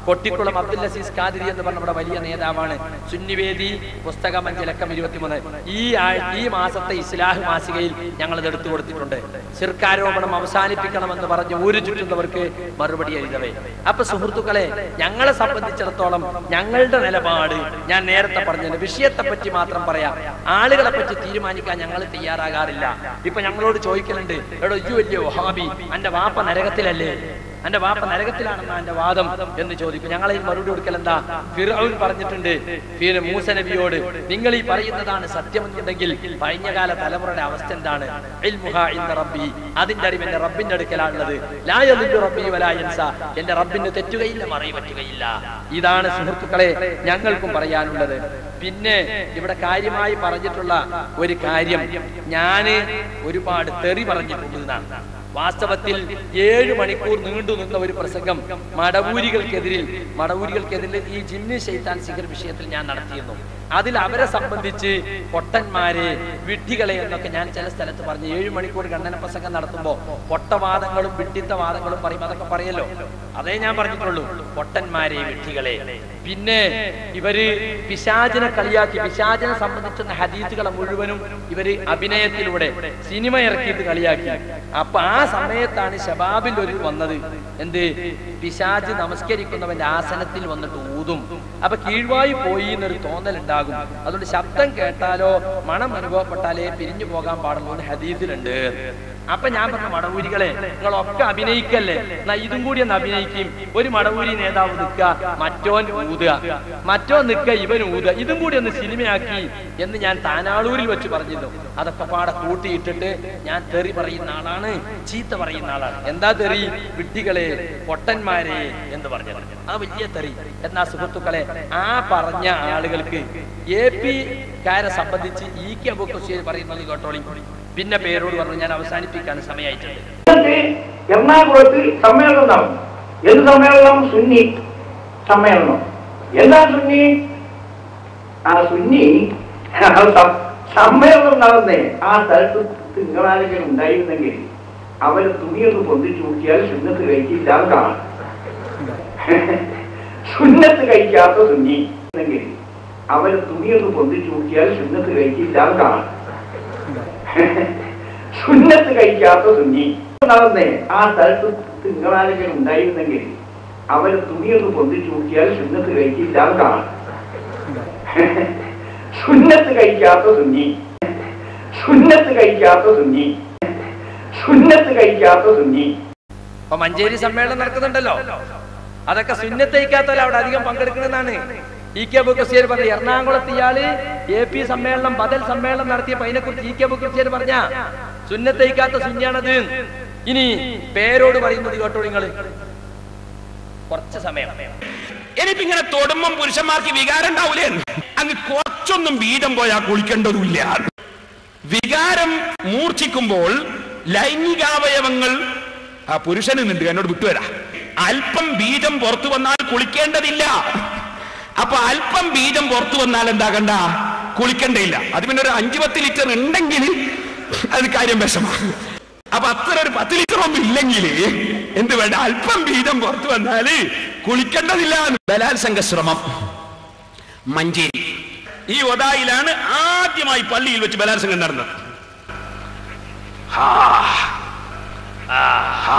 കൊട്ടിക്കുളം അബ്ദുൽ അസീസ് ഖാദിരി എന്ന് പറഞ്ഞ നമ്മുടെ വലിയ നേതാവാണ് സുന്നിവേദി പുസ്തകം അഞ്ചിലക്കം ഇരുപത്തിമൂന്ന് ഈ ആഴ്- ഈ മാസത്തെ ഇസ്ലാഹ് മാസികയിൽ ഞങ്ങൾ ഇത് എടുത്തു കൊടുത്തിട്ടുണ്ട് ശിർക്കാരോപണം അവസാനിപ്പിക്കണമെന്ന് പറഞ്ഞ് ഊരു ചുറ്റുന്നവർക്ക് മറുപടി എഴുതവേ അപ്പൊ സുഹൃത്തുക്കളെ ഞങ്ങളെ സംബന്ധിച്ചിടത്തോളം ഞങ്ങളുടെ നിലപാട് ഞാൻ നേരത്തെ പറഞ്ഞത് വിഷയത്തെ പറ്റി മാത്രം പറയാം ആളുകളെ പറ്റി തീരുമാനിക്കാൻ ഞങ്ങൾ തയ്യാറാകാറില്ല ഇപ്പൊ ഞങ്ങളോട് ചോദിക്കലുണ്ട് എടോ ഇജു വലിയ വഹാബി എന്റെ വാപ്പ നരകത്തിലല്ലേ എന്റെ വാപ്പ നരകത്തിലാണെന്നാ എന്റെ വാദം എന്ന് ചോദിക്കും ഞങ്ങളെ ഈ മറുപടി കൊടുക്കൽ എന്താ ഫിറൌൻ പറഞ്ഞിട്ടുണ്ട് ഫിർ മൂസ നബിയോട് നിങ്ങൾ ഈ പറയുന്നതാണ് സത്യമെന്നുണ്ടെങ്കിൽ കഴിഞ്ഞകാല തലമുറയുടെ അവസ്ഥ എന്താണ് ഇൽമുഹ ഇന്ന റബ്ബി അതിന്റെ അറിവ് എന്റെ റബ്ബിന്റെ അടുക്കലാണുള്ളത് ലായലിന്റെ റബ്ബി വലായൻസ എന്റെ റബ്ബിന് തെറ്റുകയില്ല മറയി പറ്റുകയില്ല ഇതാണ് സുഹൃത്തുക്കളെ ഞങ്ങൾക്കും പറയാനുള്ളത് പിന്നെ ഇവിടെ കാര്യമായി പറഞ്ഞിട്ടുള്ള ഒരു കാര്യം ഞാന് ഒരുപാട് തെറി പറഞ്ഞിട്ടുണ്ട് എന്നാണ് വാസ്തവത്തിൽ ഏഴ് മണിക്കൂർ നീണ്ടു നിന്ന ഒരു പ്രസംഗം മടവൂരികൾക്കെതിരിൽ മടവൂരികൾക്കെതിരിൽ ഈ ജിന്ന് ശൈത്താൻ സിഗർ വിഷയത്തിൽ ഞാൻ നടത്തിയിരുന്നു അതിൽ അവരെ സംബന്ധിച്ച് പൊട്ടന്മാരെ വിഡ്ഢികളെ എന്നൊക്കെ ഞാൻ ചില സ്ഥലത്ത് പറഞ്ഞു ഏഴ് മണിക്കൂർ ഖണ്ഡന പ്രസംഗം നടത്തുമ്പോൾ പൊട്ടവാദങ്ങളും വിഡ്ഢിത്ത വാദങ്ങളും പറയും അതൊക്കെ പറയല്ലോ അതേ ഞാൻ പറഞ്ഞിട്ടുള്ളൂ പൊട്ടന്മാരെ വിഡ്ഢികളെ പിന്നെ ഇവര് പിശാചിനെ കളിയാക്കി പിശാചിനെ സംബന്ധിച്ചുള്ള ഹദീസുകളെ മുഴുവനും ഇവര് അഭിനയത്തിലൂടെ സിനിമ ഇറക്കിയിട്ട് കളിയാക്കി അപ്പൊ ആ സമയത്താണ് ഷബാബിൽ ഒരു വന്നത് എന്ത് പിശാജ് നമസ്കരിക്കുന്നവന്റെ ആസനത്തിൽ വന്നിട്ട് ഊതും അപ്പൊ കീഴ്വായി പോയി എന്നൊരു തോന്നൽ ഉണ്ടാകും അതുകൊണ്ട് ശബ്ദം കേട്ടാലോ മണം അനുഭവപ്പെട്ടാലേ പിരിഞ്ഞു പോകാൻ പാടുള്ളൂ എന്ന് ഹദീസിലുണ്ട് അപ്പൊ ഞാൻ പറഞ്ഞ മടവൂരികളെ നിങ്ങളൊക്കെ അഭിനയിക്കല്ലേ എന്നാ ഇതും കൂടി ഒന്ന് അഭിനയിക്കും ഒരു മടവൂരി നേതാവ് നിൽക്കുക മറ്റോൻ ഊതുക മറ്റോൻ നിൽക്കുക ഇവൻ ഊതുക ഇതും കൂടി ഒന്ന് സിനിമയാക്കി എന്ന് ഞാൻ താനാളൂരിൽ വെച്ച് പറഞ്ഞിരുന്നു അതൊക്കെ പാടെ കൂട്ടിയിട്ടിട്ട് ഞാൻ തെറി പറയുന്ന ആളാണ് ചീത്ത പറയുന്ന ആളാണ് എന്താ തെറി വിഡ്ഢികളെ പൊട്ടന്മാരെ എന്ന് പറഞ്ഞത് ആ വലിയ തെറി എന്നാ സുഹൃത്തുക്കളെ ആ പറഞ്ഞ ആളുകൾക്ക് എ പി കാരെ സംബന്ധിച്ച് ഈ കെ അബുക്കശ്ശേരി പറയുന്നത് കേട്ടോളി പിന്നെ പേരോട് പറഞ്ഞു ഞാൻ അവസാനിപ്പിക്കാൻ സമയമായിട്ടുണ്ട് ഇന്നത്തെ എറണാകുളത്ത് സമ്മേളനം നടന്നു എന്ത് സമ്മേളനം സുന്നി സമ്മേളനം എന്താ സുന്നി ആ സുന്നി ആ സം- സമ്മേളനം നടന്നേ ആ സ്ഥലത്ത് നിങ്ങളാരെങ്കിലും ഉണ്ടായിരുന്നെങ്കിൽ അവരെ തുണിയൊന്ന് പൊന്തിച്ചു നോക്കിയാൽ സുന്നത്ത് കഴിക്കില്ല കാണാം സുന്നത്ത് കഴിക്കാത്ത സുന്നി എങ്കിൽ അവരെ തുണിയൊന്ന് പൊന്തിച്ചു നോക്കിയാൽ സുന്നത്ത് കഴിക്കില്ല കാണാം സുന്നത്ത് കഴിക്കാത്ത സുന്നി നടന്നേ ആ സ്ഥലത്ത് നിങ്ങളാരെങ്കിലും ഉണ്ടായിരുന്നെങ്കിൽ അവരെ തുണിയൊന്ന് പൊന്തിച്ചു നോക്കിയാൽ സുന്നത്ത് കഴിക്കില്ല കാണാം സുന്നത്ത് കഴിക്കാത്ത സുന്നി സുന്നത്ത് കഴിക്കാത്ത സുന്നി സുന്നത്ത് കഴിക്കാത്ത സുന്നി അപ്പൊ മഞ്ചേരി സമ്മേളനം നടക്കുന്നുണ്ടല്ലോ അതൊക്കെ സുന്നത്തയ്ക്കാത്തല്ല അവിടെ അധികം പങ്കെടുക്കണമെന്നാണ് ഇ കെ ബുക്കശ്ശേരി പറഞ്ഞു എറണാകുളത്ത് ഇയാള് എ പി സമ്മേളനം ബദൽ സമ്മേളനം നടത്തിയപ്പോ അതിനെക്കുറിച്ച് ഇ കെ ബുക്കശ്ശേരി പറഞ്ഞ സുന്നത്തയ്ക്കാത്ത സുന്യാണത് ഇനി പേരോട് പറയുന്നത് കേട്ടോ നിങ്ങള് കുറച്ച് സമയം ഇനിയിപ്പോ ഇങ്ങനെ തൊടുമ്പം പുരുഷന്മാർക്ക് വികാരം ഉണ്ടാവൂലേ അങ്ങ് കുറച്ചൊന്നും വീതം പോയാൽ കുളിക്കേണ്ടതുമില്ല വികാരം മൂർച്ഛിക്കുമ്പോൾ ലൈംഗികാവയവങ്ങൾ ആ പുരുഷന് നിണ്ട് എന്നോട് വിട്ടുവരാ അല്പം ബീജം പുറത്തു വന്നാൽ കുളിക്കേണ്ടതില്ല അപ്പൊ അല്പം ബീജം പുറത്തു വന്നാൽ എന്താകണ്ട കുളിക്കേണ്ടയില്ല അത് പിന്നെ ഒരു അഞ്ചു പത്ത് ലിറ്റർ ഉണ്ടെങ്കിൽ അത് കാര്യം വിഷമാണ് അപ്പൊ അത്ര ഒരു പത്ത് ലിറ്റർ ഒന്നും ഇല്ലെങ്കിൽ എന്ത് വേണ്ട അല്പം ബീജം പുറത്തു വന്നാല് കുളിക്കേണ്ടതില്ല ബലാത്സംഗ ശ്രമം മഞ്ചേരി ഈ ഒതായിലാണ് ആദ്യമായി പള്ളിയിൽ വെച്ച് ബലാത്സംഗം നടന്നത് ഹാ. ആ, ഹാ.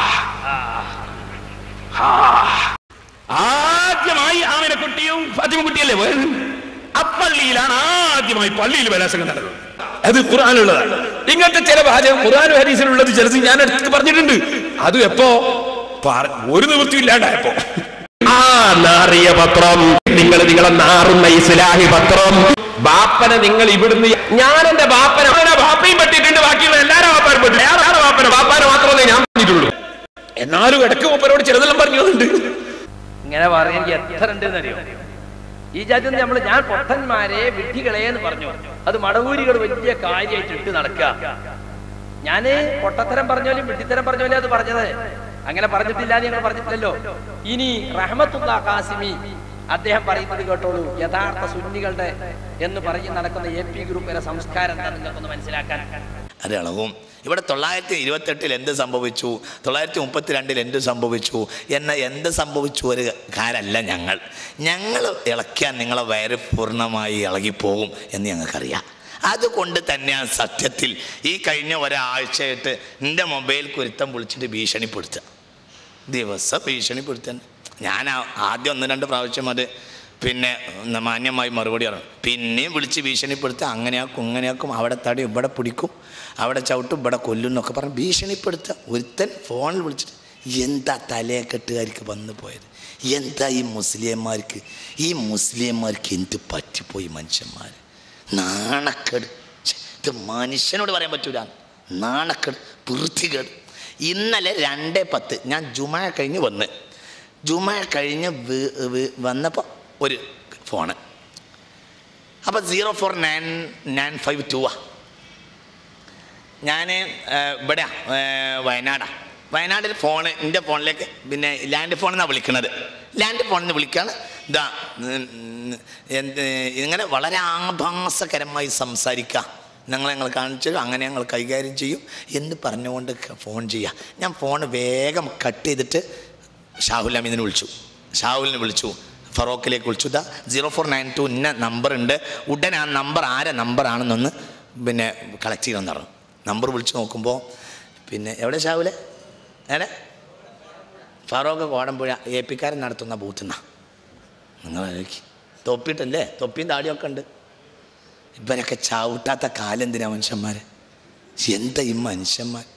ഹാ. ആദ്യമായി ആമിനക്കുട്ടിയും ഫാത്തിമക്കുട്ടിയല്ലേ പോയത് അപ്പള്ളിയിലാണ് ആദ്യമായി പള്ളിയിൽ ബലാത്സംഗം നടന്നത് അത് ഖുർആാനുള്ളതാണ് ഇങ്ങനത്തെ ചില വാചകം ഖുർആാനും ഹരീസിലുള്ളത് ചിലത് ഞാൻ അടുത്ത് പറഞ്ഞിട്ടുണ്ട് അതും എപ്പോ പറ- ഒരു നിവൃത്തി ഇല്ലാണ്ടായപ്പോ ആ നാറിയ പത്രം നിങ്ങൾ നിങ്ങളെ നാറുന്ന ഇസ്ലാഹി പത്രം ബാപ്പനെ നിങ്ങൾ ഇവിടുന്ന് ഞാൻ എന്റെ ബാപ്പനെ അവനെ ബാപ്പയും പറ്റിയിട്ടുണ്ട് ബാക്കിയുള്ള എല്ലാരും ബാപ്പാരും പറ്റി ആരാണ് ബാപ്പനെ ബാപ്പാനെ മാത്രമേ ഞാൻ പറഞ്ഞിട്ടുള്ളൂ എന്നാലും ഇടയ്ക്ക് മൂപ്പരോട് ചിലതെല്ലാം പറഞ്ഞതുണ്ട് ഇങ്ങനെ പറയാൻ എനിക്ക് എത്ര ഉണ്ടെന്ന് അറിയോ ഈ ജാതി നമ്മൾ ഞാൻ പൊട്ടന്മാരെ വിഡ്ഢികളെ എന്ന് പറഞ്ഞു അത് മടവൂരികൾ വലിയ കാര്യമായിട്ട് ഇട്ട് നടക്കുക ഞാന് പൊട്ടത്തരം പറഞ്ഞാലും വിഡ്ഢിത്തരം പറഞ്ഞാലും അത് പറഞ്ഞത് അങ്ങനെ പറഞ്ഞിട്ടില്ല എന്ന് ഞങ്ങൾ പറഞ്ഞിട്ടില്ലല്ലോ ഇനി റഹ്മത്തുള്ള കാസിമി അദ്ദേഹം പറയുന്നത് കേട്ടോളൂ യഥാർത്ഥ സുന്നികളുടെ എന്ന് പറഞ്ഞ് നടക്കുന്ന എ പി ഗ്രൂപ്പിന്റെ സംസ്കാരം എന്താ നിങ്ങൾക്കൊന്ന് മനസ്സിലാക്കാൻ ഒരളവും ഇവിടെ തൊള്ളായിരത്തി ഇരുപത്തെട്ടിൽ എന്ത് സംഭവിച്ചു തൊള്ളായിരത്തി മുപ്പത്തി രണ്ടിൽ എന്ത് സംഭവിച്ചു എന്ന എന്ത് സംഭവിച്ചു ഒരു കാരല്ല ഞങ്ങൾ ഞങ്ങൾ ഇളക്കിയാൽ നിങ്ങളെ വയറ് പൂർണ്ണമായി ഇളകിപ്പോകും എന്ന് ഞങ്ങൾക്കറിയാം അതുകൊണ്ട് തന്നെയാണ് സത്യത്തിൽ ഈ കഴിഞ്ഞ ഒരാഴ്ചയായിട്ട് എൻ്റെ മൊബൈൽ കുരുത്തം വിളിച്ചിട്ട് ഭീഷണിപ്പെടുത്തുക ദിവസം ഭീഷണിപ്പെടുത്താൻ ഞാൻ ആ- ആദ്യം ഒന്ന് രണ്ട് പ്രാവശ്യം അത് പിന്നെ ഒന്ന് മാന്യമായി മറുപടി പറഞ്ഞു പിന്നെയും വിളിച്ച് ഭീഷണിപ്പെടുത്തുക അങ്ങനെയാക്കും ഇങ്ങനെയാക്കും അവിടെ തടി ഇവിടെ പിടിക്കും അവിടെ ചവിട്ടും ഇവിടെ കൊല്ലും എന്നൊക്കെ പറഞ്ഞ് ഭീഷണിപ്പെടുത്തുക ഒരുത്തൻ ഫോണിൽ വിളിച്ചിട്ട് എന്താ തലയെ കെട്ടുകാർക്ക് വന്നു പോയത് എന്താ ഈ മുസ്ലിംമാർക്ക് ഈ മുസ്ലിംമാർക്ക് എന്ത് പറ്റിപ്പോയി മനുഷ്യന്മാർ നാണക്കേട് ഛെ, ഇത് മനുഷ്യനോട് പറയാൻ പറ്റൂല നാണക്കേട് വൃത്തികേട് ഇന്നലെ രണ്ട് പത്ത് ഞാൻ ജുമ കഴിഞ്ഞ് വന്ന് ജുമ കഴിഞ്ഞ് വ്- വ്- വന്നപ്പോൾ ഒരു ഫോണ് അപ്പോൾ zero four nine nine five two ആ ഞാൻ ഇവിടെ വയനാടാ വയനാട്ടിൽ ഫോണ് എൻ്റെ ഫോണിലേക്ക് പിന്നെ ലാൻഡ് ഫോണിൽ നിന്നാണ് വിളിക്കുന്നത് ലാൻഡ് ഫോണിൽ നിന്ന് വിളിക്കുകയാണ് ഇതാ ഉം, ഉം, എന്ത് ഇങ്ങനെ വളരെ ആഭാസകരമായി സംസാരിക്കുക ഞങ്ങൾ ഞങ്ങൾ കാണിച്ചു തരും, അങ്ങനെ ഞങ്ങൾ കൈകാര്യം ചെയ്യും എന്ന് പറഞ്ഞുകൊണ്ട് ക- ഫോൺ ചെയ്യുക ഞാൻ ഫോൺ വേഗം കട്ട് ചെയ്തിട്ട് ഷാഹുൽ അമീദിനെ വിളിച്ചു ഷാഹുലിനെ വിളിച്ചു ഫറോക്കിലേക്ക് വിളിച്ചു ഇതാ സീറോ ഫോർ നയൻ ടു ഇന്ന നമ്പർ ഉണ്ട് ഉടൻ ആ നമ്പർ ആരെ നമ്പർ ആണെന്നൊന്ന് പിന്നെ കളക്ട് ചെയ്യണമെന്ന് പറഞ്ഞു നമ്പർ വിളിച്ച് നോക്കുമ്പോൾ പിന്നെ എവിടെ ഷാഹുലെ എവിടെ ഫറോക്ക് കോടമ്പുഴ എ പിക്കാരൻ നടത്തുന്ന ബൂത്ത് നിന്നാ നിങ്ങൾ തൊപ്പിയിട്ടല്ലേ തൊപ്പിയും താടിയൊക്കെ ഉണ്ട് ഇവരൊക്കെ ചവിട്ടാത്ത കാലം എന്തിനാ മനുഷ്യന്മാർ എന്താ ഈ മനുഷ്യന്മാർ